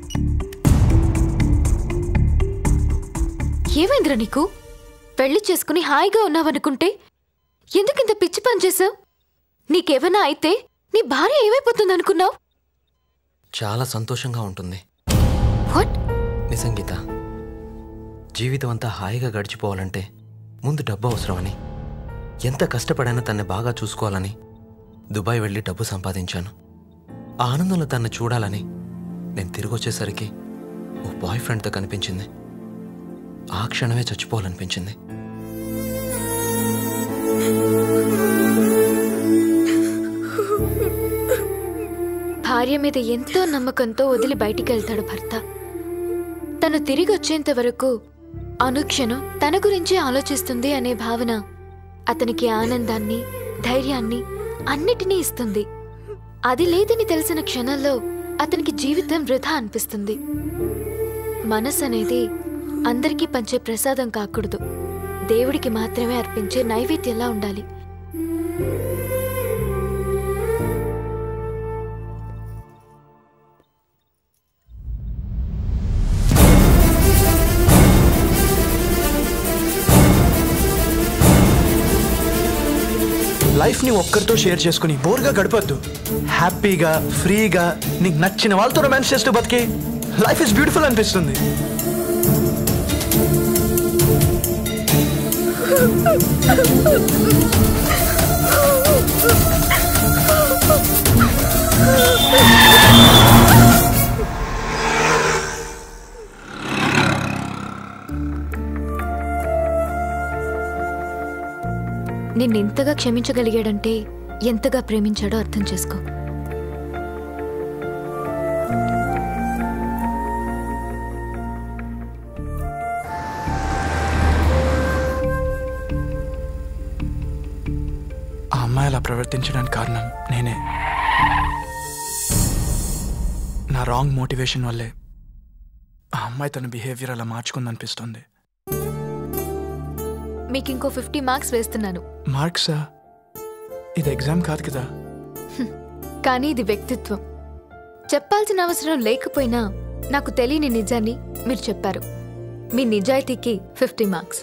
ఏమైందిరా నీకు పెళ్లి చేసుకుని హాయిగా ఉన్నావనుకుంటే ఎందుకు ఇంత పిచ్చి పని చేసావు నీకేమైనా అయితే నీ భార్య ఏమైపోతుంది అనుకున్నావు చాలా సంతోషంగా ఉంటుంది వాట్ నిజం గీత జీవితం అంతా హాయిగా గడిచిపోవాలంటే ముందు డబ్బు అవసరమని ఎంత కష్టపడైనా తన్ని బాగా చూసుకోవాలని దుబాయ్ వెళ్ళి డబ్బు సంపాదించాను ఆ ఆనందంలో తన్ని చూడాలని నేను తిరిగి వచ్చేసరికి ఓ బాయ్ ఫ్రెండ్తో కనిపించింది ఆ క్షణమే చచ్చిపోవాలనిపించింది భార్య మీద ఎంతో నమ్మకంతో వదిలి బయటికి వెళ్తాడు భర్త తను తిరిగి వచ్చేంత వరకు అనుక్షణం తన గురించే ఆలోచిస్తుంది అనే భావన అతనికి ఆనందాన్ని ధైర్యాన్ని అన్నిటినీ ఇస్తుంది అది లేదని తెలిసిన క్షణంలో అతనికి జీవితం వృధా అనిపిస్తుంది మనసు అనేది అందరికీ పంచే ప్రసాదం కాకూడదు దేవుడికి మాత్రమే అర్పించే నైవేద్యంలా ఉండాలి లైఫ్ని ఒక్కరితో షేర్ చేసుకుని బోర్గా గడపద్దు హ్యాపీగా ఫ్రీగా నీకు నచ్చిన వాళ్ళతో రొమాన్స్ చేస్తూ బతికి లైఫ్ ఇస్ బ్యూటిఫుల్ అనిపిస్తుంది నిన్నెంతగా క్షమించగలిగాడంటే ఎంతగా ప్రేమించాడో అర్థం చేసుకో ఆ అమ్మాయి అలా ప్రవర్తించడానికి కారణం నేనే నా రాంగ్ మోటివేషన్ వల్లే ఆ అమ్మాయి తన బిహేవియర్ అలా మార్చుకుందనిపిస్తుంది మీకు ఇంకో ఫిఫ్టీ మార్క్స్ వేస్తున్నాను మార్క్సా ఇది ఎగ్జామ్ కాదు కదా కానీ ఇది వ్యక్తిత్వం చెప్పాల్సిన అవసరం లేకపోయినా నాకు తెలియని నిజాన్ని మీరు చెప్పారు మీ నిజాయితీకి fifty marks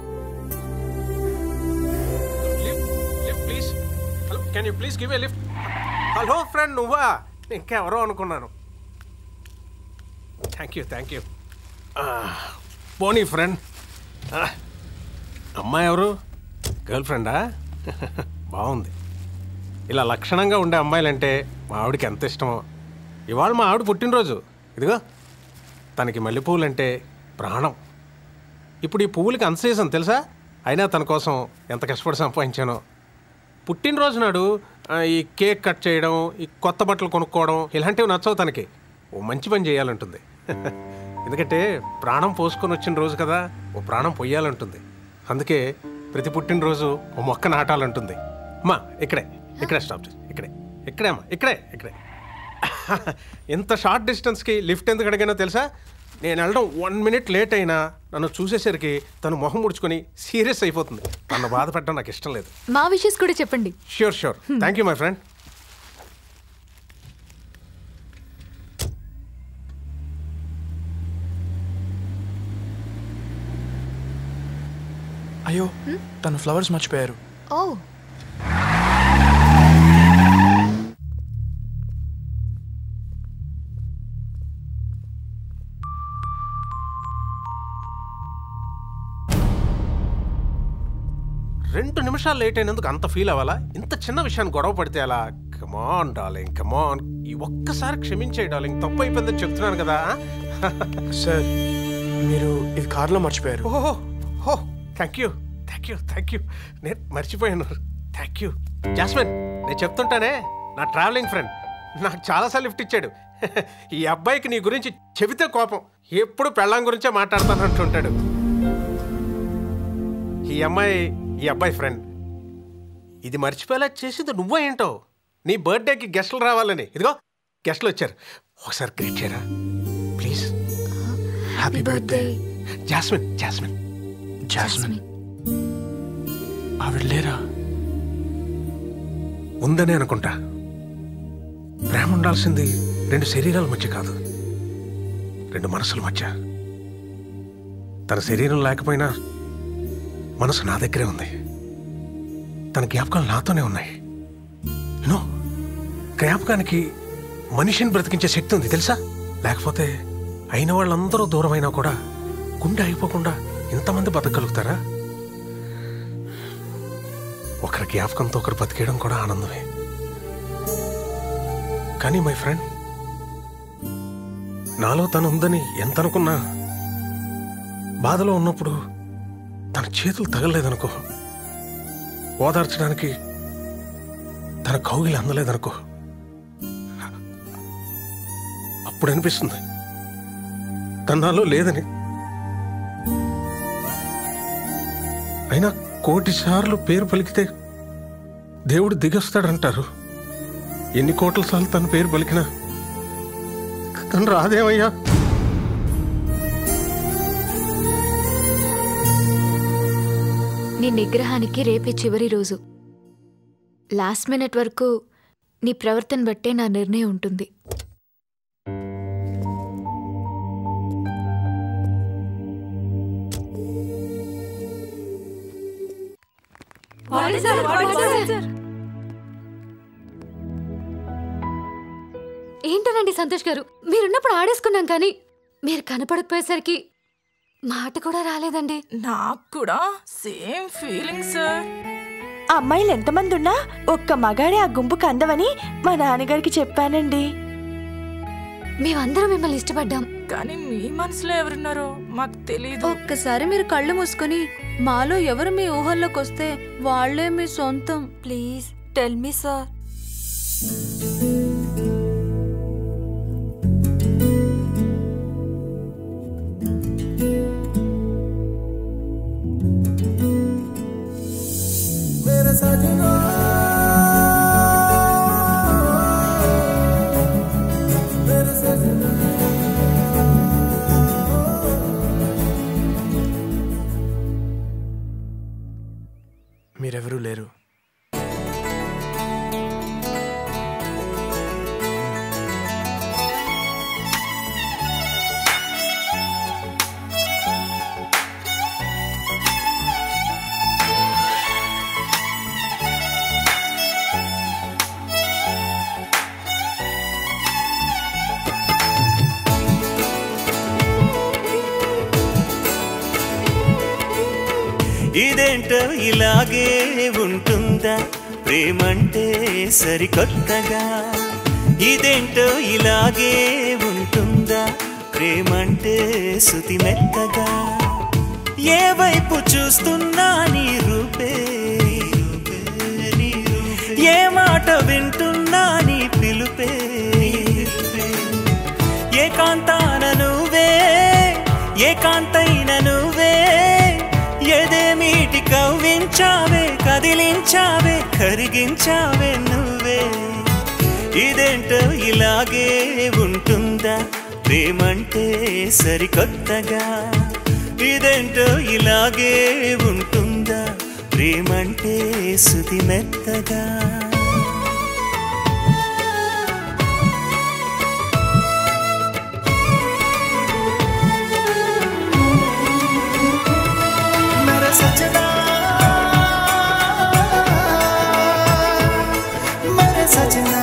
please hello can you please give a lift hello friend నువ్వా ఇంకెవరో అనుకున్నాను థ్యాంక్ యూ థ్యాంక్ యూ పోనీ ఫ్రెండ్ అమ్మాయి ఎవరు గర్ల్ ఫ్రెండా బాగుంది ఇలా లక్షణంగా ఉండే అమ్మాయిలంటే మా ఆవిడకి ఎంత ఇష్టమో ఇవాళ మా ఆవిడ పుట్టినరోజు ఇదిగో తనకి మల్లెపూలు అంటే ప్రాణం ఇప్పుడు ఈ పువ్వులకి అంత సీజన్ తెలుసా అయినా తన కోసం ఎంత కష్టపడి సంపాదించానో పుట్టినరోజు నాడు ఆ, ఈ కేక్ కట్ చేయడం ఈ కొత్త బట్టలు కొనుక్కోవడం ఇలాంటివి నచ్చవు తనకి ఓ మంచి పని చేయాలంటుంది ఎందుకంటే ప్రాణం పోసుకొని వచ్చిన రోజు కదా ఓ ప్రాణం పొయ్యాలంటుంది అందుకే ప్రతి పుట్టినరోజు ఓ మొక్క నాటాలంటుంది అమ్మా ఇక్కడే ఇక్కడే స్టాప్ చేసి ఇక్కడే ఇక్కడే అమ్మా ఇక్కడే ఇక్కడే ఇంత షార్ట్ డిస్టెన్స్కి లిఫ్ట్ ఎందుకు అడిగానో తెలుసా నేను వెళ్ళడం వన్ మినిట్ లేట్ అయినా నన్ను చూసేసరికి తను మొహం ముడుచుకొని సీరియస్ అయిపోతుంది నన్ను బాధపెట్టడం నాకు ఇష్టం లేదు మా విషయస్ కూడా చెప్పండి sure sure thank you my friend అయ్యో తను ఫ్లవర్స్ మర్చిపోయారు ఓ రెండు నిమిషాలు లేట్ అయినందుకు అంత ఫీల్ అవ్వాలా ఇంత చిన్న విషయాన్ని గొడవ పడితే అలా కమాన్ డార్లింగ్ కమాన్ ఈ ఒక్కసారి క్షమించే డార్లింగ్ తప్పు అయిపోయిందని చెప్తున్నాను కదా సార్ మీరు ఇది కార్లో మర్చిపోయారు ఓహో హో thank you thank you thank you నేను మర్చిపోయాను థ్యాంక్ యూ జాస్మిన్ నేను చెప్తుంటానే నా ట్రావెలింగ్ ఫ్రెండ్ నాకు చాలాసార్లు లిఫ్ట్ ఇచ్చాడు ఈ అబ్బాయికి నీ గురించి చెబితే కోపం ఎప్పుడు పెళ్ళాం గురించే మాట్లాడతాను అంటుంటాడు ఈ అమ్మాయి ఈ అబ్బాయి ఫ్రెండ్ ఇది మర్చిపోయేలా చేసింది నువ్వే ఏంటో నీ బర్త్డేకి గెస్టులు రావాలని ఇదిగో గెస్టులు వచ్చారు ఒకసారి గ్రీట్ చేయరా please happy birthday Jasmine Jasmine Jasmine ఆవిడ లేరా ఉందనే అనుకుంటా ప్రేమ ఉండాల్సింది రెండు శరీరాల మధ్య కాదు రెండు మనసుల మధ్య తన శరీరం లేకపోయినా మనసు నా దగ్గరే ఉంది తన జ్ఞాపకాలు నాతోనే ఉన్నాయి నో జ్ఞాపకానికి మనిషిని బ్రతికించే శక్తి ఉంది తెలుసా లేకపోతే అయిన వాళ్ళందరూ దూరమైనా కూడా గుండె అయిపోకుండా ఇంతమంది బతకగలుగుతారా ఒకరి జ్ఞాపకంతో ఒకరు బతికేయడం కూడా ఆనందమే కానీ మై ఫ్రెండ్ నాలో తను ఉందని ఎంత అనుకున్నా బాధలో ఉన్నప్పుడు తన చేతులు తగలలేదనుకో ఓదార్చడానికి తన కౌగిలి అందలేదనుకో అప్పుడు అనిపిస్తుంది తన్నాలో లేదని అయినా కోటి సార్లు పేరు పలికితే దేవుడు దిగొస్తాడంటారు ఎన్ని కోట్ల సార్లు తన పేరు పలికినా తను రాదేమయ్యా నీ నిగ్రహానికి రేపే చివరి రోజు లాస్ట్ మినిట్ వరకు నీ ప్రవర్తన బట్టే నా నిర్ణయం ఉంటుంది ఏంటోనండి సంతోష్ గారు మీరున్నప్పుడు ఆడేసుకున్నాం కానీ మీరు కనపడకపోయేసరికి మాట కూడా రాలేదండి నాకు కూడా సేమ్ ఫీలింగ్ సార్ అమ్మాయిలు ఎంతమంది ఉన్నా ఒక్క మగాడే ఆ గుంపుకు అందవని మా నాన్నగారికి చెప్పానండి మేమందరం మిమ్మల్ని ఇష్టపడ్డాం కానీ మీ మనసులో ఎవరున్నారో మాకు తెలియదు ఒక్కసారి మీరు కళ్ళు మూసుకొని మాలో ఎవరు మీ ఊహల్లోకి వస్తే వాళ్ళే మీ సొంతం ప్లీజ్ టెల్ మీ సార్ मेरे सजना मेरे सजना మీరెవరూ లేరు ఇదేంటో ఇలాగే ఉంటుందా ప్రేమంటే సరికొత్తగా ఇదేంటో ఇలాగే ఉంటుందా ప్రేమంటే శృతి మెత్తగా ఏ వైపు చూస్తున్నా నీ రూపే ఏ మాట వింటున్నా నీ పిలుపే ఏకాంతాన నువ్వే ఏకాంతైన నువ్వే ఎదేమీటి కవ్వించావే కదిలించావే కరిగించావే నువ్వే ఇదేంటో ఇలాగే ఉంటుందా ప్రేమంటే సరికొత్తగా ఇదేంటో ఇలాగే ఉంటుందా ప్రేమంటే శుతి మెత్తగా मेरे सजना मेरे सजना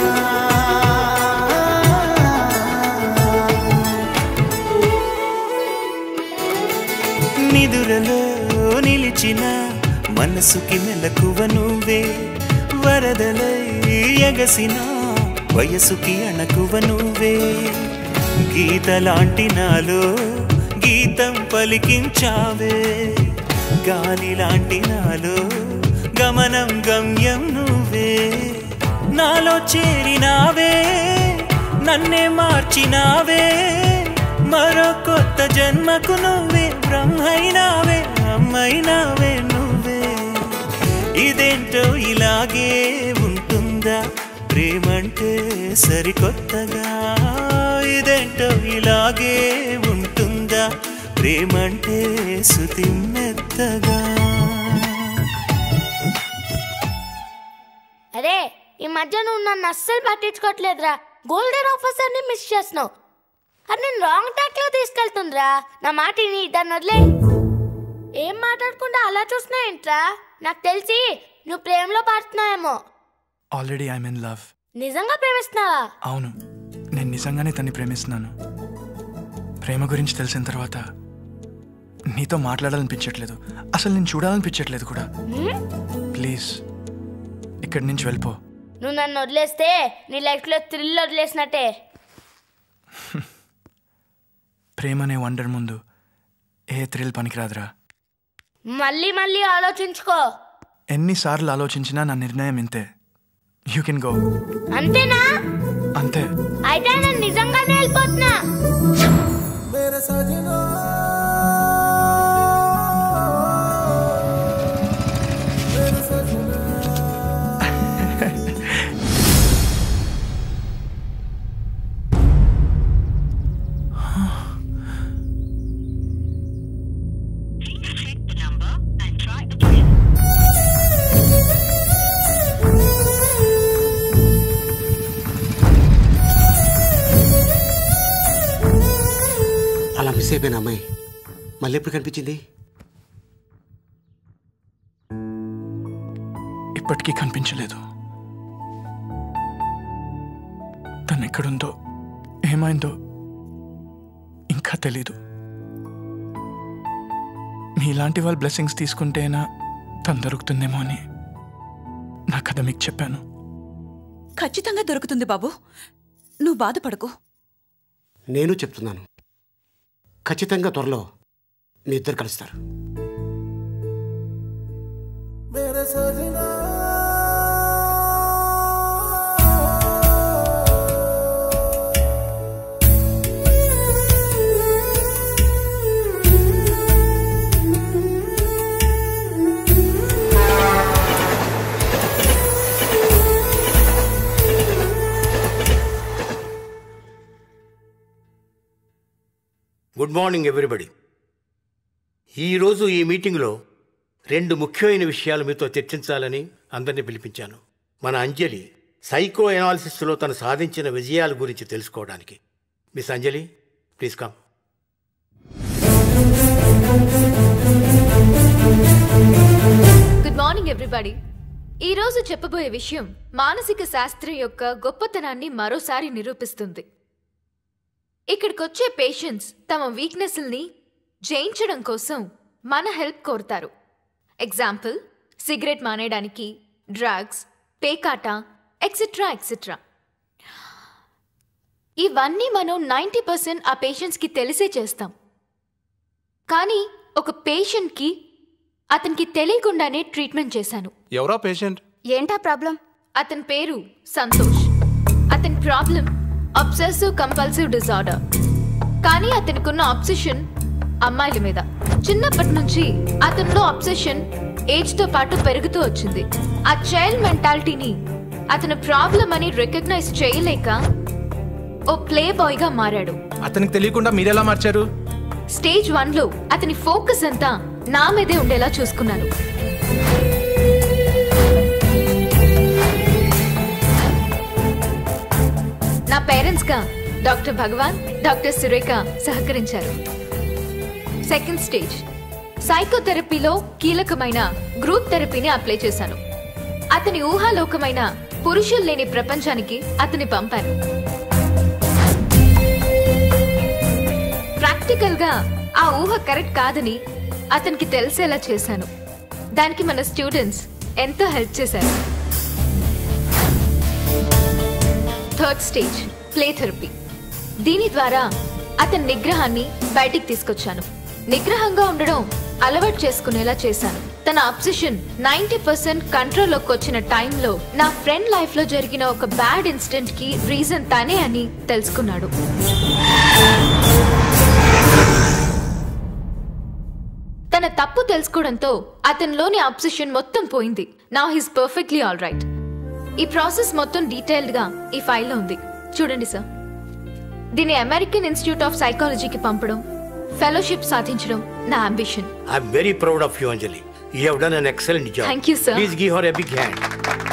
నిదురలో నిలిచిన మనసుకి మెలకువ నువ్వే వరదలై ఎగసిన వయసుకి అణకువ నువ్వే గీతలాంటి నాలో గీతం పలికించావే గాలి లాంటి నాలో గమనం గమ్యం నువ్వే నాలో చేరినావే నన్నే మార్చినావే మరో కొత్త జన్మకు నువ్వే బ్రహ్మైనావే అమ్మైనావే నువ్వే ఇదేంటో ఇలాగే ఉంటుందా ప్రేమంటే సరికొత్తగా ఇదేంటో ఇలాగే ఉంటుందా ప్రేమంటే శృతి మెత్తగా అరే ఈ మధ్య నువ్వు నన్ను అస్సలు పట్టించుకోవట్లేదురా గోల్డెన్ ఆఫీసర్ని మిస్ చేస్తున్నావు అది నేను రాంగ్ ట్రాక్ లో తీసుకెళ్తుందిరా నా మాట నీ దాన్ని వదిలే ఏం మాట్లాడకుండా అలా చూస్తున్నావు ఏంట్రా నాకు తెలిసి నువ్వు ప్రేమలో పడుతున్నావేమో ఆల్రెడీ ఐఎమ్ ఇన్ లవ్ నిజంగా ప్రేమిస్తున్నావా అవును నేను నిజంగానే తన్ని ప్రేమిస్తున్నాను ప్రేమ గురించి తెలిసిన తర్వాత నీతో మాట్లాడాలనిపించట్లేదు అసలు నేను చూడాలనిపించట్లేదు కూడా హ్మ్? ప్లీజ్ ఇక్కడి నుంచి వెళ్ళిపో నువ్వు నన్ను వదిలేస్తే నీ లైఫ్ లో థ్రిల్ వదిలేసినట్టే ప్రేమ అనే వండర్ ముందు ఏ థ్రిల్ పనికిరాదురా మళ్ళీ మళ్ళీ ఆలోచించుకో ఎన్నిసార్లు ఆలోచించినా నా నిర్ణయం ఇంతే యూ కెన్ గో అంతేనా అంతే అయితే నేను నిజంగానే వెళ్ళిపోతున్నా అలా మిస్ అయిపోయిన అమ్మాయి మళ్ళీ ఎప్పుడు కనిపించింది ఇప్పటికీ కనిపించలేదు తను ఎక్కడుందో ఏమైందో ఇంకా తెలీదు మీలాంటి వాళ్ళ బ్లెస్సింగ్స్ తీసుకుంటేనా తను దొరుకుతుందేమో అని నా కథ మీకు చెప్పాను ఖచ్చితంగా దొరుకుతుంది బాబు నువ్వు బాధపడకు నేను చెప్తున్నాను ఖచ్చితంగా త్వరలో మీ ఇద్దరు కలుస్తారు గుడ్ మార్నింగ్ ఎవ్రీబడి ఈరోజు ఈ మీటింగ్లో రెండు ముఖ్యమైన విషయాలు మీతో చర్చించాలని అందరినీ పిలిపించాను మన అంజలి సైకో ఎనాలిసిస్లో తను సాధించిన విజయాల గురించి తెలుసుకోవడానికి miss Anjali please come good morning everybody ఈ రోజు చెప్పబోయే విషయం మానసిక శాస్త్రం యొక్క గొప్పతనాన్ని మరోసారి నిరూపిస్తుంది ఇక్కడికొచ్చే పేషెంట్స్ తమ వీక్నెస్ని జయించడం కోసం మన హెల్ప్ కోరుతారు ఎగ్జాంపుల్ సిగరెట్ మానేయడానికి డ్రగ్స్ పేకాట ఎక్సెట్రా ఎక్సెట్రా ఇవన్నీ మనం నైంటీ పర్సెంట్ ఆ పేషెంట్స్కి తెలిసే చేస్తాం కానీ ఒక పేషెంట్కి అతనికి తెలియకుండానే ట్రీట్మెంట్ చేశాను ఎవరా పేషెంట్ ఏంటా ప్రాబ్లం అతని పేరు సంతోష్ అతని ప్రాబ్లం అబ్సెసివ్ కంపల్సివ్ డిజార్డర్ కానీ అతనికున్న అబ్సెషన్ అమ్మాయిల మీద చిన్నప్పటి నుంచి అతనిలో అబ్సెషన్ ఏజ్ తో పాటు పెరుగుతూ వచ్చింది ఆ చైల్డ్ మెంటాలిటీని అతని ప్రాబ్లం అని రికగ్నైజ్ చేయలేక ఓ ప్లే బాయ్ గా మారాడు అతనికి తెలియకుండా మీరెలా మార్చారు స్టేజ్ వన్ లో అతని ఫోకస్ అంతా నా మీదే ఉండేలా చూసుకున్నాను నా పేరెంట్స్ గా డాక్టర్ భగవాన్ డాక్టర్ సురేఖ సహకరించారు సెకండ్ స్టేజ్ సైకోథెరపీలో కీలకమైన గ్రూప్ థెరపీని అప్లై చేశాను అతని ఊహాలోకమైన పురుషులు లేని ప్రపంచానికి అతని పంపాను ప్రాక్టికల్ గా ఆ ఊహ కరెక్ట్ కాదని అతనికి తెలిసేలా చేశాను దానికి మన స్టూడెంట్స్ ఎంతో హెల్ప్ చేశారు థర్డ్ స్టేజ్ ప్లే థెరపీ దీని ద్వారా అతని నిగ్రహాన్ని బయటికి తీసుకొచ్చాను నిగ్రహంగా ఉండడం అలవాటు చేసుకునేలా చేశాను తన అబ్సెషన్ నైంటీ పర్సెంట్ కంట్రోల్లోకి వచ్చిన టైంలో నా ఫ్రెండ్ లైఫ్ లో జరిగిన ఒక బ్యాడ్ ఇన్సిడెంట్ కి రీజన్ తనే అని తెలుసుకున్నాడు తన తప్పు తెలుసుకోవడంతో అతనిలోని అబ్సెషన్ మొత్తం పోయింది నా హిస్ పర్ఫెక్ట్లీ ఆల్ రైట్ ఈ ప్రాసెస్ మొత్తం డీటెయిల్డ్ గా ఈ ఫైల్లో ఉంది చూడండి సార్ దీన్ని అమెరికన్ ఇన్స్టిట్యూట్ ఆఫ్ సైకాలజీకి పంపడం ఫెలోషిప్ సాధించడం నా ambition I'm very proud of you Anjali you have done an excellent job Thank you, sir. Please give her a big hand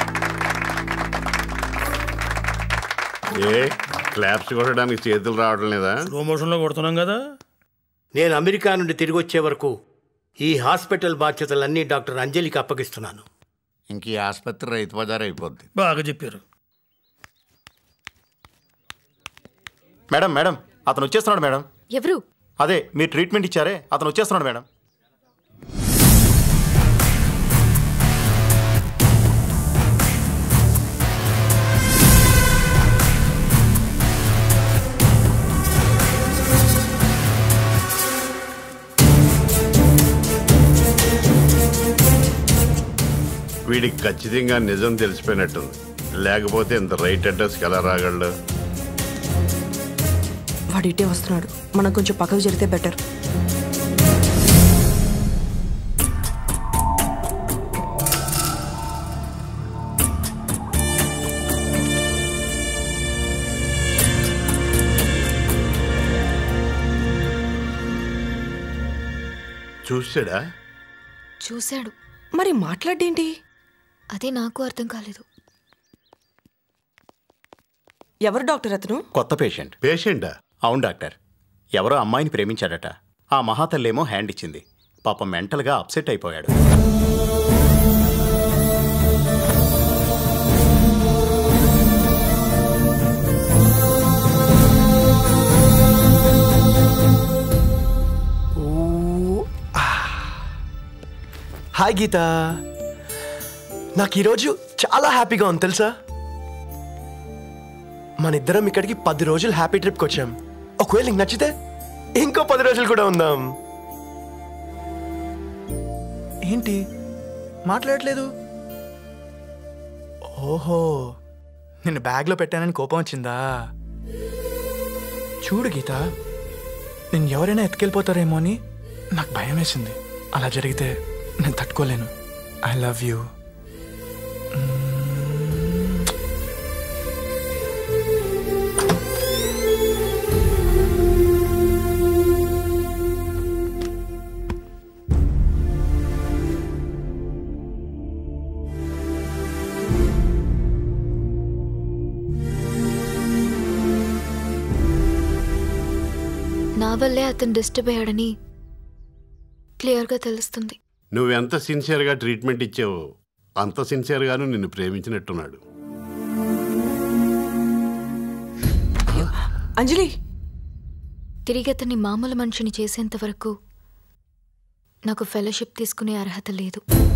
ఏ క్లాప్స్ కొట్టడానికి చేతులు రావడం లేదా ప్రమోషన్లో కొడుతున్నాం కదా నేను అమెరికా నుండి తిరిగి వచ్చే వరకు ఈ హాస్పిటల్ బాధ్యతలన్నీ డాక్టర్ అంజలికి అప్పగిస్తున్నాను ఇంక ఈ ఆసుపత్రి రైతు బజార్ అయిపోద్ది బాగా చెప్పారు మేడం మేడం అతను వచ్చేస్తున్నాడు మేడం ఎవరు అదే మీరు ట్రీట్మెంట్ ఇచ్చారే అతను వచ్చేస్తున్నాడు మేడం వీడికి ఖచ్చితంగా నిజం తెలిసిపోయినట్టుంది లేకపోతే ఇంత రైట్ అడ్రస్కి ఎలా రాగలడు వాడు ఇటే వస్తున్నాడు మనం కొంచెం పక్కకు జరిగితే బెటర్ చూసాడా చూశాడు మరి మాట్లాడేంటి అదే నాకు అర్థం కాలేదు ఎవరు డాక్టర్ అతను కొత్త పేషెంట్ పేషెంటా అవును డాక్టర్ ఎవరో అమ్మాయిని ప్రేమించాడట ఆ మహాతల్లేమో హ్యాండ్ ఇచ్చింది పాపం మెంటల్గా అప్సెట్ అయిపోయాడు హాయ్ గీత నాకు ఈరోజు చాలా హ్యాపీగా ఉంది తెలుసా మన ఇద్దరం ఇక్కడికి పది రోజులు హ్యాపీ ట్రిప్కి వచ్చాం ఒకవేళ నీకు నచ్చితే ఇంకో పది రోజులు కూడా ఉందాం ఏంటి మాట్లాడలేదు ఓహో నిన్ను బ్యాగ్లో పెట్టానని కోపం వచ్చిందా చూడు గీత నేను ఎవరైనా ఎత్తుకెళ్ళిపోతారేమో అని నాకు భయం వేసింది అలా జరిగితే నేను తట్టుకోలేను ఐ లవ్ యూ నా వల్లే అతను డిస్టర్బ్ అయ్యాడని క్లియర్గా తెలుస్తుంది నువ్వెంత సిన్సియర్గా ట్రీట్మెంట్ ఇచ్చావో అంత సిన్సియర్గాను నిన్ను ప్రేమించినట్టున్నాడు అంజలి తిరిగి అతన్ని మామూలు మనిషిని చేసేంత వరకు నాకు ఫెలోషిప్ తీసుకునే అర్హత లేదు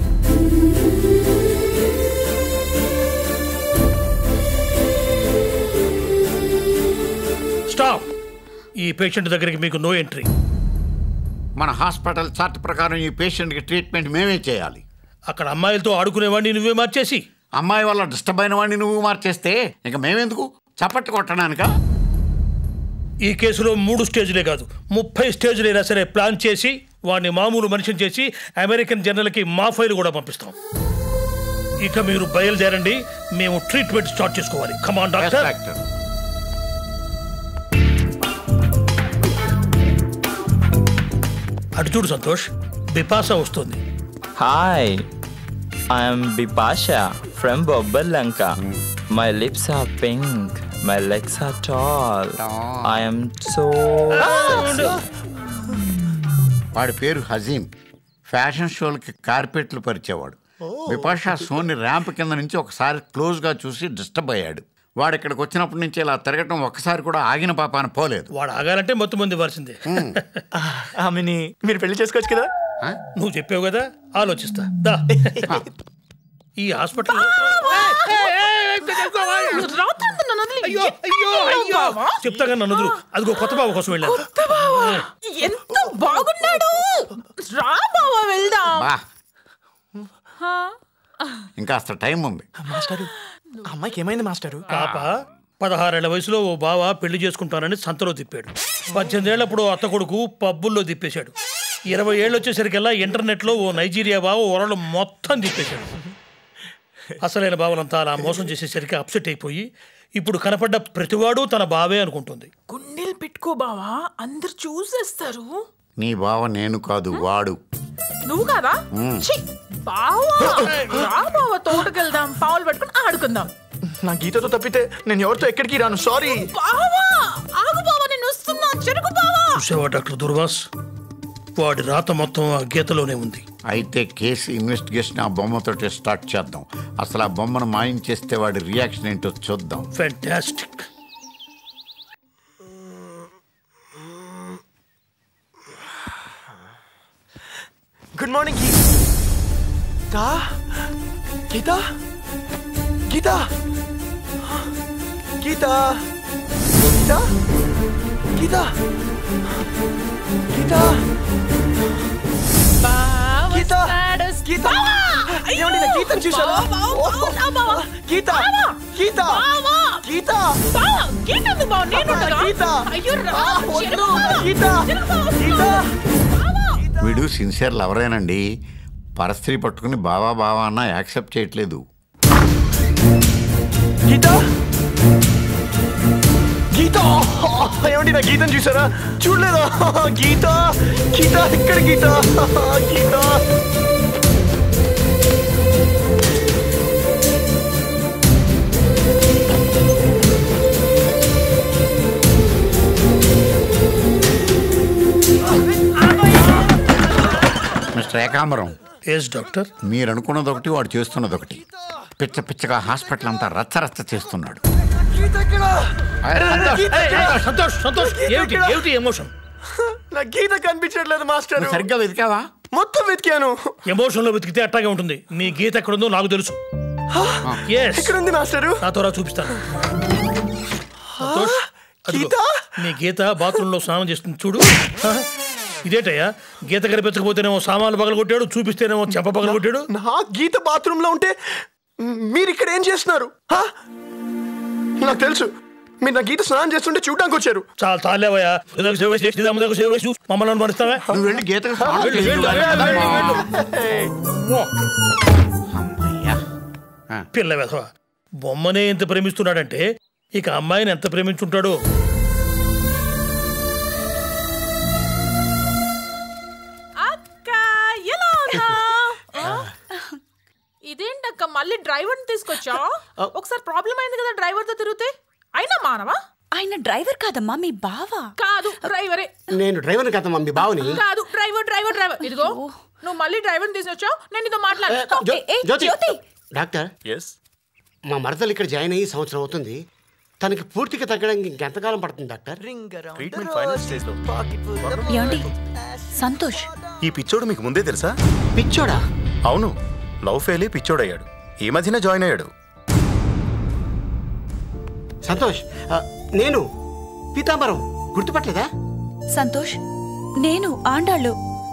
స్టాప్ ఈ పేషెంట్ దగ్గరికి మీకు నో ఎంట్రీ మన హాస్పిటల్ చార్ట్ ప్రకారం ఈ పేషెంట్కి ట్రీట్మెంట్ మేమే చేయాలి అక్కడ అమ్మాయిలతో ఆడుకునేవాడిని నువ్వే మార్చేసి అమ్మాయి వల్ల డిస్టర్బ్ అయిన వాడిని నువ్వు మార్చేస్తే ఇక మేమెందుకు చప్పట్లు కొట్టడానికా ఈ కేసులో మూడు స్టేజ్లే కాదు ముప్పై స్టేజ్లైనా సరే ప్లాన్ చేసి వాడిని మామూలు మనిషిని చేసి అమెరికన్ జనరల్కి మా ఫైల్ కూడా పంపిస్తాం ఇక మీరు బయలుదేరండి మేము ట్రీట్మెంట్ స్టార్ట్ చేసుకోవాలి కమాన్ డాక్టర్ అటు చూడు సంతోష్ బిపాస వస్తుంది Hi, I am Bipasha from Bobbalanka. My lips are pink. My legs are tall. I am so sexy. వాడి పేరు హజీం ఫ్యాషన్ షోలకి కార్పెట్లు పరిచేవాడు బిపాషా సోని ర్యాంప్ కింద నుంచి ఒకసారి క్లోజ్గా చూసి డిస్టర్బ్ అయ్యాడు వాడు ఇక్కడికి వచ్చినప్పటి నుంచి ఇలా తిరగటం ఒక్కసారి కూడా ఆగిన పాపాన పోలేదు వాడు ఆగాలంటే మొత్తం మంది ఇవ్వాల్సిందే ఆమెని మీరు పెళ్లి చేసుకోవచ్చు కదా నువ్వు చెప్పావు కదా ఆలోచిస్తా దా ఈ హాస్పిటల్ చెప్తా కానీ నన్ను వదులు. అదిగో కొత్త బాబు కోసం వెళ్ళాను ఎంత బాగున్నాడు రా బావా వెళ్దాం బా హా. ఇంకా అస్త టైం ఉంది మాస్టారు అమ్మాయికి ఏమైంది మాస్టారు పాప పదహారేళ్ల వయసులో ఓ బావ పెళ్లి చేసుకుంటానని సంతలో తిప్పాడు పద్దెనిమిదేళ్లప్పుడు అత్త కొడుకు పబ్బుల్లో తిప్పేశాడు ఇరవై ఏళ్ళు వచ్చేసరికల్లా ఇంటర్నెట్లో ఓ నైజీరియా బావ వరల్డ్ మొత్తం తిప్పేశాడు అసలైన బావలంతా అలా మోసం చేసేసరికి అప్సెట్ అయిపోయి ఇప్పుడు కనపడ్డ ప్రతివాడు తన బావే అనుకుంటుంది గుండెలు పెట్టుకో బావా అందరు చూసేస్తారు నీ బావ నేను కాదు వాడు నువ్వు కాదా మ్మ్. ఛీ, బావా రా బావా తోటకెళ్దాం పావులు పట్టుకుని ఆడుకుందాం నా గీతతో తప్పితే నేను ఎవరితో ఎక్కడికి రాను సారీ బావా ఆగు బావా నేను వస్తున్నా చెరుకు బావా చూసావా డాక్టర్ దుర్వాస్ వాడి రాత మొత్తం ఆ గీతలోనే ఉంది అయితే కేసు ఇన్వెస్టిగేషన్ ఆ బొమ్మతోటి స్టార్ట్ చేద్దాం అసలు ఆ బొమ్మను మాయం చేస్తే వాడి రియాక్షన్ ఏంటో చూద్దాం ఫ్యాంటాస్టిక్ గుడ్ మార్నింగ్ గీత గీత గీత గీత గీత గీత గీత గీత గీత ఏమండి నా గీత చూసావా గీత గీత గీత గీత ఎందుకు బావ నేను గీత అయ్యో రా గీత గీత వీడు సిన్సియర్ లవరేనండి పరస్త్రీ పట్టుకుని బావా బావా అన్న యాక్సెప్ట్ చేయట్లేదు గీత గీత ఏమండి నా గీతను చూసారా చూడలేదా గీత గీత ఇక్కడ Geetha Geetha mister Ekambaram yes doctor మీరు అనుకున్నది ఒకటి వాడు చేస్తున్నది ఒకటి పిచ్చ పిచ్చగా హాస్పిటల్ అంతా రచ్చ రచ్చ చేస్తున్నాడు గీత ఇక్కడ సంతోష్, గీత ఇక్కడ. సంతోష్ సంతోష్ గీత ఏమిటి ఇక్కడ. ఏమిటి ఎమోషన్ నా గీత కనిపించట్లేదు మాస్టర్ నువ్వు సరిగ్గా వెతికావా మొత్తం వెతికాను ఎమోషన్ లో వెతికితే అట్టాగే ఉంటుంది మీ గీత ఎక్కడుందో నాకు తెలుసు ఎస్ ఎక్కడ ఉంది మాస్టరు నాతో రా చూపిస్తాను సంతోష్ అదిగో, మీ గీత బాత్రూమ్ లో స్నానం చేస్తుంది చూడు హ? ఇదేటయ్యా గీత కనిపించకపోతేనేమో సామాన్లు పగల కొట్టాడు చూపిస్తేనేమో చెంప పగల కొట్టాడు నా గీత బాత్రూమ్ లో ఉంటే మ్, మీరు ఇక్కడ ఏం చేస్తున్నారు హా? నాకు తెలుసు మీరు నా గీత స్నానం చేస్తుంటే చూడడానికి వచ్చారు చాలా తాలేవయ్యా ఇదొక సేవ చేసి, ఇదొక సేవ చేసి, చూ, మమ్మల్ని అనుమానిస్తావా నువ్వు వెళ్ళి గీతకు స్నానం వెళ్ళు, చేసి వెళ్ళు, ఇవ్వాలి వెళ్ళు, కదమ్మా. వెళ్ళు. పిల్ల వెధవ బొమ్మనే ఎంత ప్రేమిస్తున్నాడంటే ఇక అమ్మాయిని ఎంత ప్రేమించుంటాడు అక్క ఎలా ఉన్నా ఇదేంటక్క మళ్ళీ డ్రైవర్ తీసుకొచ్చా ఒకసారి ప్రాబ్లం అయింది కదా డ్రైవర్ తో తిరిగితే అయినా మానవా ఆయన డ్రైవర్ కాదమ్మా మీ బావా కాదు డ్రైవరే నేను డ్రైవర్ని కదమ్మా మీ బావని కాదు డ్రైవర్ డ్రైవర్ డ్రైవర్ ఇదిగో నువ్వు మళ్ళీ డ్రైవర్ తీసుకొచ్చావు నేను ఇదో మాట్లాడు జ్యో- జ్యోతి డాక్టర్ ఎస్ మా మరదలు ఇక్కడ జాయిన్ అయ్యి సంవత్సరం అవుతుంది తనకి పూర్తిగా తగ్గడానికి ఇంకెంతకాలం పడుతుంది డాక్టర్ ట్రీట్మెంట్ ఫైనల్ స్టేజ్ లో ఏమండి సంతోష్ ఈ పిచ్చోడు మీకు ముందే తెలుసా పిచ్చోడా అవును లవ్ ఫెయిల్ అయి పిచ్చోడయ్యాడు ఈ మధ్యన జాయిన్ అయ్యాడు సంతోష్ ఆ, నేను పీతాంబరం గుర్తుపట్టలేదా సంతోష్ నేను ఆండాళ్ళు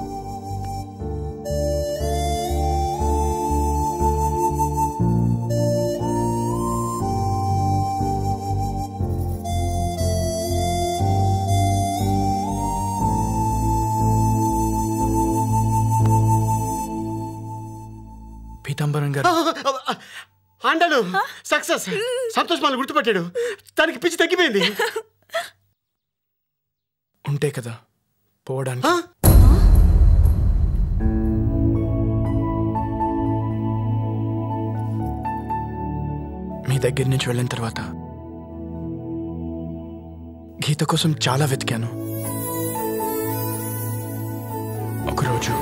పీతాంబరం గారు ఆండాడు సక్సెస్ సంతోష్ మనల్ని గుర్తుపట్టాడు తనకి పిచ్చి తగ్గిపోయింది ఉంటే కదా పోవడానికి మీ దగ్గర నుంచి వెళ్ళిన తర్వాత గీత కోసం చాలా వెతికాను ఒకరోజు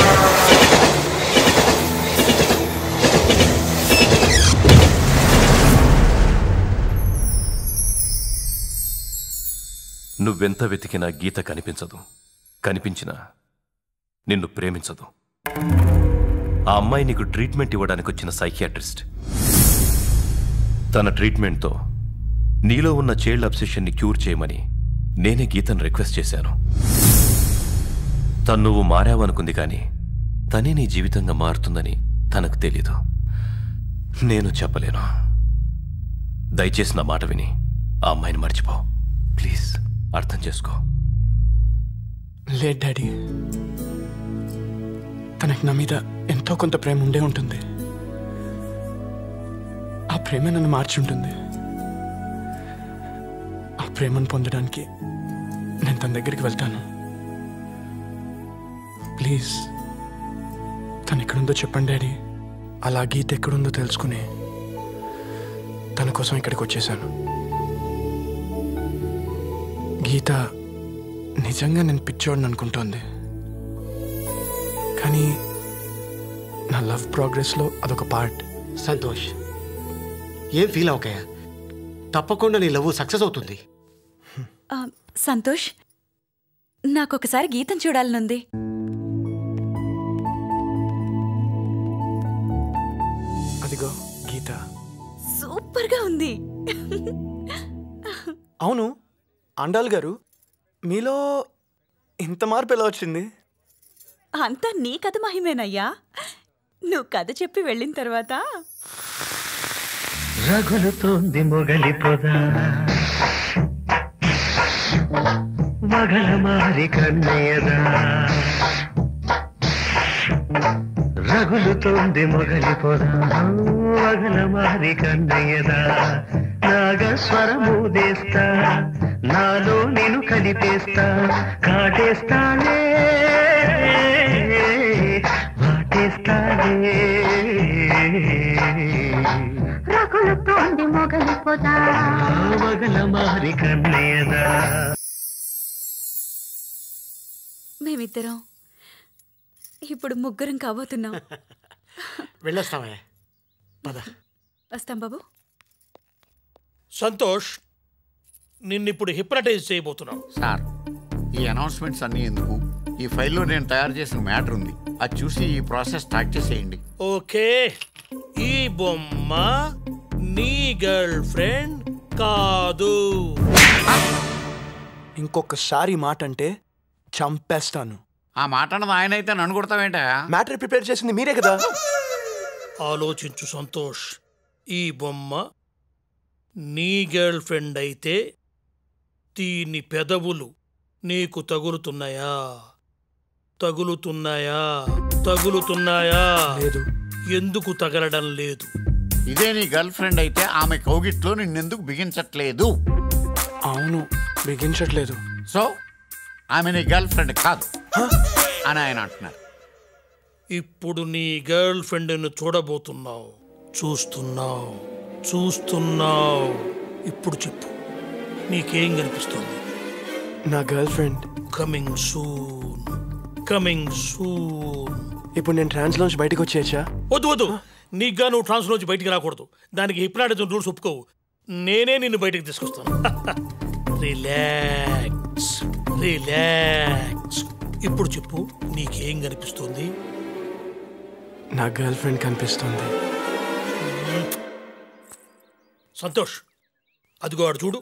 నువ్వెంత వెతికినా గీత కనిపించదు కనిపించినా నిన్ను ప్రేమించదు ఆ అమ్మాయి నీకు ట్రీట్మెంట్ ఇవ్వడానికి వచ్చిన సైకియాట్రిస్ట్ తన ట్రీట్మెంట్తో నీలో ఉన్న చైల్డ్ అబ్సెషన్ని క్యూర్ చేయమని నేనే గీతను రిక్వెస్ట్ చేశాను తను నువ్వు మారావనుకుంది కానీ తనే నీ జీవితంగా మారుతుందని తనకు తెలీదు నేను చెప్పలేను దయచేసి నా మాట విని ఆ అమ్మాయిని మర్చిపో ప్లీజ్ అర్థం చేసుకో లేదు డాడీ తనకి నా మీద ఎంతో కొంత ప్రేమ ఉండే ఉంటుంది ఆ ప్రేమ నన్ను మార్చి ఉంటుంది ఆ ప్రేమను పొందడానికి నేను తన దగ్గరికి వెళ్తాను ప్లీజ్ తను ఎక్కడుందో చెప్పండి డాడీ అలా గీత ఎక్కడుందో తెలుసుకుని తన కోసం ఇక్కడికి వచ్చేసాను గీత నిజంగా నేను పిచ్చోడిని అనుకుంటోంది కానీ నా లవ్ ప్రోగ్రెస్లో అదొక పార్ట్ సంతోష్ ఏం ఫీల్ అవకయ్యా తప్పకుండా నీ లవ్ సక్సెస్ అవుతుంది ఆ, సంతోష్ నాకొకసారి గీతం చూడాలనుంది అదిగో గీత సూపర్గా ఉంది అవును అండాల్ గారు మీలో ఇంత మార్పు ఎలా వచ్చింది అంతా నీ కథ మహిమేనయ్యా నువ్వు కథ చెప్పి వెళ్ళిన తర్వాత రగులుతోంది మొగలి పొద మగల మారి కన్నయ్యదా రగులుతోంది మొగలి పొద మగల మారి కన్నయ్యదా నాగస్వరము దేస్తా నాలో నేను కలిపేస్తా కాటేస్తానే వాటేస్తానే రగులుతోంది మొగలి పొద మగల మారి కన్నయ్యదా మేమిద్దరం ఇప్పుడు ముగ్గురం కాబోతున్నాం వెళ్ళొస్తావా పద వస్తాం బాబు సంతోష్ నిన్నిప్పుడు హిప్నటైజ్ చేయబోతున్నావు సార్ ఈ అనౌన్స్మెంట్స్ అన్నీ ఎందుకు ఈ ఫైల్లో నేను తయారు చేసిన మ్యాటర్ ఉంది అది చూసి ఈ ప్రాసెస్ స్టార్ట్ చేసేయండి ఓకే ఈ బొమ్మ నీ గర్ల్ ఫ్రెండ్ కాదు ఇంకొకసారి మాట అంటే చంపేస్తాను ఆ మాట అన్నది ఆయన అయితే నన్ను కొడతావేంట మ్యాటర్ ప్రిపేర్ చేసింది మీరే కదా ఆలోచించు సంతోష్ ఈ బొమ్మ నీ గర్ల్ ఫ్రెండ్ అయితే దీని పెదవులు నీకు తగులుతున్నాయా తగులుతున్నాయా తగులుతున్నాయా లేదు ఎందుకు తగలడం లేదు ఇదే నీ గర్ల్ ఫ్రెండ్ అయితే ఆమె కౌగిట్లో నిన్నెందుకు బిగించట్లేదు అవును బిగించట్లేదు సో ఆమె నీ గర్ల్ ఫ్రెండ్ కాదు అని ఆయన అంటున్నారు ఇప్పుడు నీ గర్ల్ ఫ్రెండ్ను చూడబోతున్నావు చూస్తున్నావు చూస్తున్నావు ఇప్పుడు చెప్పు నీకేం కనిపిస్తుంది నా girl friend coming soon coming soon ఇప్పుడు నేను ట్రాన్స్ లోంచి బయటకు వచ్చేయచ్చా వద్దు వద్దు నీకుగా నువ్వు ట్రాన్స్ నుంచి బయటికి రాకూడదు దానికి హిప్నాటిజం రూల్స్ ఒప్పుకోవు నేనే నిన్ను బయటికి తీసుకొస్తాను రిలాక్స్ రిలాక్స్ ఇప్పుడు చెప్పు నీకేం కనిపిస్తుంది నా గర్ల్ ఫ్రెండ్ కనిపిస్తుంది సంతోష్ అదిగో ఆడు చూడు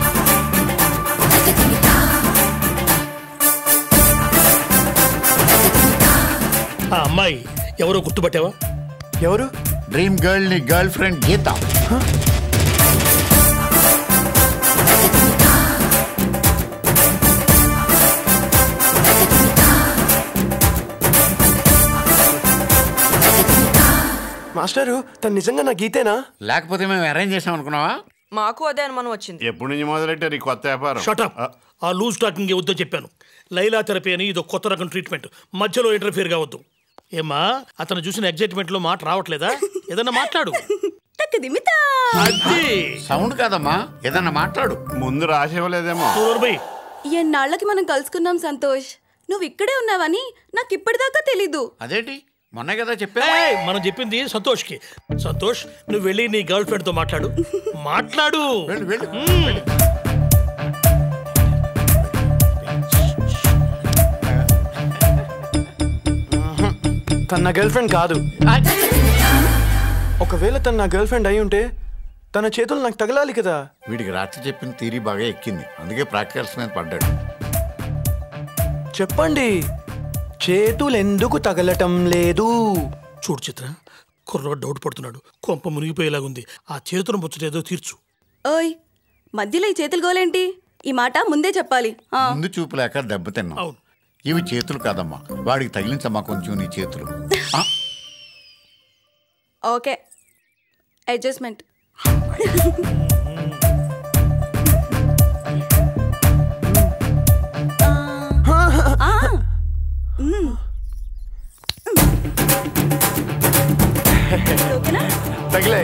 ఆ అమ్మాయి ఎవరో గుర్తుపట్టావా ఎవరు డ్రీమ్ గర్ల్ నీ గర్ల్ ఫ్రెండ్ గీత మాస్టరు తను నిజంగా నా గీతేనా లేకపోతే మేము అరేంజ్ చేసాం అనుకున్నావా మాకు అదే అనుమానం వచ్చింది ఎప్పటి నుంచి మొదలెట్టారు ఈ కొత్త వ్యాపారం షటప్ ఆ లూజ్ టాకింగ్ వద్దో చెప్పాను లైలా థెరపీ అని ఇది కొత్త రకం ట్రీట్మెంట్ మధ్యలో ఇంటర్ఫియర్ కావద్దు ఏమా అతను చూసిన ఎగ్జైట్మెంట్ లో మాట రావట్లేదా ఏదన్నా మాట్లాడు అది సౌండ్ కాదమ్మా ఏదన్నా మాట్లాడు ముందు రాసివ్వలేదేమో ఎన్నాళ్ళకి మనం కలుసుకున్నాం సంతోష్ నువ్వు ఇక్కడే ఉన్నావని నాకు ఇప్పటిదాకా తెలీదు అదేంటి మొన్న కదా చెప్పా ఏయ్, మనం చెప్పింది సంతోష్కి సంతోష్ నువ్వు వెళ్ళి నీ గర్ల్ ఫ్రెండ్ తో మాట్లాడు మాట్లాడు మ్మ్. తన నా గర్ల్ ఫ్రెండ్ కాదు ఒకవేళ తన నా గర్ల్ ఫ్రెండ్ అయి ఉంటే తన చేతులు నాకు తగలాలి కదా వీడికి రాత్రి చెప్పిన తీరి బాగా ఎక్కింది అందుకే ప్రాక్టికల్స్ మీద పడ్డాడు చెప్పండి చేతులు ఎందుకు తగలటం లేదు చూడు చిత్ర కుర్రవాడు డౌట్ పడుతున్నాడు కొంప మునిగిపోయేలాగుంది ఆ చేతులు ముచ్చటేదో తీర్చు ఓయ్ మధ్యలో ఈ చేతులు గోలేంటి ఈ మాట ముందే చెప్పాలి ఆ, ముందు చూపు లేక దెబ్బతిన్నాం ఇవి చేతులు కాదమ్మా వాడికి తగిలించమ్మా కొంచెం నీ చేతులు ఆ, ఓకే అడ్జస్ట్మెంట్ తగిలే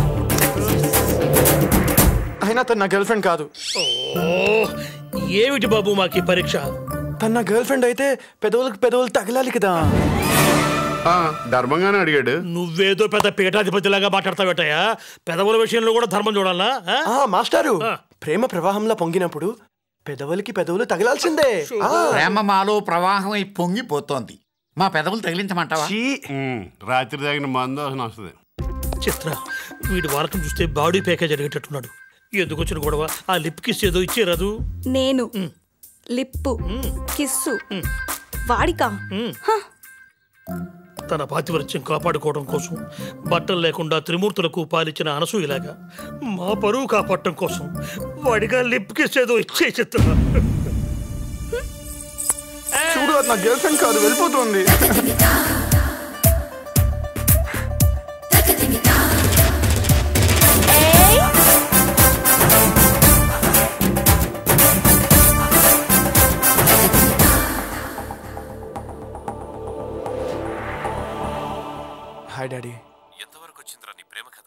అయినా తన నా గర్ల్ ఫ్రెండ్ కాదు ఓ ఏమిటి బాబు మాకు ఈ పరీక్ష తన నా గర్ల్ ఫ్రెండ్ అయితే పెదవులకు పెదవులు తగలాలి కదా ధర్మంగానే అడిగాడు నువ్వేదో పెద్ద పీఠాధిపతిలాగా మాట్లాడతావేటయా పెదవుల విషయంలో కూడా ధర్మం చూడాలా ఆ? ఆ, మాస్టారు ప్రేమ ప్రవాహంలో పొంగినప్పుడు పెదవులకి పెదవులు తగలాల్సిందే ఆ. ప్రేమ మాలో ప్రవాహం అయి పొంగిపోతోంది మా పెదవులు తగిలించమంటావా రాత్రి తాగిన మందు వాసన వస్తుంది చిత్ర వీడి వాలకం చూస్తే బాడీ ప్యాకేజ్ అడిగేటట్టున్నాడు ఎందుకు వచ్చిన గొడవ ఆ లిప్ కిస్ ఏదో ఇచ్చేరాదు నేను లిప్పు కిస్సు వాడికా హ. తన పాతివృత్యం కాపాడుకోవడం కోసం బట్టలు లేకుండా త్రిమూర్తులకు పాలిచ్చిన అనసూయలాగా మా పరువు కాపాడటం కోసం వాడిగా లిప్ కిస్ ఏదో ఇచ్చే చిత్రం చూడు అది నా గర్ల్ ఫ్రెండ్ కాదు వెళ్ళిపోతుంది హాయ్ డాడీ ఎంతవరకు వచ్చిందిరా నీ ప్రేమ కథ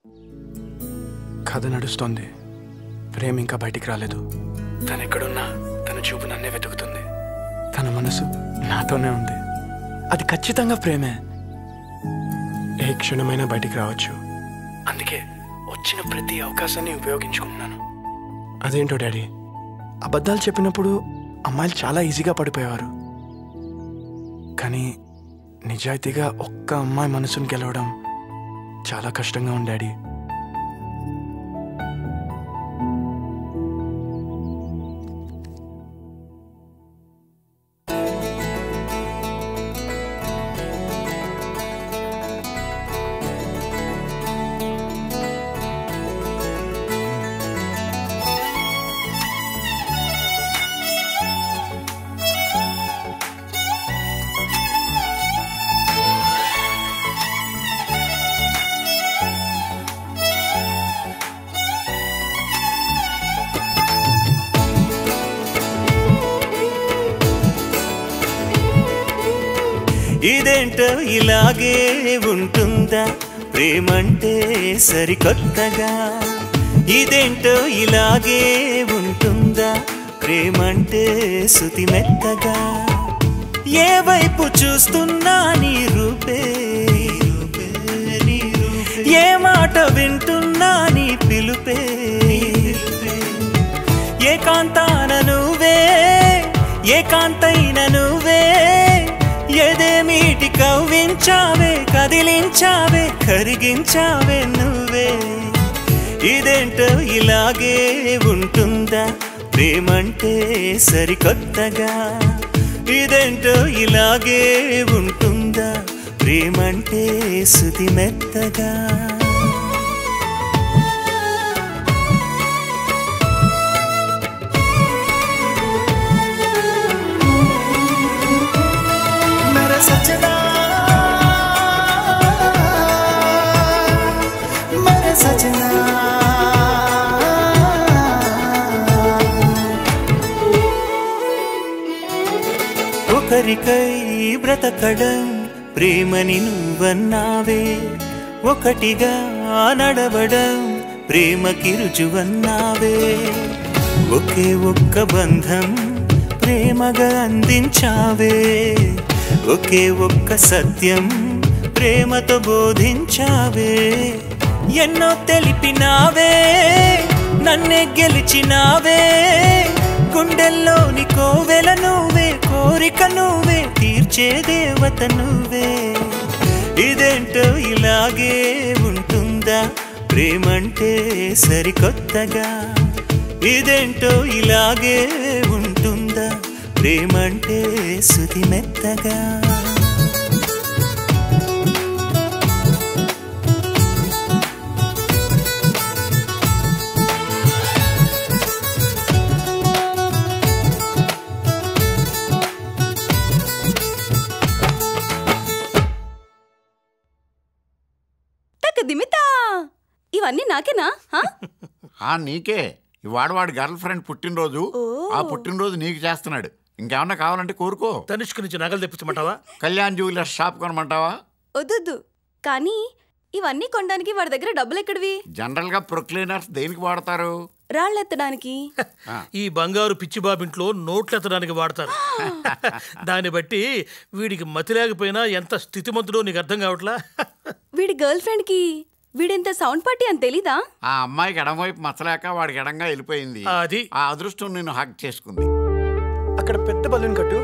కథ నడుస్తోంది ప్రేమ ఇంకా బయటికి రాలేదు తను ఎక్కడున్నా తన చూపు నన్నే వెతుకుతుంది తన మనసు నాతోనే ఉంది అది ఖచ్చితంగా ప్రేమే ఏ క్షణమైనా బయటికి రావచ్చు అందుకే వచ్చిన ప్రతి అవకాశాన్ని ఉపయోగించుకుంటున్నాను అదేంటో డాడీ అబద్ధాలు చెప్పినప్పుడు అమ్మాయిలు చాలా ఈజీగా పడిపోయేవారు కానీ నిజాయితీగా ఒక్క అమ్మాయి మనసును గెలవడం చాలా కష్టంగా ఉంది డాడీ ఇదేంటో ఇలాగే ఉంటుందా ప్రేమంటే సరికొత్తగా ఇదేంటో ఇలాగే ఉంటుందా ప్రేమంటే శృతి మెత్తగా ఏ వైపు చూస్తున్నా నీ రూపే ఏ మాట వింటున్నా నీ పిలుపే ఏకాంతాన నువ్వే ఏకాంతైన నువ్వే ఎదేమీటి కవ్వించావే కదిలించావే కరిగించావే నువ్వే ఇదేంటో ఇలాగే ఉంటుందా ప్రేమంటే సరికొత్తగా ఇదేంటో ఇలాగే ఉంటుందా ప్రేమంటే శృతి మెత్తగా मेरा सजना मेरा सजना ఒకరికై బ్రతకడం ప్రేమని నువ్వన్నావే ఒకటిగా నడవడం ప్రేమకి రుజువన్నావే ఒకే ఒక్క బంధం ప్రేమగా అందించావే ఒకే ఒక్క సత్యం ప్రేమతో బోధించావే ఎన్నో తెలిపినావే నన్నే గెలిచినావే గుండెల్లోని కోవెల నువ్వే కోరిక నువ్వే తీర్చే దేవత నువ్వే ఇదేంటో ఇలాగే ఉంటుందా ప్రేమంటే సరికొత్తగా ఇదేంటో ఇలాగే ఉంటుందా ప్రేమంటే శృతి మెత్తగా టక్ దిమితా ఇవన్నీ నాకేనా హా? ఆ నీకే ఇవాడు వాడి గర్ల్ ఫ్రెండ్ పుట్టినరోజు ఆ పుట్టినరోజు నీకు చేస్తున్నాడు ఇంకేమన్నా కావాలంటే కోరుకో తనిష్క నుంచి నగలు తెప్పించమంటావా కళ్యాణ్ జ్యువెలర్స్ షాప్ కొనమంటావా వద్దొద్దు కానీ ఇవన్నీ కొనడానికి వాడి దగ్గర డబ్బులు ఎక్కడివి జనరల్ గా ప్రొక్లీనర్స్ దేనికి వాడతారు రాళ్ళెత్తడానికి ఈ బంగారు పిచ్చి బాబింట్లో నోట్లు ఎత్తడానికి వాడతారు దాన్ని బట్టి వీడికి మతి లేకపోయినా ఎంత స్థితిమంతుడో నీకు అర్థం కావట్లా వీడి గర్ల్ ఫ్రెండ్ కి వీడింత సౌండ్ పార్టీ అని తెలీదా ఆ అమ్మాయికి ఎడమవైపు మచ్చలేక వాడికి ఎడంగా వెళ్ళిపోయింది అది ఆ అదృష్టం నిన్ను హక్ చేసుకుంది అక్కడ పెద్ద బలూన్ కట్టు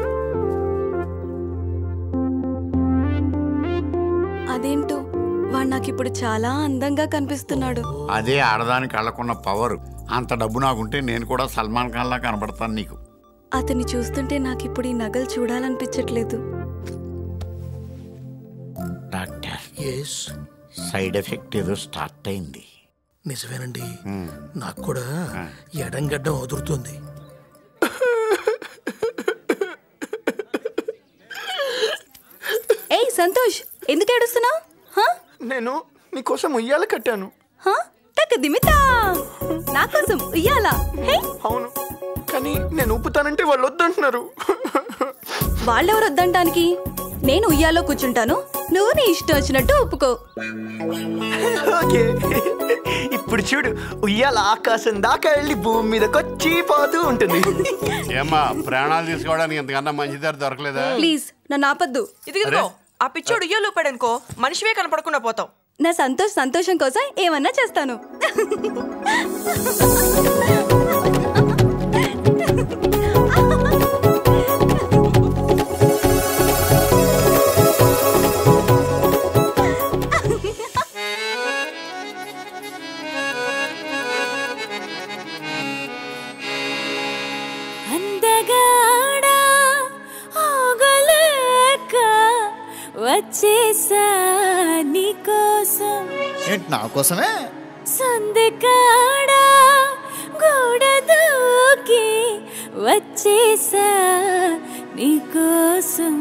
అదేంటో వాడు నాకు ఇప్పుడు చాలా అందంగా కనిపిస్తున్నాడు అదే ఆడదానికి అళ్ళకున్న పవర్ అంత డబ్బు నాకుంటే నేను కూడా సల్మాన్ ఖాన్ లా కనబడతాను నీకు అతన్ని చూస్తుంటే నాకు ఇప్పుడు ఈ నగలు చూడాలనిపించట్లేదు ఎస్ సైడ్ ఎఫెక్ట్ ఏదో స్టార్ట్ అయింది నిజమేనండి నాకు కూడా ఎడం గడ్డం వదురుతుంది ఏయ్ సంతోష్ ఎందుకు ఏడుస్తున్నావు నేను నీకోసం ఉయ్యాల కట్టాను తగ్గ దిమితా నా కోసం ఉయ్యాలా హే అవును కానీ నేను ఊపుతానంటే వాళ్ళు వద్దంటున్నారు వాళ్ళెవరు వద్దంటానికి నేను ఉయ్యాలో కూర్చుంటాను నువ్వు నీ ఇష్టం వచ్చినట్టు ఒప్పుకో ఓకే ఇప్పుడు చూడు ఉయ్యాల ఆకాశం దాకా వెళ్ళి భూమి మీదకి వచ్చి పోతూ ఉంటుంది ఏమ్మా ప్రాణాలు తీసుకోవడానికి ఇంతకన్నా మంచి దారి దొరకలేదా ప్లీజ్ నన్ను ఆపద్దు ఇదిగో ఆ పిచ్చోడు ఉయ్యాలు ఊపాడనుకో మనిషివే కనపడకుండా పోతావు నా సంతోష్ సంతోషం కోసం ఏమన్నా చేస్తాను అందగాడా ఆగలేక వచ్చేసా నీకోసం ఏంటి నా కోసమే సందకాడా గోడ దూకి వచ్చేసా నీకోసం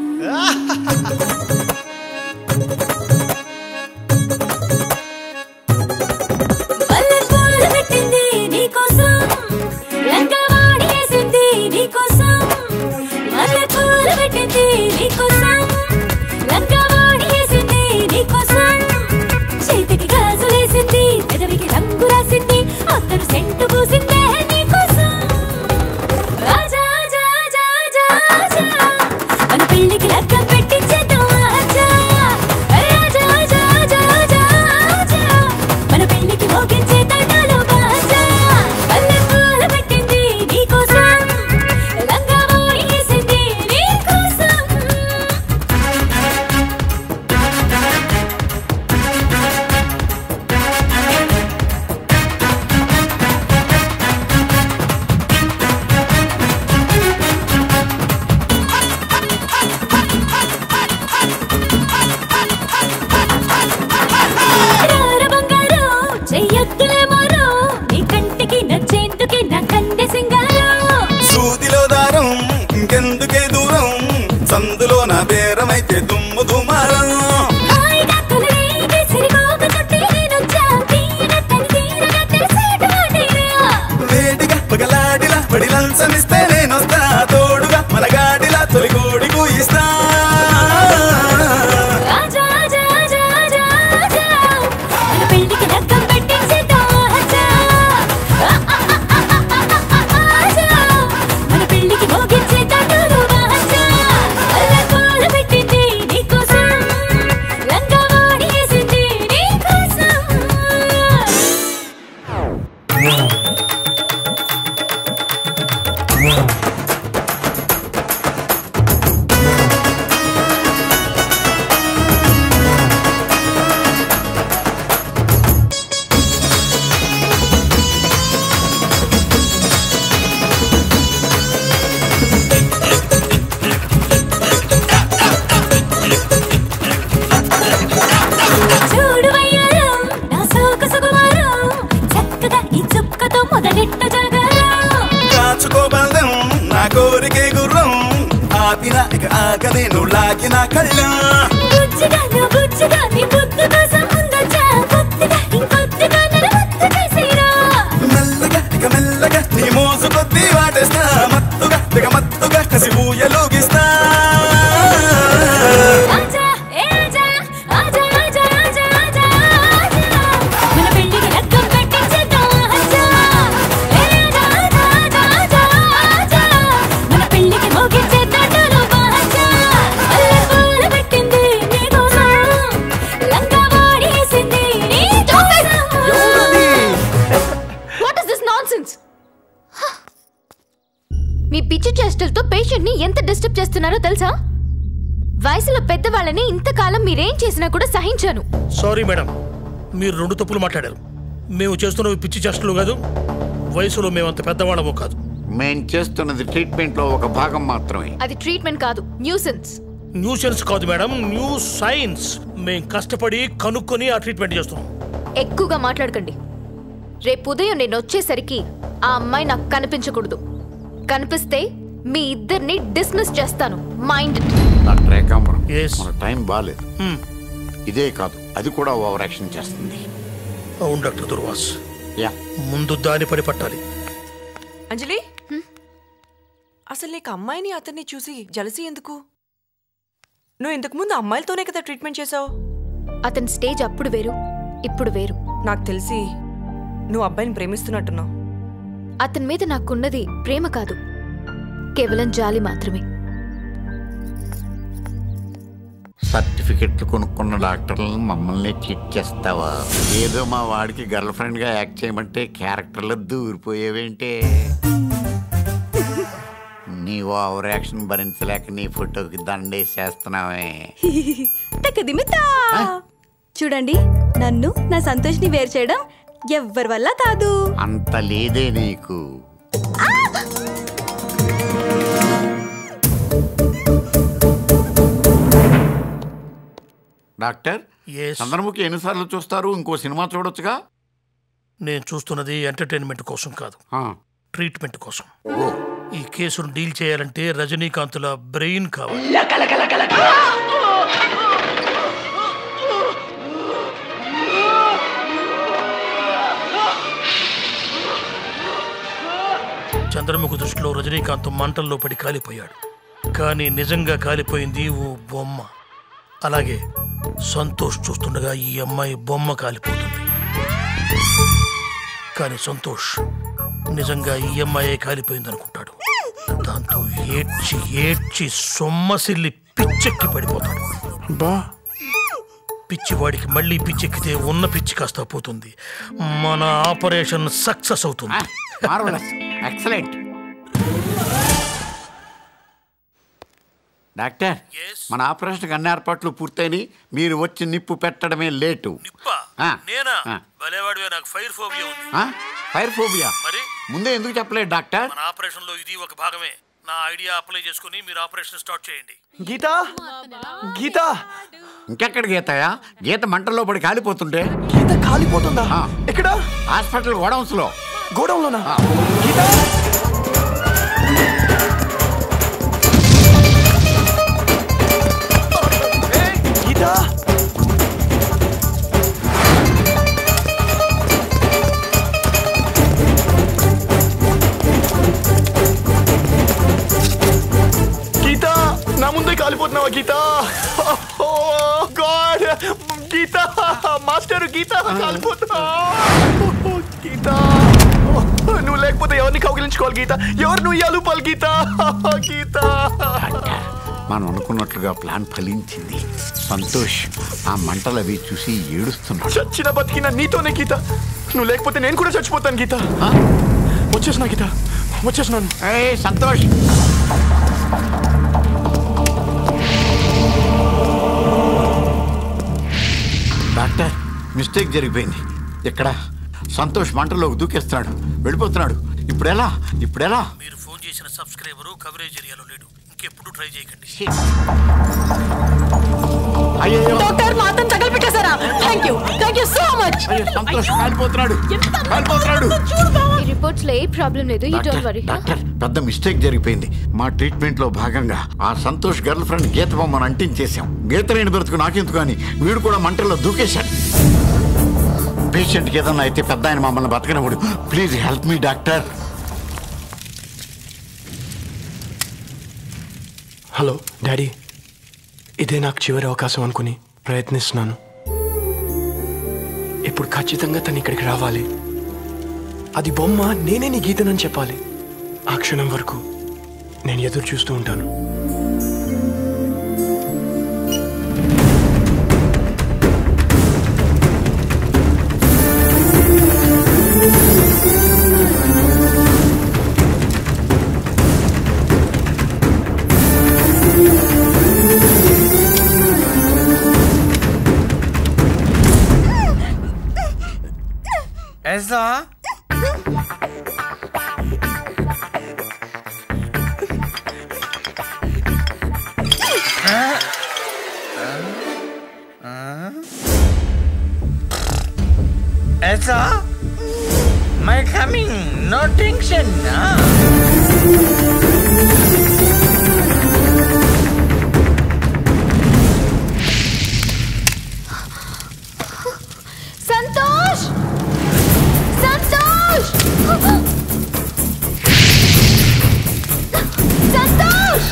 మల్లెపూలు పెట్టింది నీకోసం లంగవాణి వేసింది నీకోసం మల్లెపూలు పెట్టింది నీకోసం లంగవాణి వేసింది నీకోసం చేతికి గాజులేసింది పెదవికి రంగు రాసింది అతను సెంటు పూసిందే నీకోసం ఆజా ఆజా ఆజా ఆజా ఆజా మన పెళ్ళికి లగ్గం పెట్టించేద్దాం ఆజా ఆజా ఆజా ఆజా ఆజా ఆజా మన పెళ్ళికి మోగించే తండాలు బాజా మల్లెపూలు పెట్టింది నీకోసం లంగావోణి వేసింది నీకోసం రార బంగారు చెయ్యొద్దులే మరో నీ కంటికి నచ్చేందుకే నా కందె సింగారం సూదిలో దారం ఇంకెందుకే దూరం సందులో నా బేరమైతే దుమ్ము దుమారం హాయిగా తొలగి సిరిగోగ చుట్టి నేనొచ్చా తీర తని తీరగా తెలిసేట మాటేరా వేడిగా పగలాడిలా పడి లంచమిస్తే నేనొస్తా తోడుగా మన గాడిలా తొలి కోడి కూయిస్తా ఆజా ఆజా ఆజా ఆజా ఆజా మన పెళ్ళికి లగ్గం పెట్టించేద్దాం ఆజా ఆ, ఆ, ఆ, ఆ, ఆ, ఆ, ఆ, ఆజా మన పెళ్ళికి మోగించే తండ్రులు ఆజా అల్లకోల పెట్టింది నీకోసం లంగావాణి వేసింది నీకోసం చూడు వయ్యారం నా సోకు సుకుమారం చక్కగా ఈ చుక్కతో మొదలెట్ట జాగారం కాచుకోబలం నా కోరికే గుర్రం ఆపిన ఇక ఆగనే నువ్వు లాగిన కళ్ళం బుజ్జిగా నా బుజ్జిగా నీ బుద్ధి కోసం ముందొచ్చా కొద్దిగా ఇంకొద్దిగా నన్ను ముద్దు చేసేరా మెల్లగా ఇక మెల్లగా నీ మోసు కొద్దీ వాటేస్తా మత్తుగా ఇక మత్తుగా కసి ఊయలుగిస్తా ఆజా ఏ ఆజా ఆజా ఆజా ఆజా ఆజా ఆజా మన పెళ్ళికి లగ్గం పెట్టించేద్దాం ఆజా ఏ ఆజా ఆజా ఆజా ఆజా ఆజా మన పెళ్ళికి మోగించే తండ్రులు బాజా మల్లెపూలు పెట్టింది నీకోసం లంగావాణి వేసింది నీకోసం వాట్ ఇస్ దిస్ నాన్సెన్స్ మీ పిచ్చి చేష్టలతో పేషెంట్ ని ఎంత డిస్టర్బ్ చేస్తున్నారో తెలుసా వయసులో పెద్దవాళ్ళని ఇంతకాలం మీరేం చేసినా కూడా సహించాను సారీ మేడం మీరు రెండు తప్పులు మాట్లాడారు మేము చేస్తున్నవి పిచ్చి చేష్టలు కాదు వయసులో మేము అంత పెద్దవాళ్ళము కాదు మేం చేస్తున్నది ట్రీట్మెంట్లో ఒక భాగం మాత్రమే అది ట్రీట్మెంట్ కాదు న్యూసెన్స్ న్యూసెన్స్ కాదు మేడం న్యూ సైన్స్ మేం కష్టపడి కనుక్కొని ఆ ట్రీట్మెంట్ చేస్తున్నాం ఎక్కువగా మాట్లాడకండి రేపు ఉదయం నేను వచ్చేసరికి ఆ అమ్మాయి నాకు కనిపించకూడదు కనిపిస్తే మీ ఇద్దరిని డిస్మిస్ చేస్తాను మైండ్ డాక్టర్ ఏకాంబరం మన టైం బాగాలేదు ఇదే కాదు అది కూడా ఓవర్ యాక్షన్ చేస్తుంది అవును డాక్టర్ దుర్వాస్ యా ముందు దాని పని పట్టాలి అంజలి అసలు నీకు అమ్మాయిని అతన్ని చూసి జలసి ఎందుకు నువ్వు ఇంతకు ముందు అమ్మాయిలతోనే కదా ట్రీట్మెంట్ చేసావు అతని స్టేజ్ అప్పుడు వేరు ఇప్పుడు వేరు నాకు తెలిసి నువ్వు అబ్బాయిని ప్రేమిస్తున్నట్టున్నావు అతని మీద నాకున్నది ప్రేమ కాదు కేవలం జాలి మాత్రమే సర్టిఫికెట్లు కొనుక్కున్న డాక్టర్లను మమ్మల్ని చీట్ చేస్తావా ఏదో మా వాడికి గర్ల్ ఫ్రెండ్ గా యాక్ట్ చేయమంటే క్యారెక్టర్లు దూరిపోయేవేంటే నీ ఓవర్ యాక్షన్ భరించలేక నీ ఫోటోకి దండేసేస్తున్నావే తక్కదిమితా చూడండి నన్ను నా సంతోష్ని వేరు చేయడం ఎవ్వరి వల్ల కాదు అంత లేదే నీకు డాక్టర్ చంద్రముఖి ఎన్నిసార్లు చూస్తారు ఇంకో సినిమా చూడొచ్చుగా నేను చూస్తున్నది ఎంటర్టైన్మెంట్ కోసం కాదు ట్రీట్మెంట్ కోసం ఈ కేసును డీల్ చేయాలంటే రజనీకాంతుల బ్రెయిన్ కావాలి చంద్రముఖి దృష్టిలో రజనీకాంత్ మంటల్లో పడి కాలిపోయాడు కానీ నిజంగా కాలిపోయింది ఓ బొమ్మ అలాగే సంతోష్ చూస్తుండగా ఈ అమ్మాయి బొమ్మ కాలిపోతుంది కానీ సంతోష్ నిజంగా ఈ అమ్మాయే కాలిపోయింది అనుకుంటాడు దాంతో ఏడ్చి ఏడ్చి సొమ్మసిల్లి పిచ్చెక్కి పడిపోతాడు బా పిచ్చివాడికి మళ్ళీ పిచ్చెక్కితే ఉన్న పిచ్చి కాస్త పోతుంది మన ఆపరేషన్ సక్సెస్ అవుతుంది ఎక్సలెంట్ డాక్టర్ మన ఆపరేషన్కి అన్ని ఏర్పాట్లు పూర్తయినాయి మీరు వచ్చి నిప్పు పెట్టడమే లేటు ఆ, నేనా ఆ. భలేవాడివే నాకు ఫైర్ ఫోబియా ఉంది ఆ? ఫైర్ ఫోబియా మరి ముందే ఎందుకు చెప్పలేదు డాక్టర్ మన ఆపరేషన్ లో ఇది ఒక భాగమే నా ఐడియా అప్లై చేసుకుని మీరు ఆపరేషన్ స్టార్ట్ చేయండి గీత గీత ఇంకెక్కడ గీతయా గీత మంటల్లో పడి కాలిపోతుంటే గీత కాలిపోతుందా ఎక్కడ హాస్పిటల్ గోడౌన్స్ లో గోడౌన్లోనా గీత గీత గీత నా ముందే కాలిపోతున్నావా గీత గాడ్ గీత మాస్టర్ గీత కాలిపోతున్నా గీత నువ్వు లేకపోతే ఎవరిని కౌగిలించుకోవాలి గీత ఎవరు నువ్వు ఇయ్యాలి గీత గీత మనం అనుకున్నట్లుగా ప్లాన్ ఫలించింది సంతోష్ ఆ మంటలు అవి చూసి ఏడుస్తున్నాడు చచ్చిన బతికిన నీతోనే గీత నువ్వు లేకపోతే నేను కూడా చచ్చిపోతాను గీత వచ్చేసిన గీత వచ్చేసినాను ఏ సంతోష్ డాక్టర్ మిస్టేక్ జరిగిపోయింది ఇక్కడ సంతోష్ మంటలోకి దూకేస్తున్నాడు వెళ్ళిపోతున్నాడు ఇప్పుడు ఎలా ఇప్పుడు ఎలా మీరు ఫోన్ చేసిన సబ్స్క్రైబరు కవరేజ్ ఏరియాలో లేడు ఇంకెప్పుడు ట్రై చేయకండి అయ్యో డాక్టర్ మా అతను తగలపెట్టేశారా thank you thank you so much Santosh కాలిపోతున్నాడు కాలిపోతున్నాడు ఈ రిపోర్ట్స్ లో ఏ ప్రాబ్లం లేదు యూ డోంట్ వరీ డాక్టర్ పెద్ద మిస్టేక్ జరిగిపోయింది మా ట్రీట్మెంట్ లో భాగంగా ఆ సంతోష్ గర్ల్ ఫ్రెండ్ గీత బొమ్మను అంటించేశాం గీత లేని బ్రతుకు నాకెందుకు కానీ వీడు కూడా మంటల్లో దూకేశాడు పేషెంట్కి ఏదన్నా అయితే పెద్ద ఆయన మమ్మల్ని బతకనివ్వడు please help me doctor hello daddy ఇదే నాకు చివరి అవకాశం అనుకుని ప్రయత్నిస్తున్నాను ఇప్పుడు ఖచ్చితంగా తను ఇక్కడికి రావాలి అది బొమ్మ నేనే నీ గీతనని చెప్పాలి ఆ క్షణం వరకు నేను ఎదురు చూస్తూ ఉంటాను Elsa? Huh? Elsa? My coming, no tension. ah? Santosh Santosh Santosh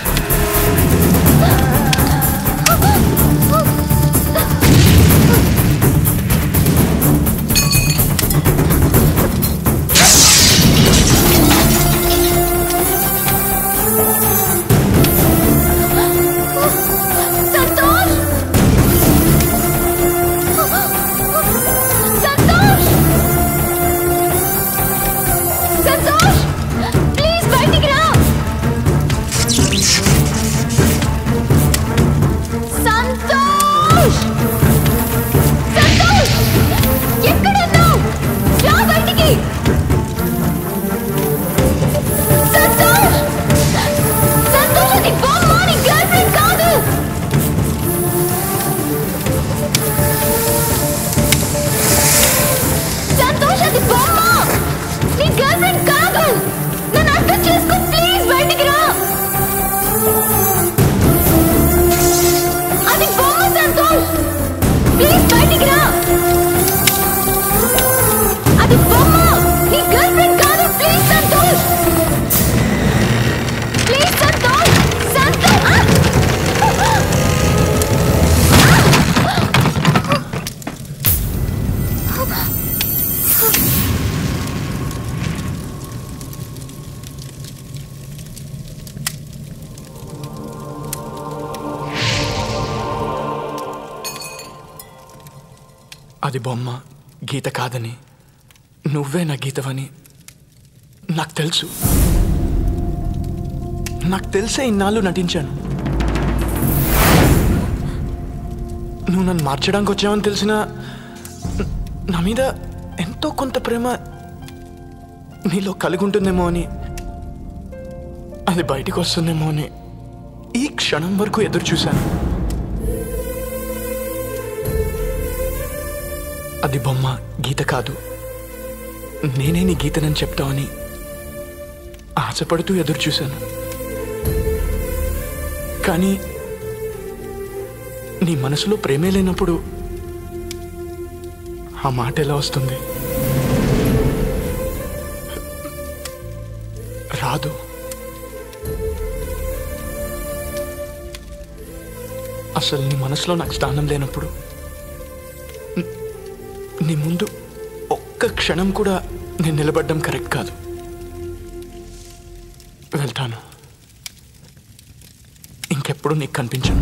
Santosh Santosh Santosh please బయటికి రా సంతోష్ సంతోష్ ఎక్కడున్నావు రా బయటికి సంతోష్ సంతోష్ అది బొమ్మ నీ గర్ల్ ఫ్రెండ్ కాదు సంతోష్ అది బొమ్మ నీ గర్ల్ ఫ్రెండ్ కాదు నన్ను అర్థం చేసుకో ప్లీజ్ బయటికి రా అది బొమ్మ సంతోష్ ప్లీజ్ బయటికి రా అది బొమ్మ నీ గర్ల్ ఫ్రెండ్ కాదు ప్లీజ్ సంతోష్ ప్లీజ్ సంతోష్ సంతోష్ అది బొమ్మ గీత కాదని నువ్వే నా గీతవని నాకు తెలుసు నాకు తెలిసే ఇన్నాళ్ళు నటించాను నువ్వు నన్ను మార్చడానికి వచ్చావని తెలిసిన నా మీద ఎంతో కొంత ప్రేమ నీలో కలిగి ఉంటుందేమో అని అది బయటికి వస్తుందేమో అని ఈ క్షణం వరకు ఎదురు చూశాను అది బొమ్మ గీత కాదు నేనే నీ గీతనని చెప్తావని ఆశపడుతూ ఎదురు చూశాను కానీ నీ మనసులో ప్రేమే లేనప్పుడు ఆ మాట ఎలా వస్తుంది రాదు అసలు నీ మనసులో నాకు స్థానం లేనప్పుడు న- నీ ముందు ఒక్క క్షణం కూడా నేను నిలబడ్డం కరెక్ట్ కాదు వెళ్తాను ఇంకెప్పుడు నీకు కనిపించను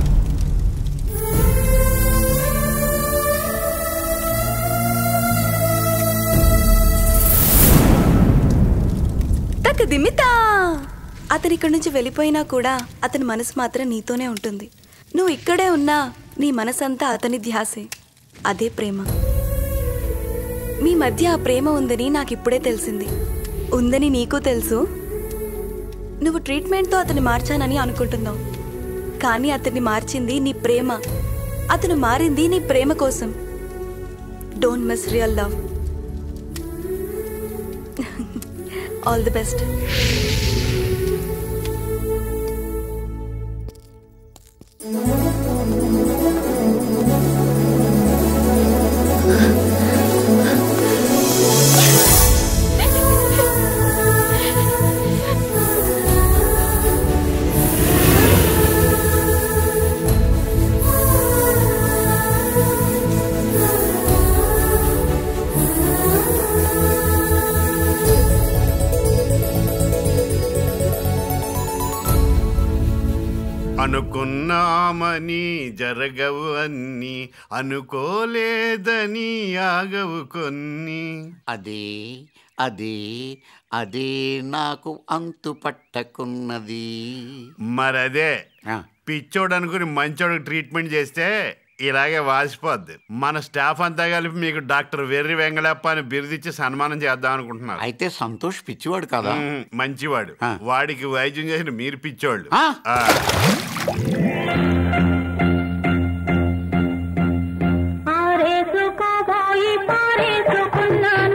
తక్క దిమ్మితా అతని ఇక్కడి నుంచి వెళ్ళిపోయినా కూడా అతని మనసు మాత్రం నీతోనే ఉంటుంది నువ్వు ఇక్కడే ఉన్నా నీ మనసంతా అతని ధ్యాసే అదే ప్రేమ మీ మధ్య ఆ ప్రేమ ఉందని నాకు ఇప్పుడే తెలిసింది ఉందని నీకు తెలుసు నువ్వు ట్రీట్మెంట్తో అతన్ని మార్చానని అనుకుంటున్నావు కానీ అతన్ని మార్చింది నీ ప్రేమ అతను మారింది నీ ప్రేమ కోసం don't miss real love all the best అనుకున్నామని జరగవు అన్ని అనుకోలేదని ఆగవు కొన్ని అది అది అది నాకు అంతు పట్టకున్నది మరదే పిచ్చోడు అనుకుని మంచోడికి ట్రీట్మెంట్ చేస్తే ఇలాగే వాసిపోద్ది మన స్టాఫ్ అంతా కలిపి మీకు డాక్టర్ వెర్రి వెంగళప్ప అని బిరుదిచ్చి సన్మానం చేద్దాం అనుకుంటున్నారు అయితే సంతోష్ పిచ్చివాడు కదా మ్మ్, మంచివాడు వాడికి వైద్యం చేసిన మీరు పిచ్చోళ్ళు ఆ. ఆ. పారేసుకోబోయి పారేసుకున్నా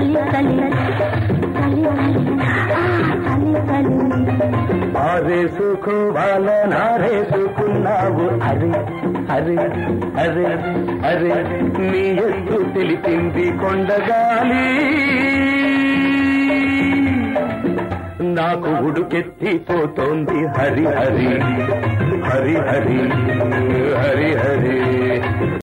చలి చలి చలి చలి చలి ఆరేసుకోవాలనారేసుకున్నావు అరే అరే అరే అరే నీ ఎత్తు తెలిపింది కొండగాలి నాకు ఉడుకెత్తిపోతోంది హరి హరి హరి హరి హరి హరి